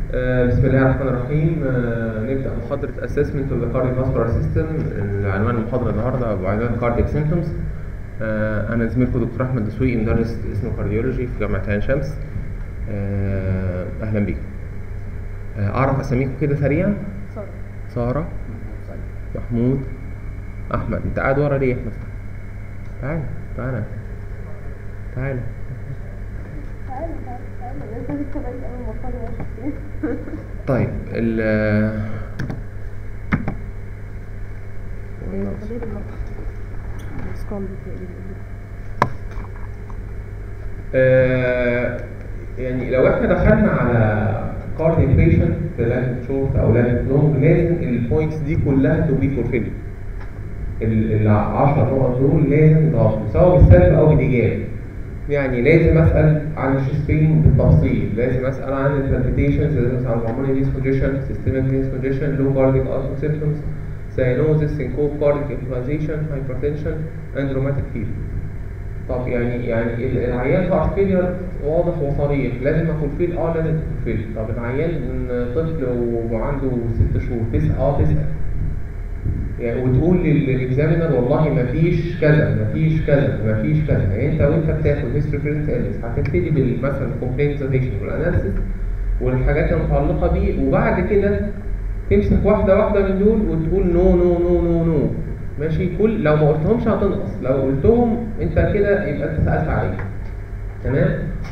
آه، بسم الله الرحمن الرحيم آه، نبدأ محاضرة Assessment of the Cardiovascular System عنوان المحاضرة النهاردة بعنوان Cardiac Symptoms آه، أنا زميلكم دكتور أحمد دسوقي مدرس اسمه كارديولوجي في جامعة عين شمس آه، أهلا بيكم آه، أعرف أساميكم كده سريعا سارة سارة محمود أحمد أنت قاعد ورا ليه يا أحمد؟ تعالى تعالى تعالى تعالى تعالى تعالى انت لسه بعيد قوي المفروض ماشي طيب ال خليه بالمطبخ السكون بتقلب آه، يعني لو احنا دخلنا على كاردياك بيشنت في لانج شورت او لانج لونج لازم البوينتس دي كلها تو بي فولفيلد ال 10 نقط دول لازم يتغطوا سواء بالسلب او بالايجاب يعني لازم اسال عن الشيستين بالتفصيل لازم اسال عن البالبيتيشنز لازم اسال عن الهرموني ديس كونجيشن سيستميك ديس كونجيشن لو كاردياك اوتو سيمبتومز ساينوزس سينكوب كاردياك امبلايزيشن هايبرتنشن اند روماتيك فيفر طب يعني يعني ال- العيان هارت فيلير واضح وصريح لازم اكون فيل اه لازم اكون فيل طب العيان طفل وعنده ست شهور تسأل اه تسأل يعني وتقول للاكزامينر والله ما فيش كذا ما فيش كذا ما فيش كذا يعني انت وانت بتاخد هيستوري بريزنت اليس هتبتدي بال- مثلا كومبلينزيشن والاناليسيس والحاجات المتعلقه بيه وبعد كده تمسك واحده واحده من دول وتقول نو نو نو نو نو ماشي كل لو ما قلتهمش هتنقص لو قلتهم انت كده يبقى انت سالت عليه تمام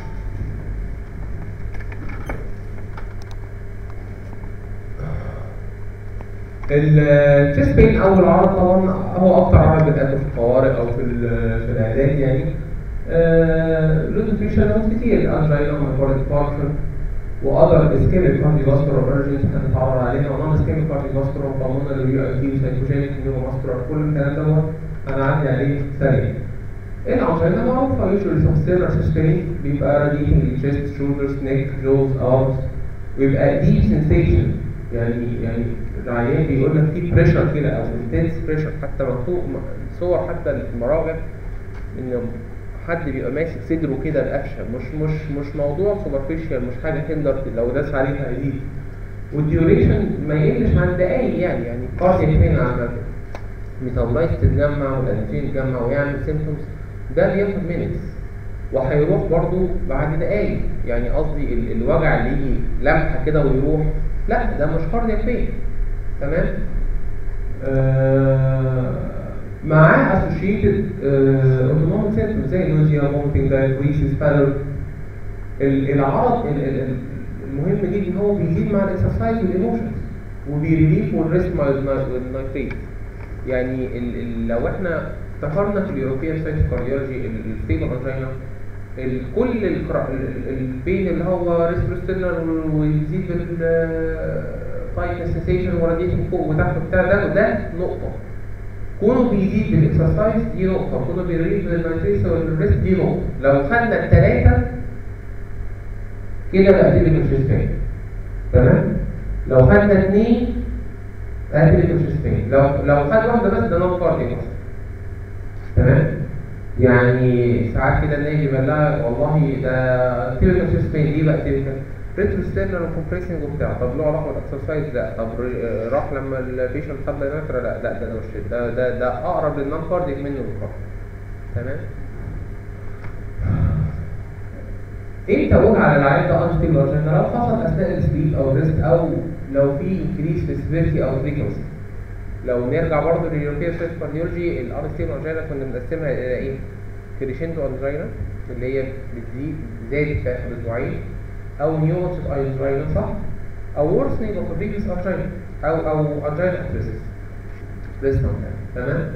التشيست بين اول عرض طبعا هو اكتر عرض بتقابله في الطوارئ او في ال- في الاعداد يعني آه، له ديفرنشالات كتير انجينا مايكارد فانكشن واذر اسكيميك كارديوفاسكولار اورجنز هنتعرض عليها ونون اسكيميك كارديوفاسكولار بالمونري ريو اكتيف سايكوجينيك نيوروماسكولار كل الكلام دوت هنعدي عليه سريع الانجينا معروفه يوجوالي سبستيرنر سيستين بيبقى راديتنج الشيست شولدرز نيك جوز ارمز ويبقى ديب سنسيشن يعني يعني العيان بيقول لك في بريشر كده او انتنس بريشر حتى مكتوب صور حتى اللي في المراجع ان حد بيبقى ماسك صدره كده بقفشه مش مش مش موضوع سوبرفيشال مش حاجه تندر لو داس عليها هيزيد والديوريشن ما يقلش عن دقايق يعني يعني كاردياك هنا عامه ميتابولايت تتجمع والانتين تتجمع ويعمل سيمتومز ده بياخد مينتس وهيروح برضو بعد دقايق يعني قصدي ال- الوجع اللي يجي لمحه كده ويروح لا ده مش كاردياك بين تمام آه معاه اسوشيتد اوتونوميك سيمبتومز زي نوزيا فومتنج دايكريسيس بالور العرض ال- ال- ال- المهم جدا ان هو بيزيد مع الاكسرسايز والايموشنز وبيريليف والريسك والنايتريت يعني ال ال لو احنا افتكرنا في اليوروبيان سايت كارديولوجي الستيبل انجينا ال- كل الكرا- ال- ال- البين اللي هو ريسبروستينر ويزيد بالتايت سنسيشن وراديشن فوق وتحت وبتاع ده ده نقطه كونه بيزيد بالاكسرسايز دي نقطه كونه بيريليف بالنايتريس والريسك دي نقطه لو خدنا الثلاثه كده بقى دي الشيستين تمام لو خدنا اثنين بقى دي الشيستين لو لو خد واحده بس ده نون كاردياك مثلا تمام يعني ساعات كده نلاقي يبقى لها والله ده تيبيكال شيستين دي بقى تيبيكال ريترو ستيرنر وكومبريسنج وبتاع طب له علاقه بالاكسرسايز لا طب ر- راح لما البيشنت خد دايناترا لا لا ده ده مش ده ده ده اقرب للنون كاردياك منه للكاردياك تمام امتى اقول على العيان ده انستيبل عشان لو حصل اثناء السليب او الريست او لو في انكريس في سيفيرتي او فريكونسي لو نرجع برضه لليوروبيان سيرش كارديولوجي الانستيبل انجينا كنا بنقسمها الى ايه؟ كريشندو انجينا اللي هي بتزيد زادت في اخر اسبوعين او نيوموتيك انجينا صح؟ او ورسنينج اوف بريفيس انجينا او او انجينا اتريسيس ريست انجينا تمام؟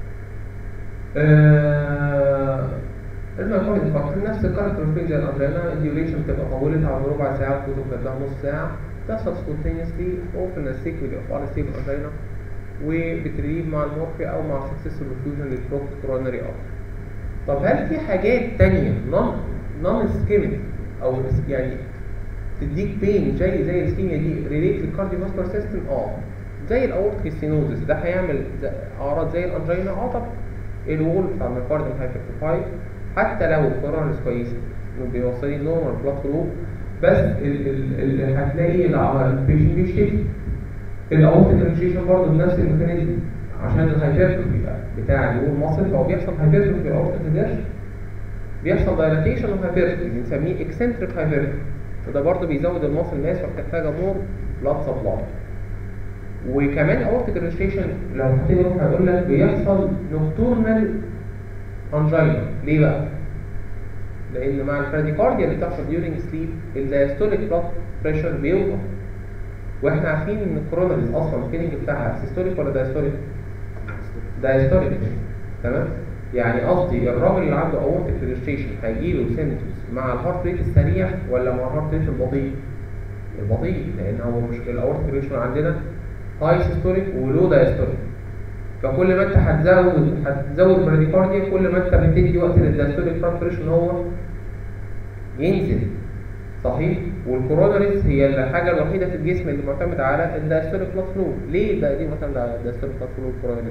آه الميكروبيد انفكشن نفس الكاركتر زي الانجينا الديوريشن بتبقى طولت على ربع ساعه وكتب كانت لها نص ساعه تحصل سبونتينيوسلي اوفن السيكوال اوف انستيبل انجينا وبتريليف مع المورفيا او مع سكسسفول ريفيوجن للبروكت كورونري ارتري طب هل في حاجات تانية نون نون اسكيميك او يعني تديك بين زي زي الاسكيميا دي ريليت للكارديوفاسكولار سيستم اه زي الاورتيك ستينوزس ده هيعمل زي- اعراض زي الانجينا اه طب الوول بتاع الميكارديوم هايبرتروفايد حتى لو الكورونرز كويسه انه بيوصلين نورمال بلاد فلو بس ال ال ال هتلاقي البيشنت بيشتكي الاورتيك ريجيشن برضه بنفس الميكانيزم عشان الهايبرتروفي بتاع الوول ماسل فهو بيحصل هايبرتروفي في الاورتيك ريجيشن بيحصل دايلاتيشن اوف هايبرتروفي بنسميه اكسنتريك هايبرتروفي وده برضه بيزود الماسل ماس فبتحتاج مور بلاد سبلاي وكمان اورتيك ريجيشن لو هتيجي هيقول لك بيحصل نوكتورنال انجينا ليه بقى؟ لان مع البراديكارديا اللي بتحصل during sleep الدايستوليك بلاد بريشر بيوطى واحنا عارفين ان الكوروناريز اصلا الفيلنج بتاعها سيستوليك ولا دايستوليك؟ دايستوليك تمام؟ يعني قصدي الراجل اللي عنده اورتيك ريجستريشن هيجي له سيمتومز مع الهارت ريت السريع ولا مع الهارت ريت البطيء؟ البطيء لان هو مش الاورتيك ريجستريشن عندنا هاي سيستوليك ولو دايستوليك فكل ما انت هتزود هتزود براديكارديا كل ما انت بتدي وقت للدايستوليك بلاد بريشر ان هو ينزل صحيح والكوروناريز هي الحاجه الوحيده في الجسم اللي معتمده على الدايستوليك بلاد فلو ليه ده دي معتمده على الدايستوليك بلاد فلو الكوروناريز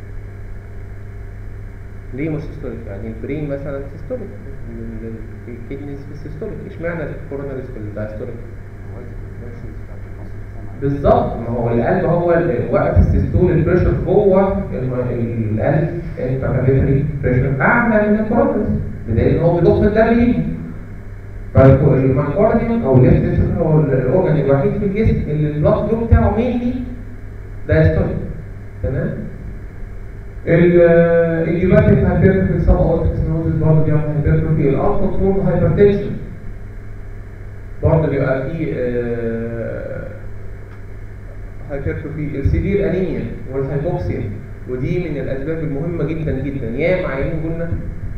ليه مش سيستوليك يعني البرين مثلا سيستوليك الكدنيز في السيستوليك اشمعنى الكوروناريز في الدايستوليك بالظبط ما هو القلب هو اللي وقت السيستول البريشر جوه الم- القلب الكابيلاري بريشر اعلى من الكوروناريز بدليل ان هو بيضخ الدم ليه فالمايكارديوم او الليفت هو الاورجن الوحيد في الجسم اللي البلاد فلو بتاعه مينلي دايستوليك تمام الجيباتيك هايبرتروفي سب اورتيك سينوزيس برضه بيعمل هايبرتروفي الالت كنترول هايبرتنشن برضه بيبقى فيه هايبرتروفي السيفير انيميا والهايبوكسيا ودي من الاسباب المهمه جدا جدا ياما عيانين قلنا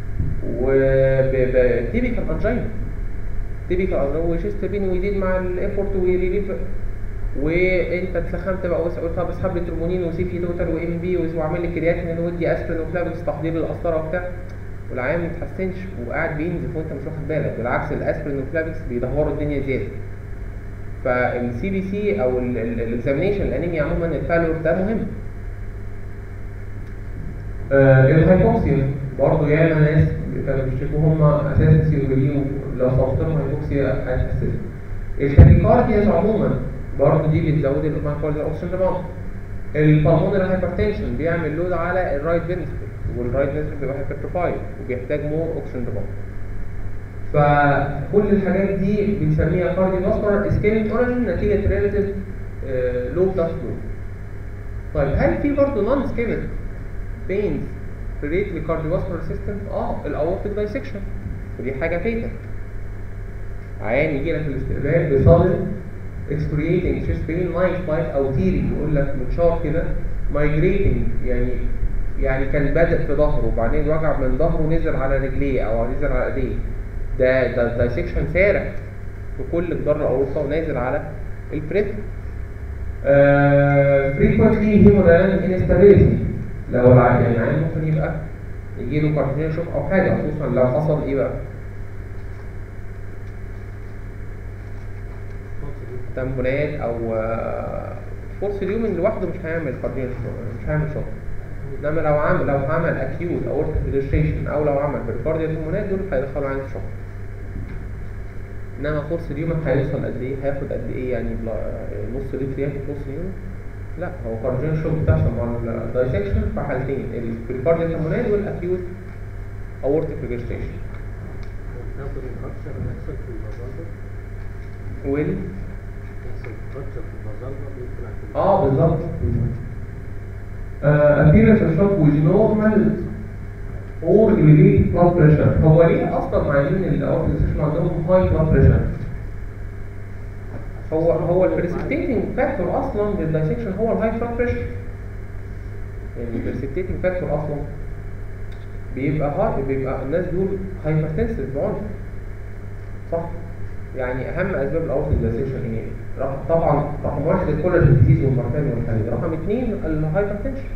وتيبيكال انجينا تيبيكال انجينا وشيست بين ويزيد مع الايفورت ويريليف وانت اتلخمت بقى قلت طب اسحب لي ترمونين وسيفي توتال وام بي واعمل لي كرياتين ودي اسبرين وفلافكس تحضير القسطره وبتاع والعيان ما اتحسنش وقاعد بينزف وانت مش واخد بالك بالعكس الاسبرين والفلافكس بيدهوروا الدنيا زياده فالسي بي سي او الاكزامينيشن الانيميا عموما الفالور ده مهم آه الهايبوكسيا برضه ياما ناس كانوا بيشتكوا هم اساسا سيروبيين لو صوبت لهم هايبوكسيا هتحسن التاكيكاردياز عموما برضه دي بتزود المايكارديال اوكسجين ديماند البالمونري هايبرتنشن بيعمل لود على الرايت فنتركل والرايت فنتركل بيبقى هايبرتروفايد وبيحتاج مور اوكسجين ديماند فكل الحاجات دي بنسميها كارديو فاسكولار اسكيميك اوريجن نتيجه ريلاتيف لو بلس فلو طيب هل في برضه نون اسكيميك بينز ريليت للكارديو فاسكولار سيستم؟ اه الاورتيك دايسكشن ودي حاجه فيتال عيان يجي لك الاستقبال بصدر excoriating chest pain night night او تيري يقول لك منشار كده migrating يعني يعني كان بادئ في ظهره وبعدين وجع من ظهره نزل على رجليه او نزل على ايديه ده ده دايسكشن سارع في كل جدار الاورطه ونازل على البريت فريكوينتلي هيمودايناميك انستابيليتي لو العيان يعني ممكن يبقى يجي له كارتينيا شوك او حاجه خصوصا لو حصل ايه بقى تنبونات او فورس اليومن لوحده مش هيعمل كارديو مش هيعمل شوك انما لو عمل لو عمل اكيوت اورتيك ريجستريشن او لو عمل بريكارديال تنبونات دول هيدخلوا عين شوك انما فورس اليومن هيوصل قد ايه هياخد قد ايه يعني بلا- نص لتر ياخد نص اليومن لا هو كارديو شوك بتحصل مع الدايسكشن في حالتين البريكارديال تنبونات والاكيوت اورتيك ريجستريشن ناخد الرابشر هيحصل في البازالبا وال يحصل رابشر في البازالبا بيدخل على الكلى. اه بالظبط appearance of shock with normal or elevated blood pressure هو ليه اصلا معينين الاورتيزيشن عندهم high blood pressure هو هو البريسبتيتنج فاكتور اصلا للدايسكشن هو الهاي بلاد بريشر يعني البريسبتيتنج فاكتور اصلا بيبقى هاي بيبقى الناس دول هايبرتنسيف بعنف صح يعني اهم اسباب الاورتيك دايسكشن ايه رقم طبعا رقم واحد الكولاجين ديزيز والمرتين والحديد رقم اثنين الهايبرتنشن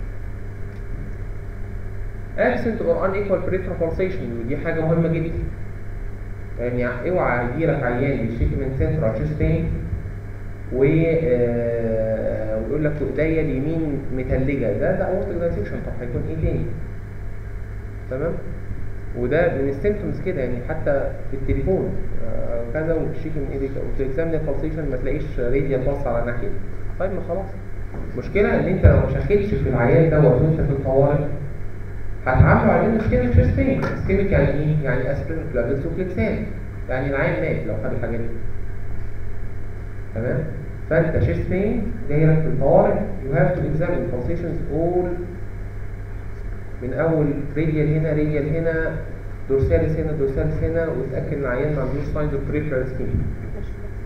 absent or unequal peripheral pulsation ودي حاجه مهمه جدا يعني اوعى يجيلك عيان بيشتكي من سنترال chest pain و آه، ويقول لك ايديا اليمين متلجه ده ده اورتيك دايسكشن طب هيكون ايه تاني تمام وده من السيمتومز كده يعني حتى في التليفون آه، كذا وتشيك من ايديك او تكزامن البلسيشن ما تلاقيش راديال باص على ناحيه طيب ما خلاص المشكله ان انت لو ما شكيتش في العيان دوت وانت في الطوارئ هتعامله على انه اسكيميك تشيست بين اسكيميك يعني ايه؟ يعني اسبرين بلابلز وكليكسان يعني العيان مات لو خد الحاجات دي تمام فانت شيست بين جاي لك في الطوارئ يو هاف تو اكزامين البلسيشنز اول من اول راديال هنا راديال هنا دورساليس هنا دورساليس هنا وتاكد ان العيان ما عندوش ساينز اوف بريفرال اسكيميا مش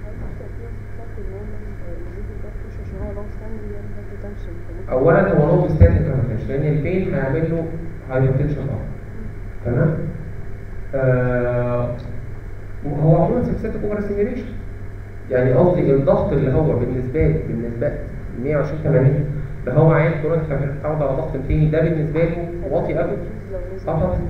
عشان هو لونج ستاندنج يعني هايبوتنشن اولا هو نوع ستاتيك هايبرتنشن لان البين هيعمل له هايبرتنشن اكتر تمام آه هو عموما سيستاتيك اوفر ستيميوليشن يعني قصدي الضغط اللي هو بالنسبه لي بالنسبه لي 120 80 ده هو عين كورونا متعود على ضغط 200 ده بالنسبه له واطي قوي لو نزل اه طبعا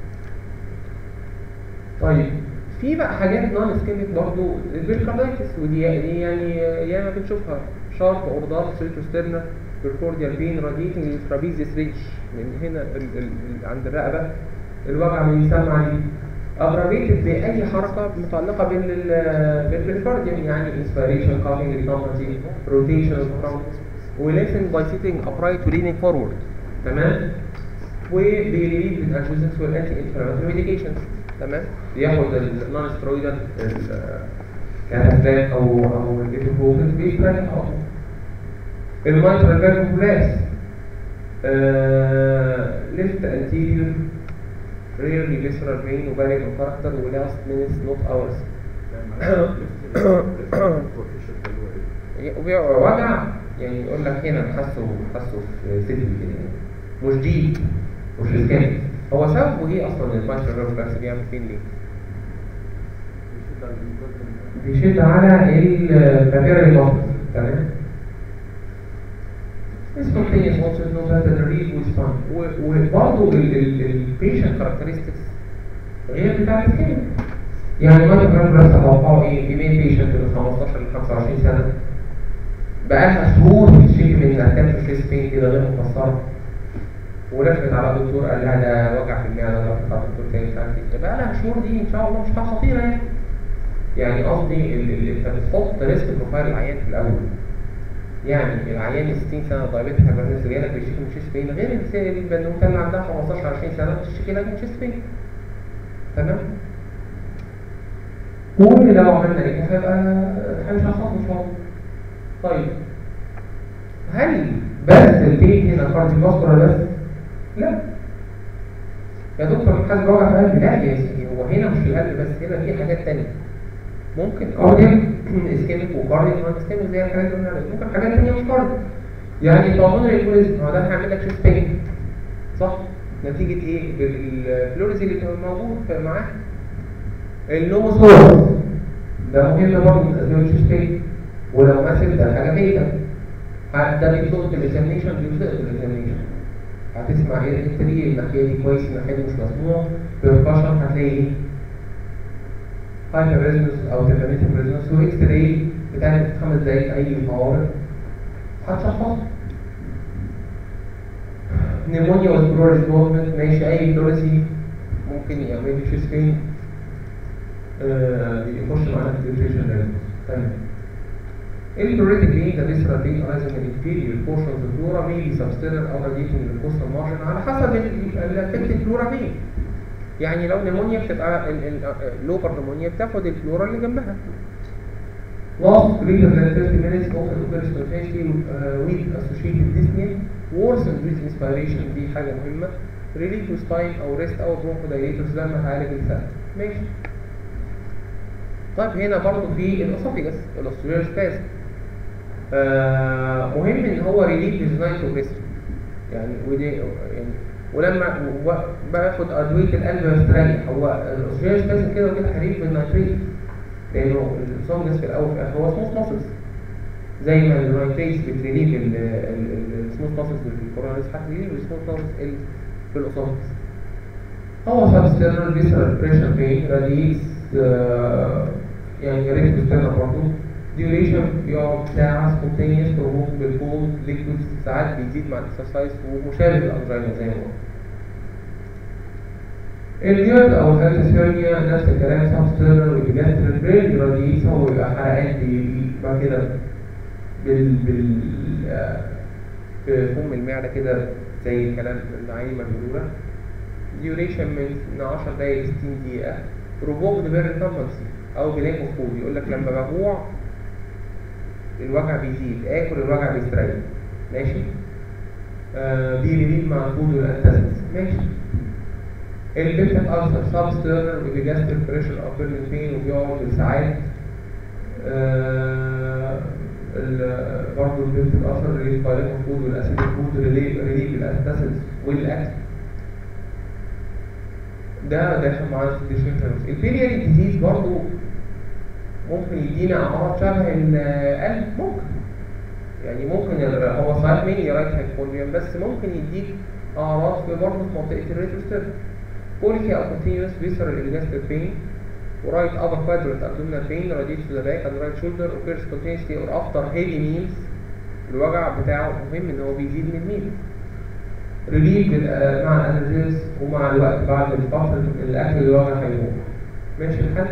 طيب في بقى حاجات نون اسكيميك برضه البيركاردايتس ودي دي يعني ياما بنشوفها شارب اوردار سيتوسترنا بيركورديال بين راديتنج الترابيزيس ريتش من هنا ال ال ال عند الرقبه الوجع من يسمع دي ابرافيتد باي حركه متعلقه بال بالبيركارديوم يعني انسبيريشن كافينج ريكومبنسي روتيشن وليسن باي سيتنج ابرايت ولينينج فورورد تمام وبيريليف الانالجيزكس والانتي انفلاماتوري ميديكيشنز تمام بياخد النون سترويدال كاتافلات او او الايبوبروفين بيستريح اكتر المايترال فالف كولاس ليفت انتيريور rarely visceral pain وبالغ الكاركتر ولاست minutes not hours وجع يعني يقول لك هنا حاسه حاسه في صدري كده يعني مش ديب مش اسكان هو سببه ايه اصلا المايترال ريفلكس بيعمل فين ليه؟ بيشد على البابيرال ماسلز تمام spontaneous also no better relief with fun وبرضه البيشنت كاركترستكس غير بتاع السكين يعني ما تقدر بس اتوقعه ايه بمين بيشنت من 15 ل 25 سنه بقالها شهور بتشتكي من اتاك فيس بين كده غير مفسره ولفت على دكتور قال لها ده وجع في المعده ده راحت على دكتور تاني مش عارف ايه بقى لها شهور دي ان شاء الله مش حاجه خطيره يعني يعني قصدي ال- ال- انت بتحط ريسك بروفايل العيان في الاول يعني العيان 60 سنه دايابيتك هايبرتنس جاي لك بيشتكي من شيست بين غير الس- البنوته اللي عندها 15 20 سنه بتشتكي لك من شيست بين تمام كل ده لو عملنا ايه هيبقى هنشخصه ان شاء الله طيب هل بس البين هنا كارديوفاسكولار بس؟ لا يا دكتور حاسس بوجع في قلبي لا يا سيدي هو هنا مش القلب بس هنا في حاجات تانية ممكن كاردياك اسكيميك وكاردياك نون اسكيميك زي الحاجات اللي قلنا عليها. ممكن حاجات تانية مش كاردياك يعني طاقون الكوليزم هو ده هيعمل لك شيست بين صح نتيجة ايه؟ الفلوريز اللي كان موجود في- معاه النوموسورس ده مهم برضه من اسباب الشيست بين ولو ماسك ده حاجة بيتا ده بيصوت الاكزامينشن بيصوت الاكزامينشن هتسمع ايه الحته دي الناحيه دي كويس الناحيه دي مش مسموع بيركشن هتلاقي ايه هايبر ريزونانس او تيرميتيف ريزونانس واكس راي بتاعت خمس دقايق اي طوارئ هتشخص نيمونيا وسبروريس ديفلوبمنت ماشي اي فلوريسي ممكن يعمل لي شيست بين آه، يخش معانا في الفيوتريشن ريزونانس تمام البريتك being the visceral being arising in inferior portion of the flora may be substandard or radiating in the coastal margin على حسب الافكتد فلورا فين يعني لو نمونيا بتبقى اللوبر نمونيا بتاخد الفلورا اللي جنبها Last greater than 30 minutes often occurs spontaneously uh, with associated dyspnea worsened with inspiration دي حاجة مهمة relief with time أو rest أو bronchodilators لما تعالج الفات ماشي طيب هنا برضو في الاسوفيجاس الاستروير سباز آه مهم ان هو ريليف للنايتروجليسرين يعني ودي يعني ولما و- باخد ادويه القلب بستريح هو الاستروير سباز كده وكده هريف بالنايتريت لانه الاسوفيجاس في الاول وفي الاخر هو سموث ماسلز زي ما النايتريتس بتريليف السموث ماسلز في الكوروناريس هتريليف السموث ماسلز في الاسوفيجاس هو سبسترنال فيسرال بريشر بين راديتس يعني ريت مستمر برضه ديوريشن بيقعد ساعة سبونتينيوس بروفوك بالكولد ليكويدز ساعات بيزيد مع الاكسرسايز ومشابه للانجينا زي ما قلنا الجيرد او الفالتس هيرنيا نفس الكلام سبسترنال والجاسترال برين راديس هو بيبقى حرقان بيبقى كده بال بال آه، بفم المعده كده زي الكلام اللي عيني ما بيقولوها duration من من 10 دقايق ل 60 دقيقة provoked by أو بلاك اوف فود يقول لك لما بجوع الوجع بيزيد آكل الوجع بيستريح ماشي آه بيريليف مع الفود والانتاسيس ماشي البيبتيك ألسر سبسترنال وبيجاستريك بريشر أو بيرلين بين وبيقعد بالساعات آه ال- برضه البيبتيك ألسر ريليف باي لاك اوف فود والأسيد فود ريليف ريليف الانتاسيس والأكل ده داخل معانا في الديسيشن البيلياري ديزيز برضو ممكن يدينا اعراض شبه القلب ممكن يعني ممكن ال- هو صحيح مين رايت هايبوكوندريان بس ممكن يديك اعراض في برضه في منطقه الريتروستيرن كوليكي او كونتينيوس فيسرال انجاستيف بين ورايت upper quadrant abdominal pain radiates to the back and right shoulder occurs continuously or after heavy meals الوجع بتاعه مهم ان هو بيزيد من الميل ريليف بال- مع الانرجيز ومع الوقت بعد الفترة الاكل الوجع هيروح ماشي الحال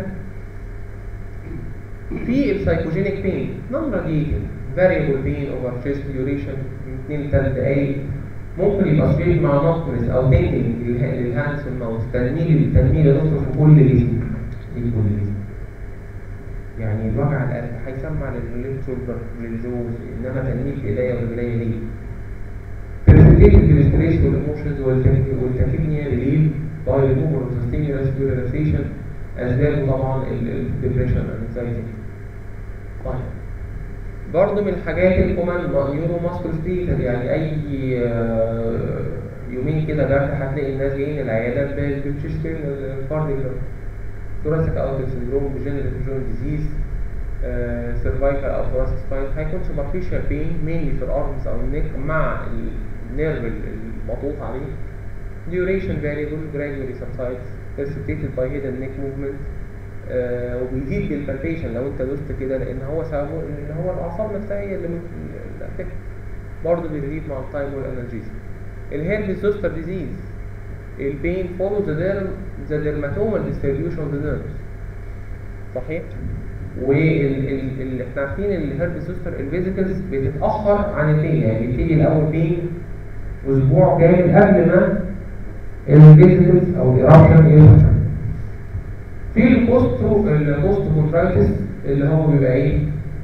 في السايكوجينيك بين نون راديتد فاريبل بين اوفر تشيست ديوريشن من 2 ل 3 دقايق ممكن يبقى سبيد مع نقمس او تنجنج للهاندز والماوس تنميل تنميل يدخل في كل جسم في كل جسم يعني الوجع القلب هيسمع للليفت شولدر للجوز انما تنميل في ايديا ورجليا ليه Precipitated بالستريس والايموشنز والتاكيبنيا ريليف باي ريموفر اوف ستيمولس ريلاكسيشن اسبابه طبعا الديبريشن انكزايتي طيب برضه من الحاجات الكومن نيورو ماسكول ستيتد يعني اي آه، يومين كده جرح هتلاقي الناس جايين العيادات بالتشيست الكارديو ثوراسيك اوتل سندروم جنرال جون ديزيز سيرفايكال او ثوراسيك سباين هيكون سوبرفيشال بين مينلي في الارمز او النيك مع النيرف المضغوط عليه duration variable gradually subsides precipitated by hidden neck movement آه وبيزيد بالبالبيشن لو انت دوست كده لان هو سببه ان هو الاعصاب نفسها هي اللي اللي برضه بيزيد مع التايم والانرجيز الهيربس زوستر ديزيز البين فولو ذا ديرم ذا ديرماتومال ديستريبيوشن اوف ذا نيرفز صحيح وال احنا عارفين الهيربس زوستر الفيزيكلز بتتاخر عن البين يعني بيبتدي الاول بين اسبوع كامل قبل ما الفيزيكلز او الايرابشن يظهر في البوست البوست كونترايتس اللي هو بيبقى ايه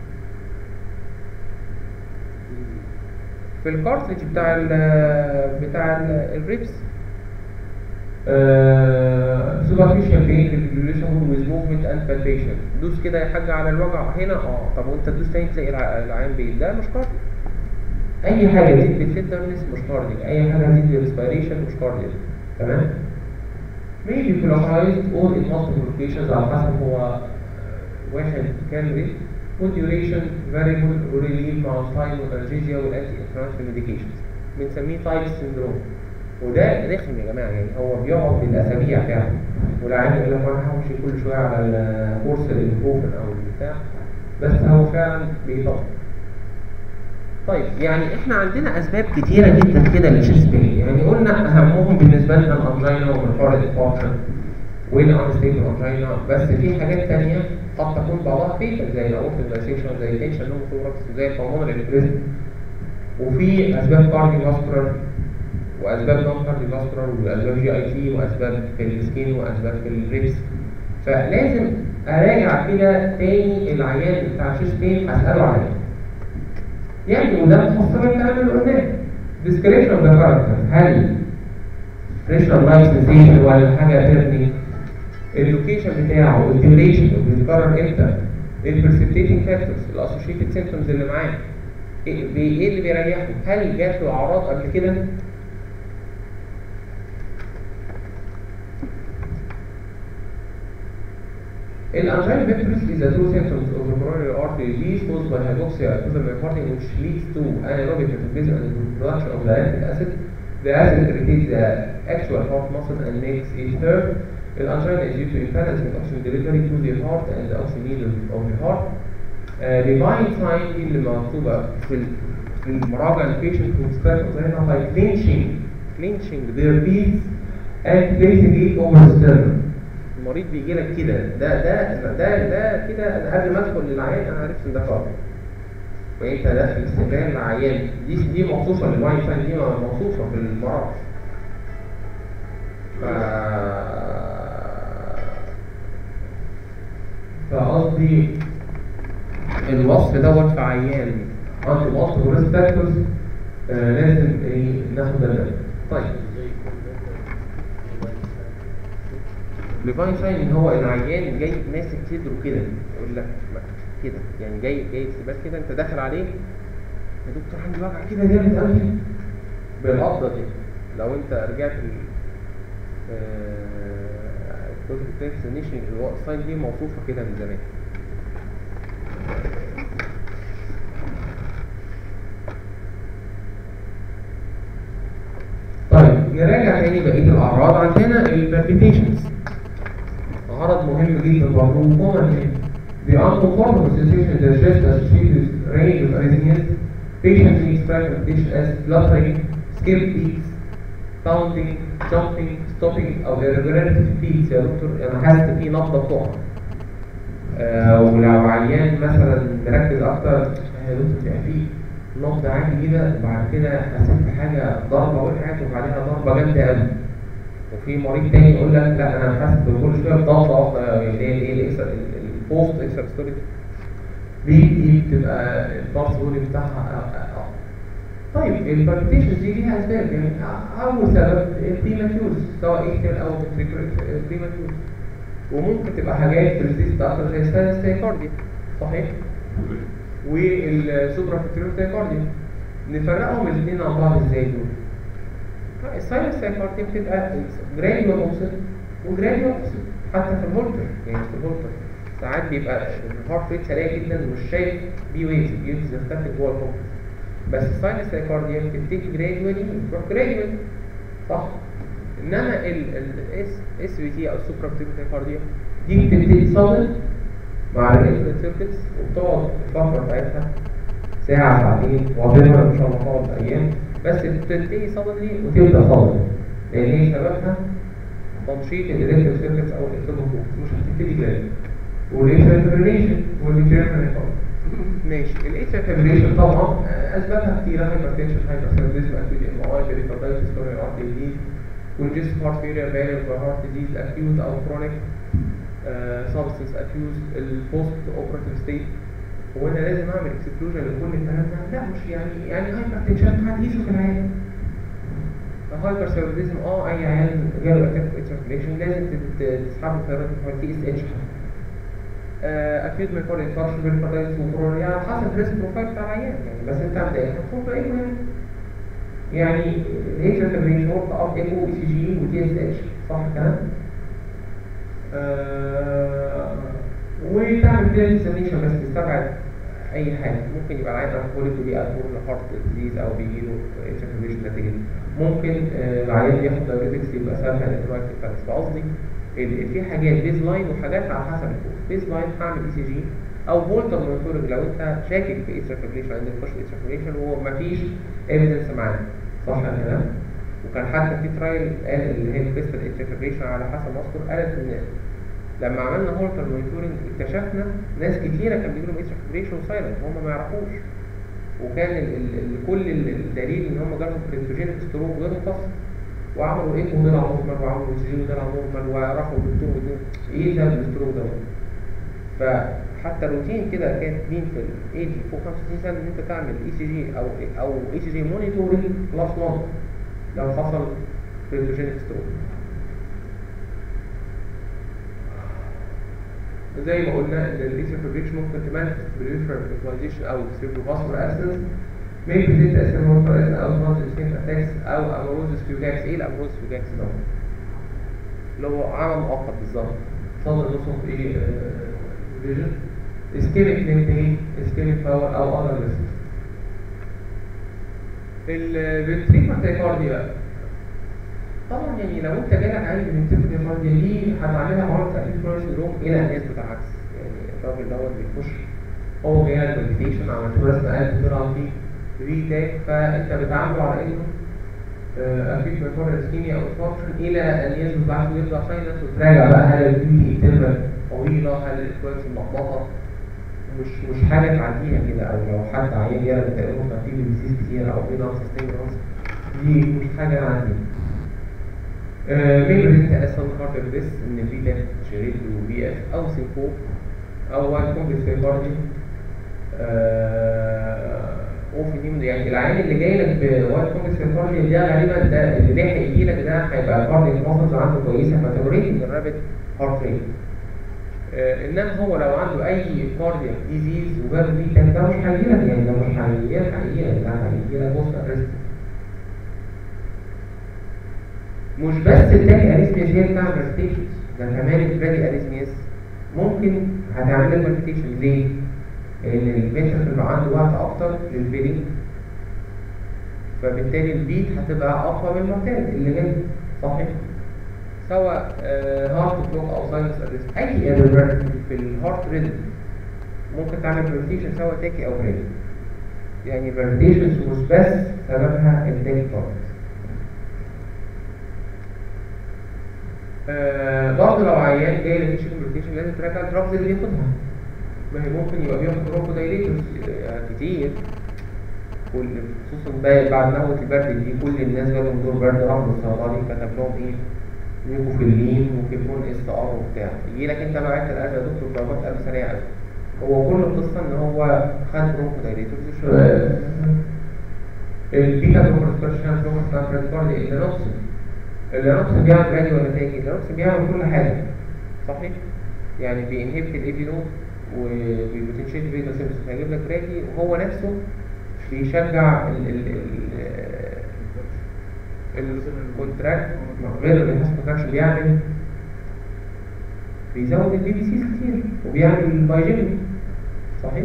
في الكارتريج بتاع ال بتاع الريبس سوبرفيشال بين ريجوليشن ويز موفمنت اند بالبيشن دوس كده يا حاج على الوجع هنا اه طب وانت تدوس تاني تلاقي الع- العين بين ده مش كارديو اي حاجه تزيد بالتندرنس مش كارديو اي حاجه تزيد بالريسبيريشن مش كارديو تمام maybe localized or in multiple locations على حسب هو واحد كان ريت والديوريشن variable وريليف مع التايم والانرجيزيا والانتي انفلاماتوري ميديكيشنز بنسميه تايب سيندروم وده رخم يا جماعه يعني هو بيقعد بالاسابيع فعلا والعيان يقول لك انا همشي كل شويه على الكورس البروفن او البتاع بس هو فعلا بيطول طيب يعني احنا عندنا اسباب كتيره جدا كده للشيست بين يعني قلنا اهمهم بالنسبه لنا الانجينا والحوار الفانكشن والانستيبل انجينا بس في حاجات تانية قد تكون بعضها فيتال زي الاورتيزايزيشن زي التنشن نوموثوركس زي البلمونري البريزم وفي اسباب كارديو فاسكولار واسباب نون كارديو فاسكولار واسباب جي اي تي واسباب في السكين واسباب في الريبس فلازم اراجع كده تاني العيان بتاع الشيست بين اساله عليه يعني وده مفصل الكلام اللي قلناه description of the character هل pressure life sensation ولا حاجة ترني اللوكيشن بتاعه الديوريشن بيتكرر امتى البرسبتيتنج فاكتورز الاسوشيتد سيمبتومز اللي معاه ايه بي- إيه اللي بيريحه هل جات له اعراض قبل كده الangina pectoris is a true symptom of the coronary artery disease caused by hypoxia equivalent myocardium which leads to anaerobic metabolism and the production of lactic acid. The acid irritates the actual heart muscle and makes it hurt. The angina is due to imbalance in oxygen delivery to the heart and the oxygen needle of the heart. Uh, divine sign دي اللي مكتوبة في ال- في المراجعة البيشنت who describe angina by clenching clenching their teeth and placing it over the sternum المريض بيجي لك كده ده ده ده ده كده أنا قبل ما ادخل للعيان انا عرفت ان ده قاضي وانت داخل استقبال العيان دي دي موصوفه للواي ساين دي موصوفه بالمرض ف فقصدي الوصف دوت في عيان عنده وصف وريسك فاكتورز لازم ايه ناخد بالنا منه. طيب ازاي يكون ده ليفاين ساين ان هو العيان جاي ماسك صدره كده يقول لك ما- كده يعني جاي جاي استقبال كده انت داخل عليه يا دكتور عندي وجع كده جامد قوي بالقبضه دي لو انت رجعت ال الفاكسينيشن الساين دي موصوفه كده من زمان طيب نراجع تاني بقيه الاعراض عندنا البالبيتيشنز عرض مهم جدا برضه وكومن The uncomfortable sensation in the chest associated with range of arrhythmias. Patient needs palpitation as fluttering, skill peaks, pounding, jumping, stopping أو irregularity في peaks يا دكتور أنا حاسس في نبضة بتقع. آه ولو عيان مثلا مركز أكتر يا دكتور بيبقى في نبضة عالي كده وبعد كده حسيت بحاجة ضربة وقعت وبعدها ضربة جامدة قوي. وفي مريض تاني يقول لك لا انا حاسس بكل شويه بضغطه واحده اللي هي الايه البوست اكسترا ستوري دي دي بتبقى البارس فوليوم بتاعها أ- أ- طيب البالبيتيشنز دي ليها اسباب يعني أ- اول سبب البريماتيوز سواء اكتر او بريماتيوز وممكن تبقى حاجات ريزيست اكتر زي الستايكارديا صحيح؟ والسوبرا تايكارديا نفرقهم الاثنين عن بعض ازاي دول؟ الساينس سايكارديا بتبقى جرانيول اوبسيت وجرانيول اوبسيت حتى في الهولتر يعني في الهولتر ساعات بيبقى الهارت ريت سريع جدا ومش شايف بي ويز بيوز يختفي جوه الهولتر بس الساينس سايكارديا بتبتدي جراديولي وتروح جراديولي صح انما الاس اس بي تي او السوبرا سايكارديا دي بتبتدي صدم مع الانفرنت سيركتس وبتقعد الفتره بتاعتها ساعة ساعتين وغيرها ان شاء الله تقعد ايام بس بتنتهي صدملي وتبدا صدمة لان هي سببها تنشيط الالكتريك سيركتس او الالكتروفوكس مش هتبتدي جرادي والانترفيريشن والانترفيريشن ماشي الانترفيريشن طبعا آه، اسبابها كتيره هايبرتنشن هايبرثيروديزم اكيد ام اي بريكاردايتس كوروني ارتي ديزيز والجست هارت فيلير فالير هارت ديزيز اكيوت او كرونيك سبستنس ابيوز البوست اوبراتيف ستيت هو انا لازم اعمل اكسكلوجن لكل الكلام ده؟ لا مش يعني يعني هايبرتنشن هتقيسه في العيان الهايبر ثيروديزم اه اي عيان جاله اتاك اترفليشن لازم تت- تسحب له ثيرابي تي اس اتش اكيد ميكارد انفاركشن بالكاردايتس وكورونا يعني على حسب الريسك بروفايل بتاع العيان يعني بس انت مبدئيا هتكون في اي يعني يعني الاترفليشن هو اب ايكو اي سي جي ودي اس اتش صح الكلام؟ آه، وتعمل كده اكزامينشن بس تستبعد اي حاجه ممكن يبقى العيان الكوليك وليه الكول هارت ديزيز او بيجي له انترفيريشن نتيجه ممكن آه، العيان ياخد دايوريتكس يبقى سببها الالكترولايت ديفنس فقصدي ال- في حاجات بيز لاين وحاجات على حسب الكود بيز لاين هعمل اي سي جي او فولتر مونيتورنج لو انت شاكك في ايترفيريشن عندك تخش ايترفيريشن ومفيش ايفيدنس معاك صح الكلام؟ وكان حتى في ترايل قال اللي هي الكريستال ايترفيريشن على حسب ما اذكر قالت ان لما عملنا هولتر مونيتورنج اكتشفنا ناس كتيره كان بيجي لهم ايترفيريشن وسايلنت هم ما يعرفوش وكان ال ال ال كل ال- الدليل ان هم جالهم كريبتوجينيك ستروك غير مفصل وعملوا ايه وطلع نورمال وعملوا سي وطلع نورمال وراحوا للدكتور ودول ايه سبب الستروك ده فحتى روتين كده كان مين في الايج فوق 65 سنه ان انت تعمل اي سي جي او او اي سي جي مونيتورنج بلس 1 لو حصل كريبتوجينيك ستروك زي ما قلنا ان الايثروفيبريشن ممكن تمانفست بالريفر فيكواليزيشن او سيربروفاسكولار اسيدز may present as hemorrhoid او non attacks او amaurosis fugax ايه الامaurosis fugax ده؟ اللي هو عمل مؤقت بالظبط صدر نصف ايه فيجن اسكيميك ليمبين اسكيميك باور او اذر ريسك الفنتريكولار تايكارديا طبعا يعني لو انت جالك عيل من الفنتريكولار تايكارديا دي هتعملها معرض تأكيد كورس سندروم الى ان يثبت العكس يعني الراجل دوت بيخش هو جاي لك بالميتيشن عملت له رسم قلب طلع فيه ريتاك فانت بتعامله على انه اكيد ميكوريال اسكيميا او فانكشن الى ان يثبت بعد ويطلع ساينس وتراجع بقى هل البيوتي انترنال طويله هل الكويس ملخبطه مش مش حاجه تعديها كده او لو حد عيان جاله تقريبا كان فيه بيسيس كتير او في نقص ستيمولانس دي مش حاجه نعديها مين بريزنت اصلا كارتر بس ان البيتا شريط وبي اف او سيكو او وايت كومبلكس كارديو اوف نيم يعني العيان اللي جاي لك بوايت كومبلكس كارديو ده غالبا ده اللي لحق يجي لك ده هيبقى كارديو ماسلز عنده كويسه فتوريت الرابد هارت ريت آه، انما هو لو عنده اي كاردياك ديزيز وجاب بيتا ده مش هيجيلك يعني ده مش هيجيلك هيجيلك ده هيجيلك بوست ارست مش بس التاني اريزمياس هي اللي بتعمل برزنتيشن ده كمان البرادي اريزمياس ممكن هتعمل لك برزنتيشن ليه؟ لان البيشنت بيبقى عنده وقت اكتر للفيلينج فبالتالي البيت هتبقى اقوى من المعتاد اللي جاي صحيح؟ سواء هارت بلوك او ساينس اريست اي ايرور في الهارت ريزم ممكن تعمل برزنتيشن سواء تاكي او بريد يعني برزنتيشنز مش بس سببها التاكي كارد آه برضه لو عيان جاي لك تشيك برزنتيشن لازم تراجع الدراجز اللي بياخدها ما هي ممكن يبقى بياخد برونكو دايليتورز كتير كل خصوصا بقى بعد نوة البرد دي كل الناس جالهم دور برد راحوا للصيدلي كتب لهم ايه ميوكوفيلين وكيفون اس ار وبتاع يجي لك انت بقى انت القلب يا دكتور ضربات قلب سريعه قوي هو كل القصه ان هو خد برونكو دايليتورز البيتا بروكسبرشن بروكسبرشن اللانوكسين اللانوكسين بيعمل عادي ولا تاجي اللانوكسين بيعمل كل حاجه صحيح يعني بينهبت الايفي نود وبيبوتنشيت بيتا سيمس هيجيب لك راجي وهو نفسه بيشجع ال ال ال الكونتراكت غير الهاس كونتراكشن بيعمل بيزود البي بي سيز كتير وبيعمل البايجيني صحيح؟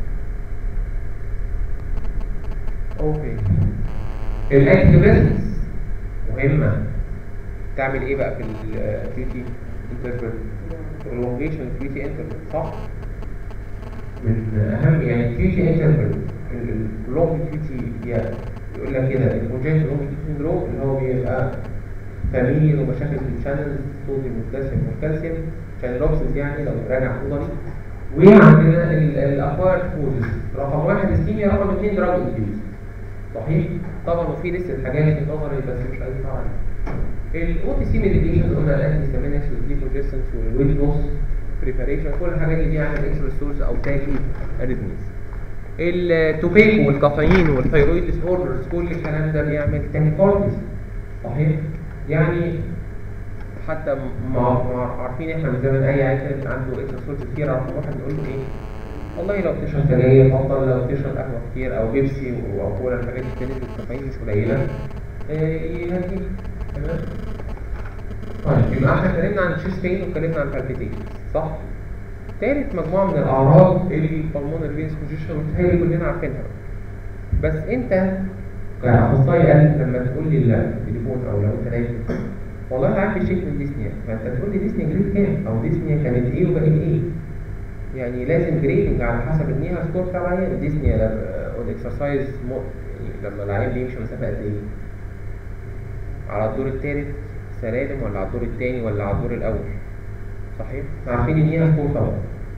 اوكي الاكتيفيزمز مهمة تعمل ايه بقى في الكيوتي انترفل prolongation كيوتي انترفل صح؟ من اهم يعني الكيوتي انترفل اللونج كيوتي يقول لك كده البروجيكت لونج كيوتي سندروم اللي هو بيبقى فاميليا ومشاكل في الشانلز صوديوم والكالسيوم والكالسيوم شانلوكسيس يعني لو راجع نظري وعندنا الاكوارد فوزز رقم واحد اسكيميا رقم اثنين دراج انفيوز صحيح؟ طبعا وفي لسه حاجات في نظري بس مش عايز طبعا الاو تي سي ميديكيشنز قلنا الانتي سامينكس والديكونجستنس والويت لوس بريباريشن كل الحاجات اللي بيعمل اكسترا سورس او تاكي اريثميز التوبيكو والكافيين والثيرويد ديس اوردرز كل الكلام ده بيعمل تانيكارديز صحيح يعني حتى مع مع عارفين احنا من زمان اي عيل كانت عنده اكسترا سورس كتير عارف واحد يقول له ايه والله لو بتشرب سجاير افضل لو بتشرب قهوه كتير او بيبسي او كولا الحاجات دي نسبه الكافيين مش قليله يهديك تمام طيب يبقى احنا اتكلمنا عن الشيست بين واتكلمنا عن البالبيتيشن صح؟ تالت مجموعة من الأعراض البلمونري فينس كونجيشن متهيألي كلنا عارفينها بس أنت كأخصائي قلب لما تقول لي التليفون أو لو أنت نايم والله أنا عارف الشيك من ديسنيا فأنت تقول لي ديسنيا جريد كام أو ديسنيا كانت إيه وبقت إيه يعني لازم جريدنج على حسب النيها سكور بتاع العيان ديسنيا الاكسرسايز يعني لما العيان بيمشي مسافة قد إيه على الدور الثالث سلالم ولا على الدور الثاني ولا على الدور الأول صحيح؟ عارفين ان هي فوق طبعا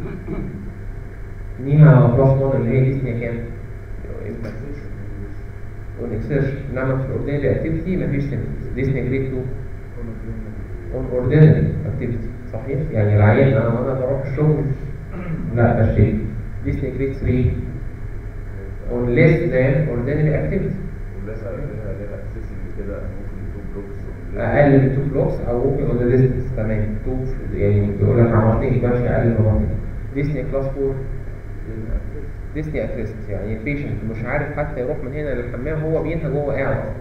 نيها بلس 1 اللي هي ديسنيا كام؟ والاكسيرشن انما في الاوردينري اكتيفيتي مفيش سيمبتومز ديسنيا جريد 2 اون اوردينري اكتيفيتي صحيح؟ يعني العيان انا وانا بروح الشغل لا ده شيء ديسنيا جريد 3 اون ليس ذان اوردينري اكتيفيتي والناس عارفينها ليها اكسسنج كده ممكن تو بلوكس اقل من 2 بلوكس او ممكن اون ديستنس تمام 2 يعني بيقول لك عمرتين يبقاش اقل من مرتين ديسني كلاس 4 ديسني اتريست يعني البيشنت مش عارف حتى يروح من هنا للحمام هو بينهج وهو قاعد اصلا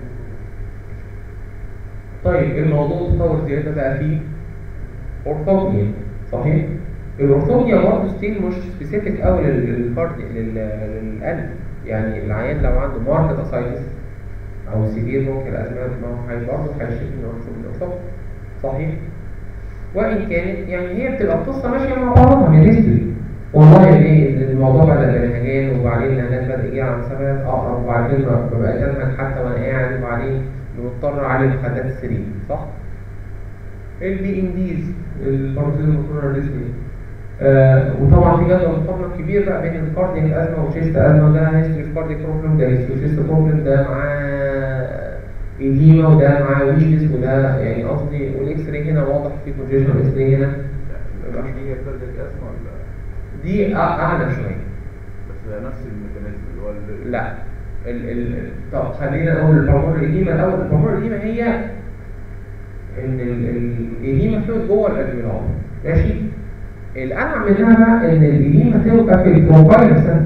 طيب الموضوع تطور زياده بقى فيه اورثوبنيا صحيح الاورثوبنيا برضه ستيل مش سبيسيفيك قوي للكارد للقلب يعني العيان لو عنده ماركت اسايتس او سيفير ممكن الازمات ما هو هي برضه هيشتكي من عنصر الاصابه صحيح وان كانت يعني هي بتبقى القصه ماشيه مع بعضها من هيستوري والله ايه الموضوع بدا بنهجان وبعدين الناس بدا يجي على مسافات اقرب وبعدين ببقى تنهج حتى وانا قاعد وبعدين مضطر اعالج حالات السرير صح؟ البي ام ديز البارازيتيك مونوكلونال ديسني آه وطبعا في جدول مقارنه كبير بقى بين الكاردياك ازمه وشيست ازمه ده هيستوري كاردياك بروبلم ده هيستوري شيست بروبلم ده معاه ايديما وده معاه ويجز وده يعني قصدي والاكس راي هنا واضح في كونجيشن الاكس راي هنا يعني دي هي كاردياك اسمه ولا دي أع- اعلى شويه بس نفس الميكانيزم اللي هو ال- لا ال ال طب خلينا نقول البرمور الإديمة الأول البرمور الإديمة هي إن ال- ال- الإديمة فلويد جوه الألفيولار ماشي الأنعم منها بقى إن الإديمة تبقى في البروفايل نفسها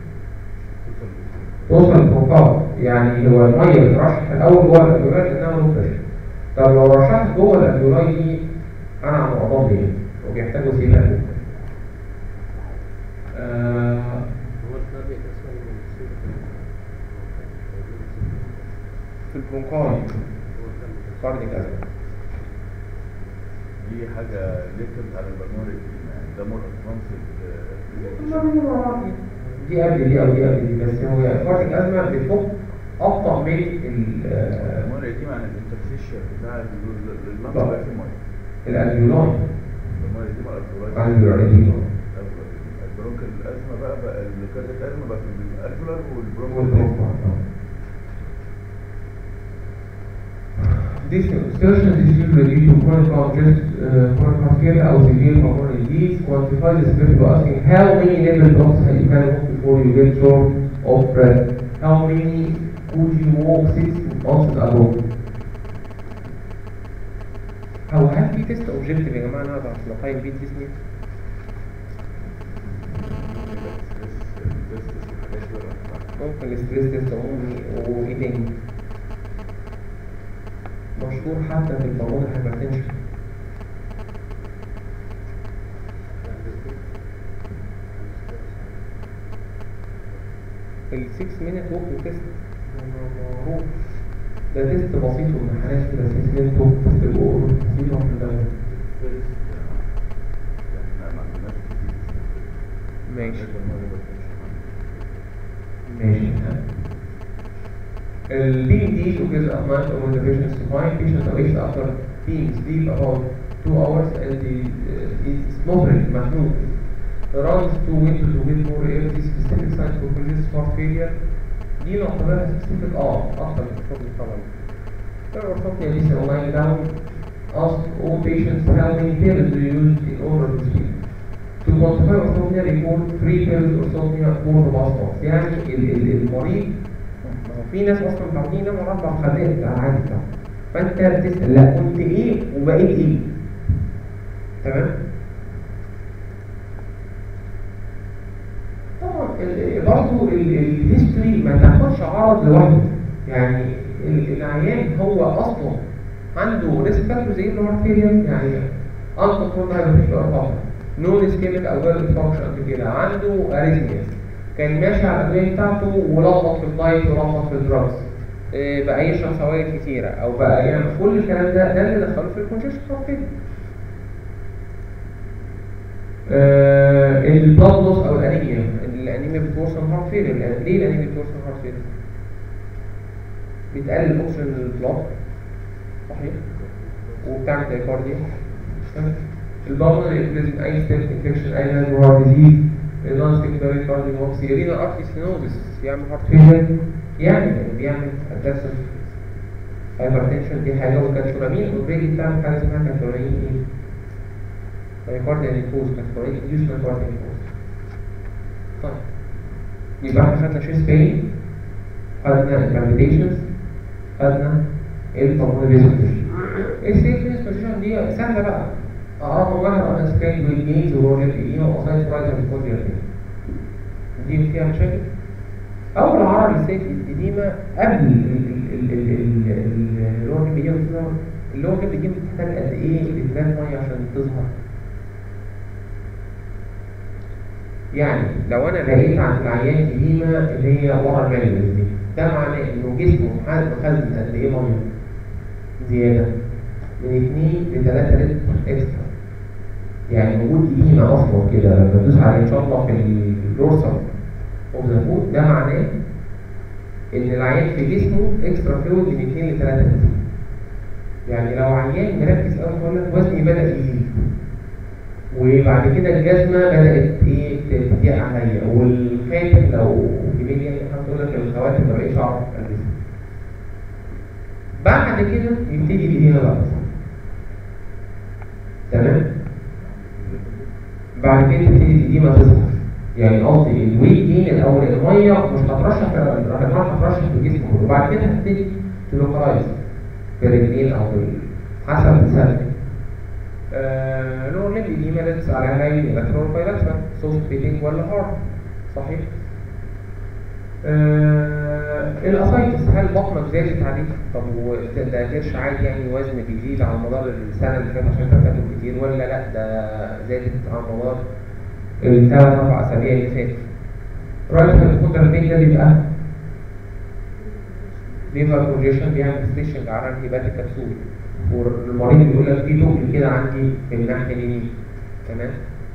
توصل للبروفايل يعني هو المية بترشح الأول جوه الألفيولار إنها لو بريشر طب لو رشحت جوه الألفيولار دي أنعم وأضل إيه؟ وبيحتاجوا سيلة آه هو الكاردياك اسمه من السيرة في البرونكاي كارديك أزمة دي حاجه ليكتد على البرمجه يعني ده مور ما ادفانسد بين بعض. دي قبل دي او دي قبل دي بس هو كارديك ازمه بتفك ابطا من ال- آه، البرمجه دي معنى الانترفيشر بتاع اللنج طبعا. بقى في ميه الالفيولار البرمجه دي مع الالفيولار دي البرونك الازمه بقى بقى الكارديك ازمه بقى في الالفولار والبرونك والبرونكاي. This exertion is usually due to chronic congestion, uh, chronic heart failure or severe pulmonary disease. Quantify this by asking how many levels of oxygen you can walk before you get short of breath. How many could you walk six months ago? هو هل في تيست اوبجيكتيف يا جماعه نقدر نقيم بيه ديزني؟ ممكن الستريس تيست عمومي وايه تاني؟ مشهور حتى في البرمجه الهايبرتنشن ال 6 minute walk تيست معروف ده تيست بسيط والامتحانات كده 6 minute walk تيست الأول بسيطة في الدولة ماشي ماشي The BMD occurs at night or when the patient is fine. Patient awakes after being asleep about two hours and he uh, is smothering, محنوق. Runs to window to get more air. These specific signs for congestive heart failure. دي نعتبرها specific اه أكتر من الشغل طبعا. Orthopnea is lying down. Ask all patients how many pills do you use in order to sleep. To quantify orthopnea report three pills orthopnea for the last month. يعني ال- ال- المريض ما هو في ناس اصلا متعودين يناموا اربع مخدات على العادي بتاعهم فانت بتسال لا كنت ايه وبقيت ايه تمام طبعا ال- برضه ال- الهيستوري ما تاخدش عرض لوحده يعني ال- العيان هو اصلا عنده ريسك فاكتور زي الهارت فيلير يعني انكنترول هايبرتنشن نون اسكيميك او فيرال فانكشن قبل كده عنده اريزمياس كان ماشي على الادويه بتاعته ولخبط في الدايت ولخبط في الدراجز إيه، بقى يشرب سوائل كتيره او بقى يعمل كل الكلام ده ده اللي دخله في الكونجكشن هارت فيلير البلاد لوس او الانيميا الانيميا بتوصل هارت فيلير ليه الانيميا بتوصل هارت فيلير؟ بتقلل الاكسجين للبلاد صحيح وبتعمل تايكارديا البلمونري امبليزم اي ستيب انفكشن اي هارت ديزيز النون سكندري كارديوموبسي رينال ارتري ستينوزس يعمل هارت فيلير يعني بيعمل ادرسف هايبرتنشن دي حاجه والكاتشورامين اوريدي بتعمل حاجه اسمها كاتشورامين ايه؟ مايكارديال نيكوز كاتشورامين انديوس مايكارديال نيكوز طيب يبقى احنا خدنا شيست بين خدنا البالبيتيشنز خدنا البلمونري فيزيتيشن السيفنس بوزيشن دي سهله بقى اعرف واحد انا سكاين ويل جينز وروجر ايديما واوسايد رايزر كوزير دي فيها مشاكل اول عرض للسيف الإديمة قبل الروجر ايديما تظهر الروجر ايديما بتحتاج قد ايه لتران ميه عشان تظهر يعني لو انا لقيت عند العيان إديمة اللي هي ورا المالوز دي ده معناه انه جسمه مخزن قد ايه ميه زياده من 2 ل 3 لتر اكسترا يعني وجود قيمه اصلا كده لما تدوس عليه ان شاء الله في الدورسال اوف ذا فود ده معناه ان العيان في جسمه اكسترا فلويد من 2 ل 3 لتر يعني لو عيان مركز قوي هقول لك وزني بدا يزيد وبعد كده الجزمه بدات ايه تضيق عليا والخاتم لو في بيتي يعني هتقول لك الخواتم ما بقتش اعرف البسها بعد كده يبتدي ايدينا بقى تمام بعد كده تبتدي الايديما تظهر يعني قصدي الويت جين الاول الميه مش هترشح في راح هترشح في الجسم كله وبعد كده هتبتدي تلوكلايز في الرجلين او في حسب السلك آه لور ليمب ايديما لاتس على هاي الكترون بايلاترال سوفت فيتنج ولا هارد صحيح آه الاسايتس هل بطنك زادت عليك؟ طب وده ده كرش عادي يعني وزن بيزيد على مدار السنه اللي فاتت عشان انت بتاكل كتير ولا لا ده زادت على مدار الثلاث اربع اسابيع اللي فاتت. رايت هيدروكوندر البين ده بيبقى ليفر كونجيشن بيعمل ستيشنج على الهيباتيك كبسول والمريض بيقول لك في تقل كده عندي في الناحيه اليمين تمام؟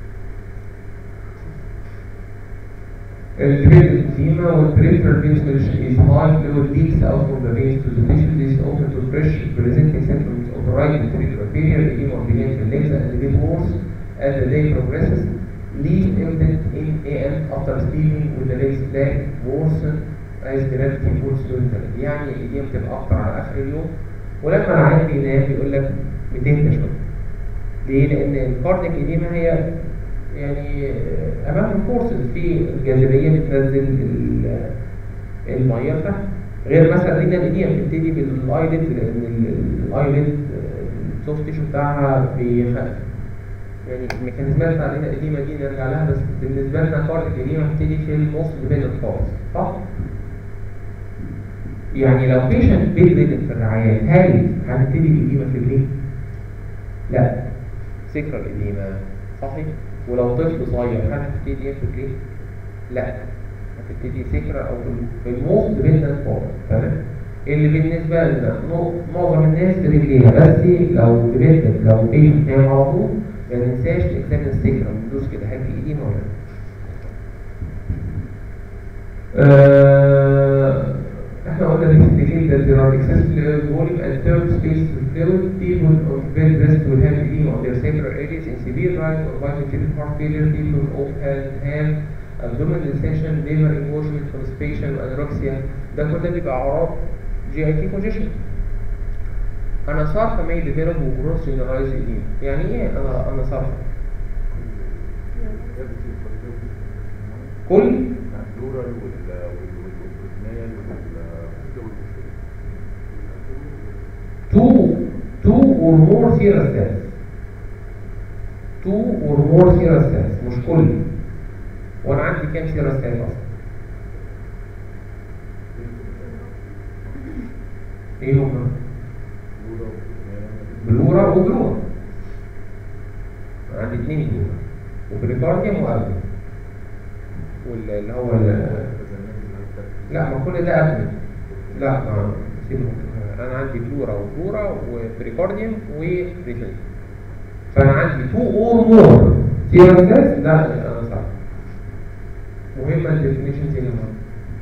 البريد edema والperipheral vein solution is high fluid leaks out from the veins to the tissue. This is open to pressure presenting symptoms of right ventricular failure, edema of the veins and legs and get worse as the day progresses. Least evident in AM after sleeping with the legs black worsen as gravity pulls during the night. يعني الإديمة بتبقى أكتر على آخر اليوم ولما العيان بينام بيقول لك بتهدى شوية. ليه؟ لأن الكارديك إديمة هي يعني امام فورسز في الجاذبيه بتنزل ال- الميه تحت غير مثلا لينا الإيديا بتبتدي بالايلid لان الايلid السوفت تيشو بتاعها بيخف يعني الميكانيزمات بتاع لينا القديمه دي نرجع لها بس بالنسبه لنا كارد القديمه بتبتدي في النص بين خالص صح؟ يعني لو بيشنت بيد ريدن في الرعايات هل هتبتدي القديمه في الليل؟ لا سكر القديمه صحيح ولو طفل صغير هل هتبتدي ايه في الليل؟ لا هتبتدي سكرة او في الموست بيزنس فورم تمام اللي بالنسبة لنا مو- معظم الناس برجليها بس لو بنت لو ايه نايم على طول ما ننساش نكتب السكرة ندوس كده هل في ايدينا ولا لا آه، احنا قلنا الاستيكين that there are excessive volume and third space with fluid people of bed rest will have edema on their sacral areas in severe right or biventricular heart failure people of have, have abdominal distension liver engorgement constipation anorexia ده كل ده بيبقى اعراض جي اي تي congestion انا صارفه may develop وجروس generalized edema يعني ايه انا انا صارفه كل الدورال والبروتينيال two two or more serous cells two or more serous cells مش كل وانا عندي كام serous cell اصلا ايه هما بلورا وبلورا عندي اتنين بلورا وبريكارديوم وابدن واللي هو ال- لا ما كل ده قبل لا ما سيبه انا عندي بلورا وبلورا وبريكارديوم وبريتين فانا عندي تو اور مور سيرسس لا انا صح مهمه الديفينيشنز اللي هنا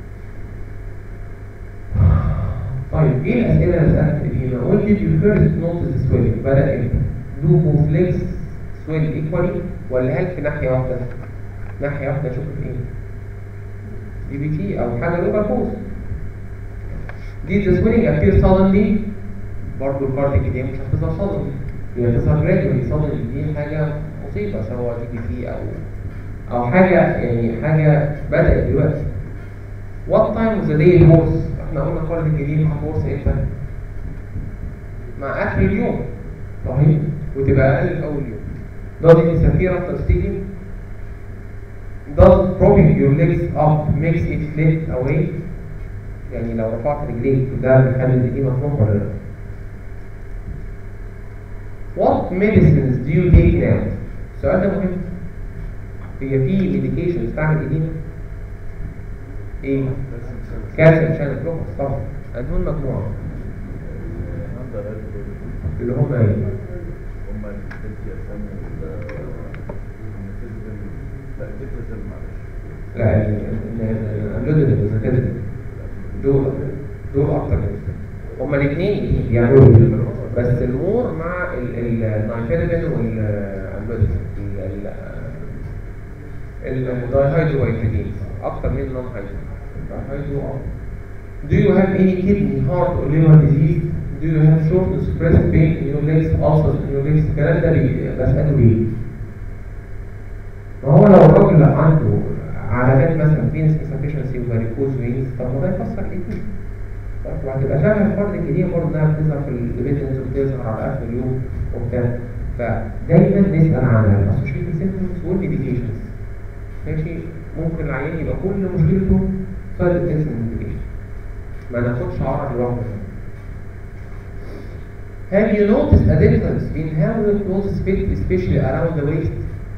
طيب ايه الاسئله اللي سالت فيها when did you first notice swelling بدا امتى do both legs swell equally ولا هل في ناحيه واحده ناحيه واحده اشوف في ايه دي بي تي او حاجه لوكال كوز did the swelling appear suddenly برضه الكارديك دي مش هتظهر suddenly هي هتظهر gradually suddenly دي حاجه مصيبه سواء دي بي تي او او حاجه يعني حاجه بدات دلوقتي what time was the day الهورس احنا قلنا كارديك دي هتورس امتى مع اخر اليوم صحيح وتبقى اقل في اول يوم does it disappear after sleeping does propping your legs up makes it slip away يعني لو رفعت رجليك ده بيخلي الايدين مفتوح ولا لا What medicines do you take now؟ السؤال ده مهم هي في ميديكيشنز تعمل ايدينا؟ ايه؟ كالسيوم شانل بلوكرز طبعا أنهون مجموعة اللي هم ايه؟ هم الكالسيوم لا ديفرزل معلش لا الاملودين والزكاتين دول دول اكتر من الفيلم هما الاثنين بيعملوا كده. بس المور مع النايتريدين والامبيدين الدايهيدرويتريدين اكتر من النون هيدرو Do you have any kidney, heart or liver disease? Do you have shortness, breast pain in your legs, ulcers in your legs? الكلام ده بي- بسأله ليه؟ ما هو لو الراجل عنده علامات مثلا فينس insufficiency وفاريكوز وينز طب ما ده يفسر ايه؟ طب وهتبقى شبه الفرد الجديد برضه انها بتظهر في الديفيدنز وبتظهر على اخر اليوم وبتاع فدايما نسال عن الاسوشيتد سيمبتومز والميديكيشنز ماشي ممكن العيان يبقى كل مشكلته سايد افكتس الميديكيشن ما ناخدش عرض لوحده Have you noticed a difference in how your clothes fit especially around the waist?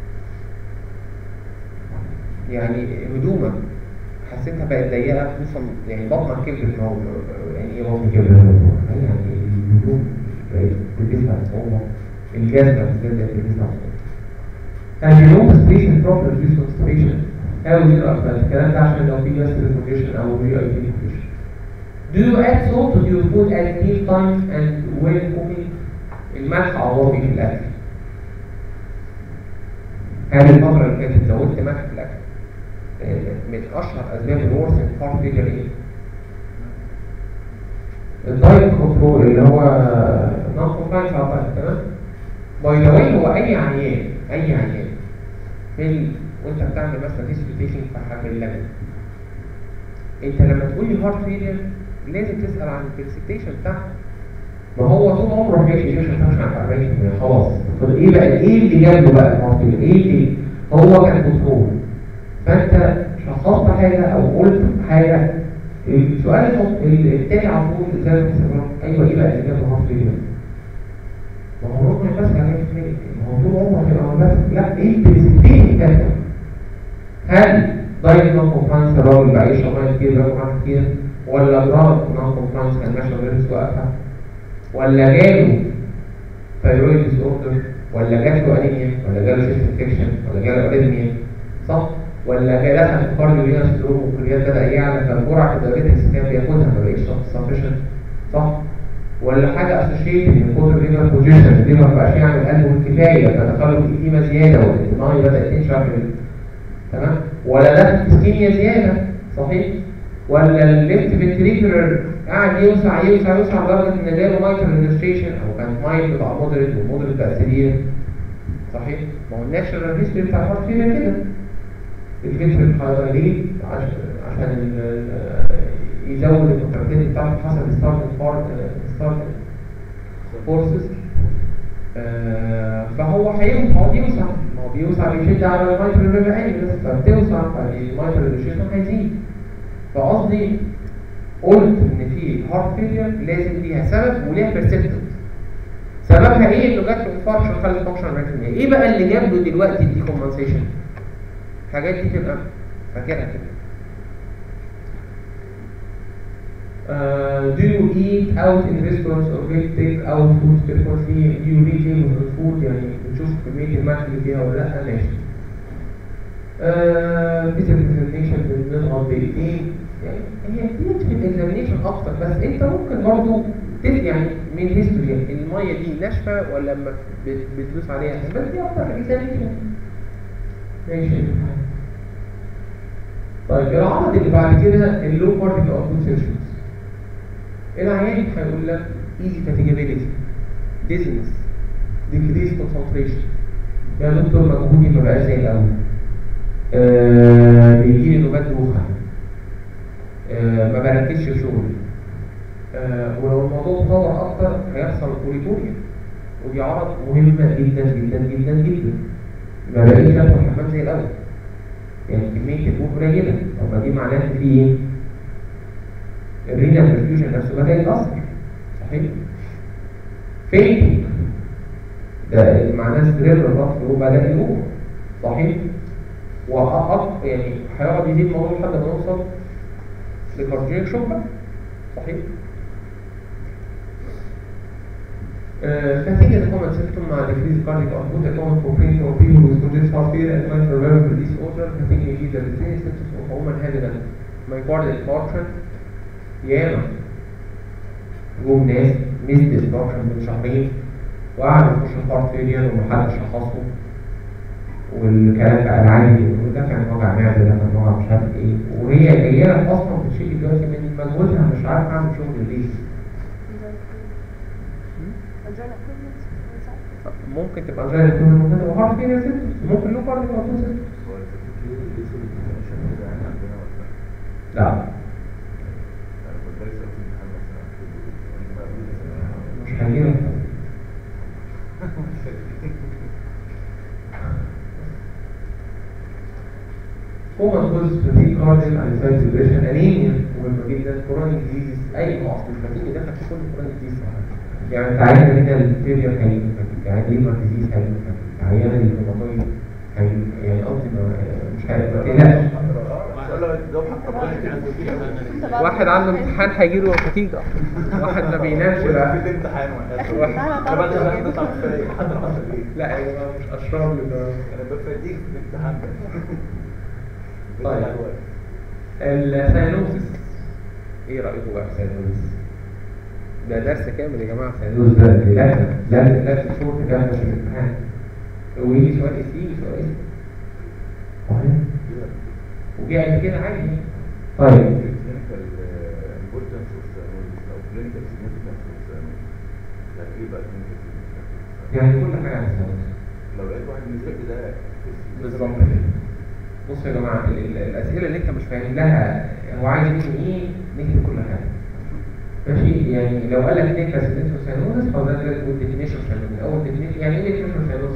يعني هدومك حسيتها بقت ضيقه خصوصا يعني بطنك كبرت ما هو يعني ايه بطن كبرت؟ يعني الهدوم بقت بتلبسها بصعوبه الجزمه بالذات بقت بتلبسها بصعوبه. Have you noticed recent problems with constipation? How is your appetite? الكلام ده عشان لو في gastric condition او GI condition. Do you add salt to your food at meal times and when cooking? الملح عوضي في الاكل. هل الفترة اللي فاتت زودت ملح في الاكل؟ من اشهر اسباب الورث الهارت فيلر ايه؟ الدايت كنترول اللي هو نون كومبلاينس على الدايت تمام؟ باي ذا واي هو اي عيان اي عيان في ال- وانت بتعمل مثلا هيستوتيشن في حمل اللبن انت لما تقول لي هارت فيلر لازم تسال عن البرسبتيشن بتاعها ما هو طول عمره ما بيعيش عشان مش عن 40% خلاص طب ايه بقى ايه اللي جاب له بقى الهارت فيلر؟ ايه اللي هو كان كنترول فانت شخصت حاجه او قلت حاجه السؤال الف- التاني على طول زي ما بتسأل، ايوه ايه بقى اللي جاب هارت فيلر؟ ما هو ربنا بس على ما هو طول عمره هيبقى بس لا ايه البرسبتيشن بتاعته؟ هل دايت نون كومبلاينس الراجل بقى يشرب ميه كتير بياكل ميه كتير ولا دراج نون كومبلاينس كان ماشي غير واقفه ولا جاله ثايرويد ديس اوردر ولا جات له انيميا ولا جاله شيست انفكشن ولا جاله اريثميا صح ولا جاي دخل في كارديو فينوس سندروم والكليات بدا يعلى فجرعه الدايابيتكس كان بياخدها ما بقتش سفشنت صح ولا حاجه اسوشيتد من كتر الليفر بوزيشن الليفر ما بقاش يعمل قلب كفايه فدخله في ايديما زياده والميه بدات تنشف تمام ولا ده اسكيميا زياده صحيح ولا الليفت فنتريكولر قاعد يوسع يوسع يوسع لدرجه ان جاله مايكرو ادمنستريشن او كان مايل بتاع مودريت والمودريت بقى سيفير صحيح ما هو الناتشرال هيستوري بتاع الهارت فيلر كده الفلتر الحيواني عشان عشان ال- يزود الكونتراكتيليتي بتاعته حسب الستارت ستارت فورسز فهو هيقعد يوسع ما هو بيوسع بيشد على المايكرو ريفر فبتوسع فالمايكرو ريفر هيزيد فقصدي قلت ان في هارت فيلير لازم ليها سبب وليها بيرسبتنس سببها ايه انه جات له انفاركشن خلت فانكشن 40% ايه بقى اللي جاب له دلوقتي الديكومبنسيشن الحاجات دي تبقى فاكرها كده Uh, do you eat out in restaurants or get take out food frequently? Do you read labels on food يعني بتشوف كمية الملح اللي فيها ولا لأ؟ ماشي. Uh, physical examination بنضغط دقيقتين يعني هي بتدخل examination أكتر بس أنت ممكن برضه تس- يعني من هيستوري المية دي ناشفة ولا لما بت- بتدوس عليها بس دي أكتر examination. ماشي. طيب العرض اللي بعد كده اللو بارتيكل اوتبوت سيرشنز العيان هيقول لك ايزي فاتيجابيلتي ديزنس ديكريز كونسنتريشن يا دكتور مجهودي ما بقاش زي الاول آه بيجي لي نوبات دوخه آه ما بركزش في شغلي آه ولو الموضوع تطور اكتر هيحصل بوليتوريا ودي عرض مهمه جدا جدا جدا جدا ما بقيش ادخل الحمام زي الاول يعني كمية البول قليلة طب ما دي معناها ان في ايه؟ الرينال برفيوجن نفسه بدأ يتأثر صحيح؟ فين؟ ده معناه استرير الضغط هو بدأ يقوم صحيح؟ وأق يعني هيقعد يزيد الموضوع لحد ما نوصل لكاردياك شوك بقى صحيح؟ Uh, fatigue is a common symptom مع decreased cardiac output, a common complaint for people with congestive heart failure and mitral valve disorder. Fatigue may be the resistance symptoms of women having a myocardial infarction. ياما جم ناس ميس ديستراكشن من شهرين وقعدوا يخشوا هارت فيلير ومحدش شخصهم والكلام بقى العادي وده كان وجع معده ده كان وجع مش عارف ايه وهي جايه لك اصلا بتشيل دلوقتي من مجهودها مش عارف اعمل شغل ليه ممكن تبقى زي الدكتور ممكن تبقى هارت فيلير سيمتومز ممكن له كارديو اوتو سيمتومز هو الفكرة ليه اسم الديفينيشن كده يعني عندنا ولا لا؟ لا انا كنت دارس في الامتحان مثلا انت بقى بتقول لي مش هيجيلك كومن كوز فاتيج كارديال انسايد ديبريشن انيميا مهمه جدا كورونيك ديزيز اي ما اصل الفاتيج ده في كل كورونيك ديزيز يعني تعالى هنا الفيلير هيجي يعني ليفر ديزيز هيجي عيان الهيماتويد هيجي يعني قصدي ما- مش هي- ما تقلقش واحد عنده امتحان هيجيله نتيجة واحد ما بينامش بقى في امتحان آخر واحد امتحان انا بعد هتعرف ما نطلع في حد العصر ايه لا يا جماعة مش أشرار لده انا بفاديك في الامتحان ده طيب. بالله عليك. الساينوزس ايه رأيكم بقى في الساينوزس؟ ده درس كامل يا جماعة الساينوزس ده لازم لازم لازم شهور كاملة في الامتحان ويجي سؤال اس يجي سؤال اس صحيح وجي قبل كده عادي طيب clinical uh, importance of cyanosis او clinical significance of cyanosis يعني ايه بقى clinical significance يعني كل حاجة عن الساينوزس لو لقيت واحد بالنسبه لي ده بالظبط كده بصوا يا جماعه ال- ال- الاسئله اللي انت مش فاهم لها هو عايز مني ايه نكتب كل حاجه ماشي يعني لو قال لك نيكلاس سينوسس فده ده تقول ديفينيشن من اول ديفينيشن يعني ايه ديفينيشن سينوسس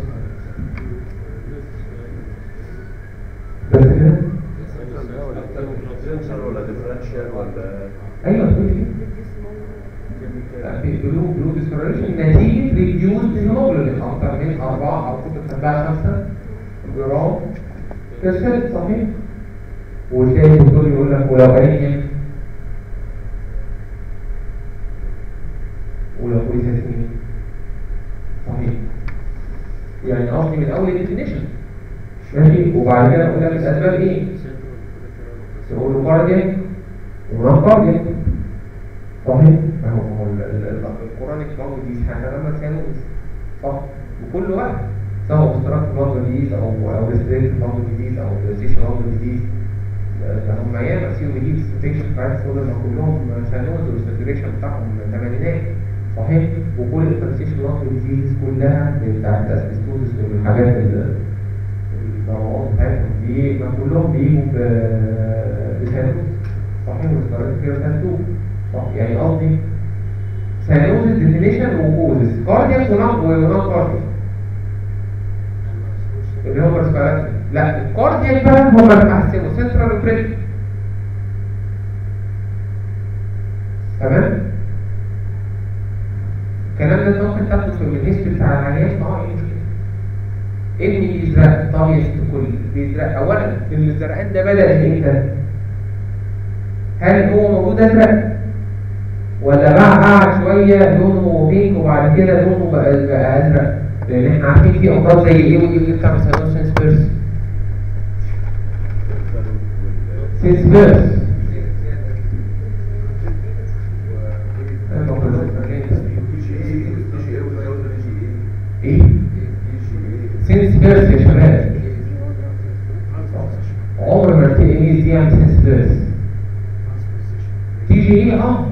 بس كده differential ولا differential ولا ايوه تقول كده لا، في بلو بلو ديسكوريشن نتيجه ريديوز هيموجلوبين اكتر من اربعه او كنت بتحبها خمسه جرام كسل صحيح وتلاقي الدكتور يقول لك ولو انيميا ولو بوليسيسميا صحيح يعني قصدي من اول الديفينيشن ماشي وبعد كده اقول لك الاسباب ايه تقول له كاردياك ونون كاردياك صحيح ما هو هو ال- ال- ال- القرآن برضه دي حاجة لما كانوا صح وكل واحد سواء اوبستراكت برضه ديزيز او او ريستريكت برضه ديزيز او ريزيشن برضه ديزيز ده هم ياما سيو ديزيز انفكشن بتاعت دول ما كلهم سانوز والساتوريشن بتاعهم ثمانينات صحيح وكل الانفكشن برضه ديزيز كلها بتاعت الاسبستوزس والحاجات اللي الضوابط بتاعتهم دي ما كلهم بيجوا ب- بسانوز صحيح والسكارات كده سانوز صح يعني قصدي سانوز ديفينيشن وكوزز كاردياك ونون ونون كاردياك اللي هم السكارات لا الكاردياك بقى هم اللي بيحسنوا سنترال وبريفرال تمام الكلام ده انت ممكن تاخده في الهيستوري بتاع العيان اه ايه المشكله ابني بيزرق طب يا ست الكل بيزرق اولا الزرقان ده بدا امتى هل هو موجود ازرق ولا بقى قعد شويه لونه بينك وبعد كده لونه بقى, بقى ازرق لان احنا عارفين في امراض زي ايه وايه اللي بتعمل سينوسين سبيرس سيسبيرس ايه سينسبيرس يا شباب عمر ما تلاقي ميز دي عن سينسبيرس تي جي ايه اه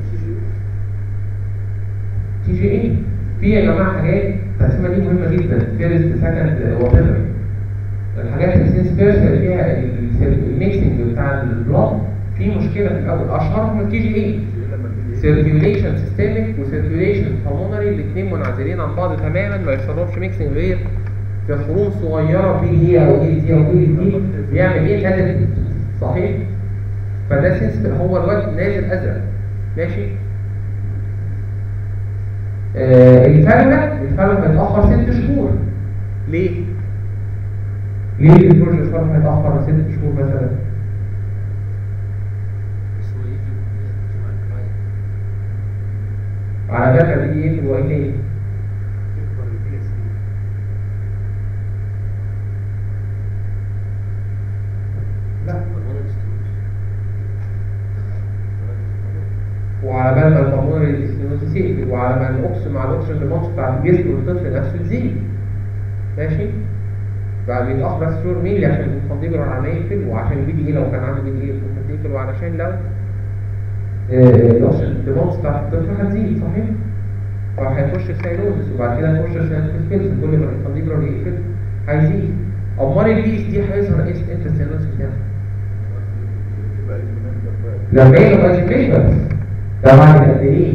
تي جي ايه في يا جماعه حاجات التقسيمه دي مهمه جدا فيرست سكند وات الحاجات السينسبيرس اللي فيها الميكسنج بتاع البلاد في مشكله في الاول اشهرهم التي جي ايه سيركيوليشن سيستميك وسيركيوليشن pulmonary الاثنين منعزلين عن بعض تماما ما يشربش ميكسنج غير في خروم صغيره بي دي او اي دي او بي دي بيعمل ايه الادب صحيح فده سينس هو الوقت نازل ازرق ماشي آه الفرق الفرق هيتاخر ست شهور ليه؟ ليه البروجكت الفرق هيتاخر ست شهور مثلا؟ على فكره دي ايه في الوقتين لا وعلى بال ما البلمونري ستينوزيس يقفل وعلى ما الاكسجين مع الاكسجين ريمونس بتاع الجسم والطفل نفسه تزيد ماشي بقى بيتأخر بس شهور ميلي عشان الكونتيجر على يقفل وعشان البي دي اي لو كان عنده بي دي اي الكونتيجر وعلشان لو الاكسجين ريمونس بتاع الطفل هتزيد صحيح؟ فهيخش في ساينوزس وبعد كده هيخش في ساينوزس كل ما الكونتيجر يقفل هيزيد امال البي اس دي هيظهر امتى الساينوزس بتاعه؟ يبقى اسمه بقى لما يبقى ايزوميتر ده بعد قد ايه؟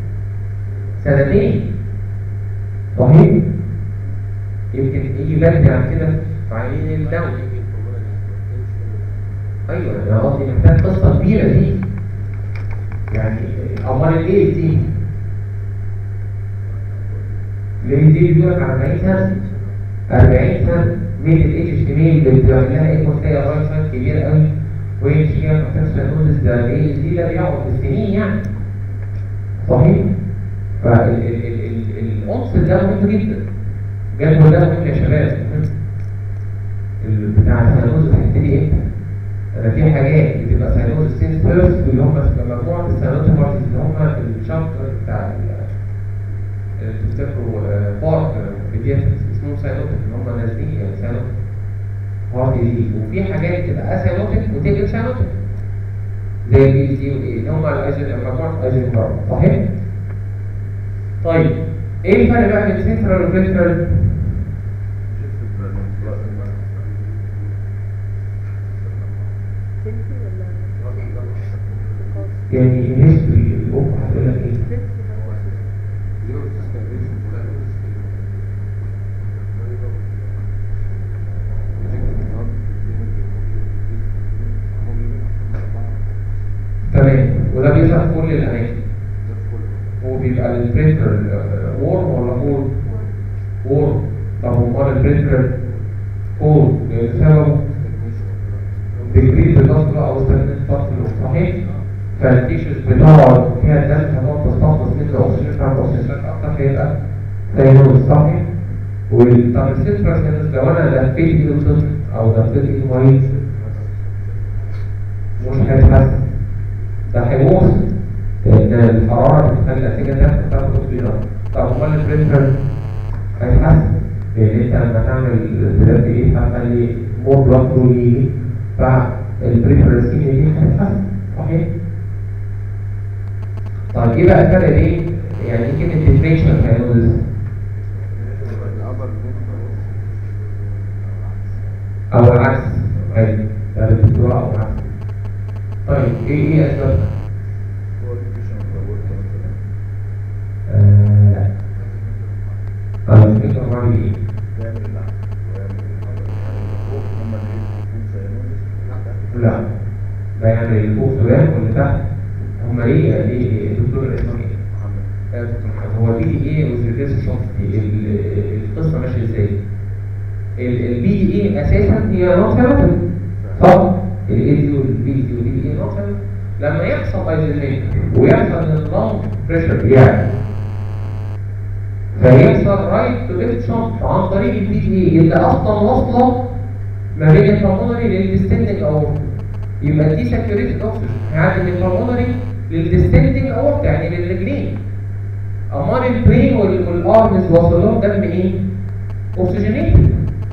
سنتين صحيح؟ يمكن يجي بدري عن كده في عينين الدم ايوه انا قصدي محتاج قصه كبيره دي يعني امال الايه دي؟ الايه دي بيقول لك 40 سنه 40 سنه ميل الاتش ميل اللي بتعمل لها ايه مشكله رايت سايد كبير قوي ويمشي فيها بروفيسور نودس ده ايه دي ده بيقعد بالسنين يعني صحيح فالعنصر ده مهم جدا الجدول ده مهم يا شباب ال- بتاع السيانوز هتبتدي امتى؟ انا في حاجات بتبقى سيانوز سينس فيرست اللي هم مجموعه السيانوز مارتس اللي هم الشابتر بتاع ال- اللي تفتكروا آه، بارك بيدياتريكس اسمهم سيانوتك اللي هم نازلين يعني سيانوتك هارد دي وفي حاجات بتبقى اسيانوتك وتقلب سيانوتك زي البي سي والاي اللي هم الايزن مجموعه الايزن كارب صحيح؟ طيب ايه الفرق بقى بين سنترال وفيترال؟ شفت من راس المال سيلفي ولا يعني الهيستوري الام هتقول لك ايه؟ تمام وده بيظهر في كل الاماكن هو بيبقى البريفرال وورم ولا كول؟ وورم طب امال البريفرال كول بسبب تجريد الضغط او استخدام الضغط صحيح؟ فالتيشوز بتقعد فيها الدم هتقعد تستخلص منه اكسجين بتاعت اكسجين اكتر فيبقى سينوز صحيح؟ وال- طب السيترا سينوز لو انا لفيت ايد الطفل او لفيت ايد مريض مش هيتحسن ده هيبوظ لان الحراره بتخلي الانسجه تحت تاخد اكسجين طب امال البريفرال هيتحسن لان انت لما تعمل بلاد ايه هتخلي مور بلاد فلو يجي فالبريفرال سكين دي هتتحسن صحيح؟ طيب ايه بقى الفرق بين يعني ايه كلمه ديفريشن كاينوزس او العكس عادي ده الدكتوراه او العكس طيب ايه ايه اسبابها؟ آه، لا انا مش فاكر بعمل ايه لا ده يعني اللي فوق سودان واللي تحت هم ليه ليه الدكتور اسمه ايه؟ آه، دكتور محمد. هو البي دي ايه والسيرفيس شخصي القصه ماشيه ازاي؟ البي دي ايه اساسا هي نوت ثيرابي صح؟ الاي دي والبي دي والبي دي ايه نوت ثيرابي لما يحصل ايزوليشن ويحصل ان اللونج بريشر يعلى فيحصل رايت تو ليفت شنط عن طريق البي دي ايه اللي اصلا واصله ما بين البلمونري للديستندنج اورتا يبقى دي ساتوريتد اوكسجين هيعدي من البلمونري للديستندنج اورتا يعني للرجلين امال البرين وال- والارمز واصل لهم دم ايه؟ اوكسجينيتد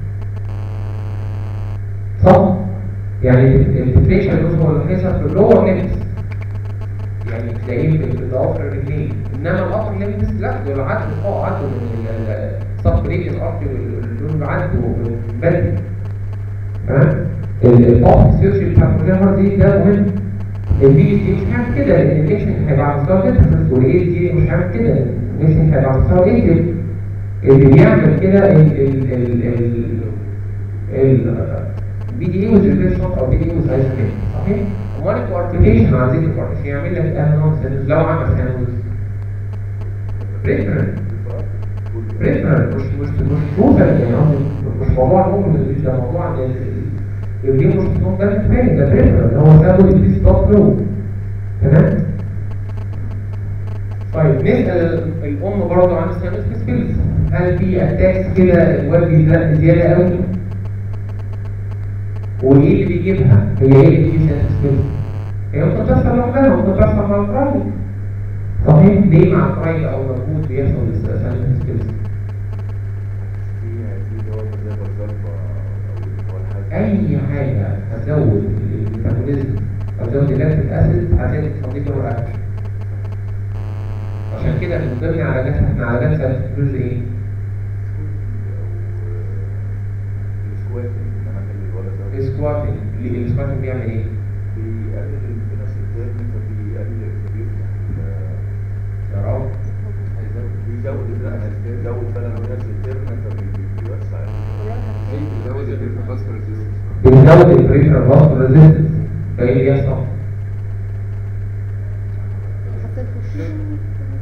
صح؟ يعني الديفريشن هو اللي هيظهر في اللور ليمس يعني تلاقيه في في ضوافر الرجلين انما الابر ليمس لا دول عدوا اه عدوا من السب بريكن ارتي دول عدوا من بدري تمام؟ الاوف سيرش بتاع الكلامر دي ده مهم البي دي مش هيعمل كده لان البيشنت هيبقى على مستوى الديفرنس والاي دي مش هيعمل كده البيشنت هيبقى على مستوى الاي اللي بيعمل كده ال ال ال ال البي دي اي والريفيرس شوت او بي دي اي والسايزوكين صحيح؟ امال الكوارتيكيشن عايزين الكوارتيكيشن يعمل لك اهنون لو عمل سينوز بريفرال بريفرال مش مش مش توتال يعني قصدي مش موضوع نوم ده موضوع يبقى مش نوم ده كفايه ده بريفرال هو سبب البي ستوب فلو تمام؟ طيب نسأل الأم برضه عن السيانوس سكيلز هل في أتاكس كده الواد بيزرق زيادة قوي؟ وايه اللي بيجيبها؟ هي ايه اللي بيجيب سيانوس سكيلز؟ هي ممكن تحصل لوحدها ممكن تحصل مع الراجل ليه مع الفرايد او المجهود بيحصل السايلنت سكيلز في في اللي هو زي بالظبط او اللي هو الحاجه اي حاجه هتزود الميتابوليزم او تزود اللاكتيك اسيد هتلاقي تضيف له اكشن عشان كده من ضمن علاجات احنا علاجات سايلنت سكيلز ايه؟ السكواتنج ان انا اخلي الولد ده السكواتنج ليه السكواتنج بيعمل ايه؟ بيقلل الفينس الترم فبيقلل فبيفتح ال- يا رب بيزود الفينس بيزود فعلا الفينس الترم فبيوسع بيزود الفاسفور ريزيستنس بنزود البريفرال فاسكولار ريزيستنس فايه اللي يحصل؟ حسيت بالشم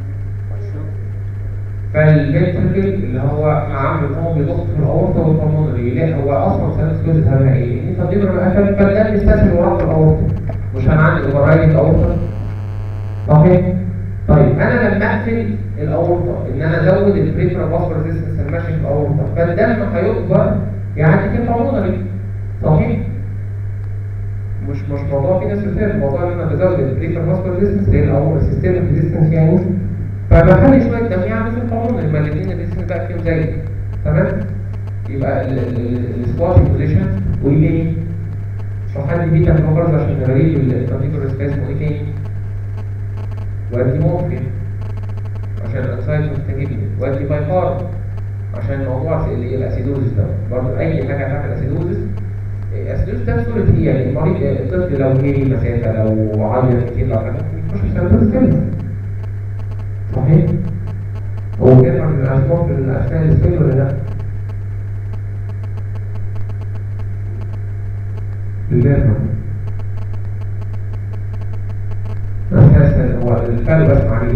فالفنتركل اللي هو عامل هو بيضخ في الاورطه والبلمونري لا هو اصلا سنه سكوز هذا ايه؟ انت تضرب القفل فالدم يستسهل وراء في الاورطه مش هنعدي اوفرايد اورطه صحيح؟ طيب انا لما اقفل الاورطه ان انا ازود البريفرال فاسكولار ريزيستنس الماشي في الاورطه فالدم هيكبر يعدي في البلمونري صحيح؟ مش مش موضوع في ناس بتعرف موضوع ان انا بزود البريفر فاسكولار ريزيستنس اللي هي الاول سيستم ريزيستنس يعني فبخلي شويه دم يعمل في القانون لما الاثنين الريزيستنس بقى فيهم زي تمام يبقى السكوات بوزيشن وايه تاني؟ وحد بيتا بلوكرز عشان نغيب الترانزيتور اسمه ايه تاني؟ وادي مورفين عشان الانسايد مستجيب وادي بايبار عشان موضوع اللي هي الاسيدوزيس ده برضه اي حاجه هتعمل اسيدوزيس الاسيدوزيس ده بصوره ايه يعني المريض الطفل لو هي مسافه لو عيط كتير لو حاجه يخش في سيروتونين كده صحيح هو بيرفع من الاسباب في اثناء السكيل ولا لا؟ بيرفع اساسا هو الفرق بس عليه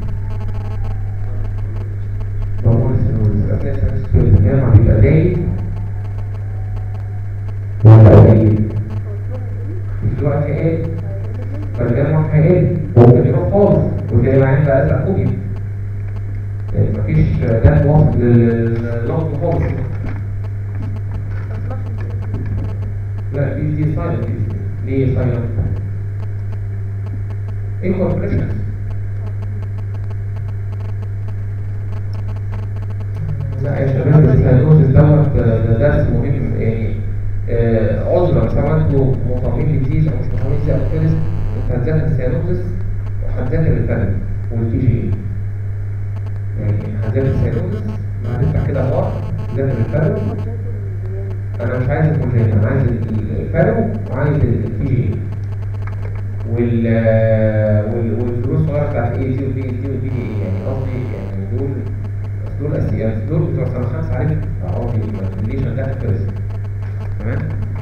ضمور السيروز اثناء السكيل بيرفع بيبقى زايد ولا قليل؟ في الوقت قال فالجامعة هيقل ممكن يروح خالص وتلاقي العين بقى أزرق فوقي يعني مفيش دم واصل للنقط خالص لا دي دي سايلنت ليه سايلنت؟ incorporations لا يا شباب السيانوزيس دوت ده درس مهم يعني آه، عذرا سواء انتوا مصابين بديزيز او مش مصابين بديزيز او كده انت هتذاكر السيانوزيس وهتذاكر الفرق والتي جي يعني هتذاكر السيانوزيس هتفتح كده بار تذاكر الفرق انا مش عايز الكونجين انا عايز الفرق وعايز التي جي وال وال- والفلوس الصغيره بتاعت اي تي وبي تي وبي دي اي يعني قصدي يعني دول دول اساسيات دول بتوع سنه خمسه عليك قصدي ما تقوليش انا داخل فيرست تمام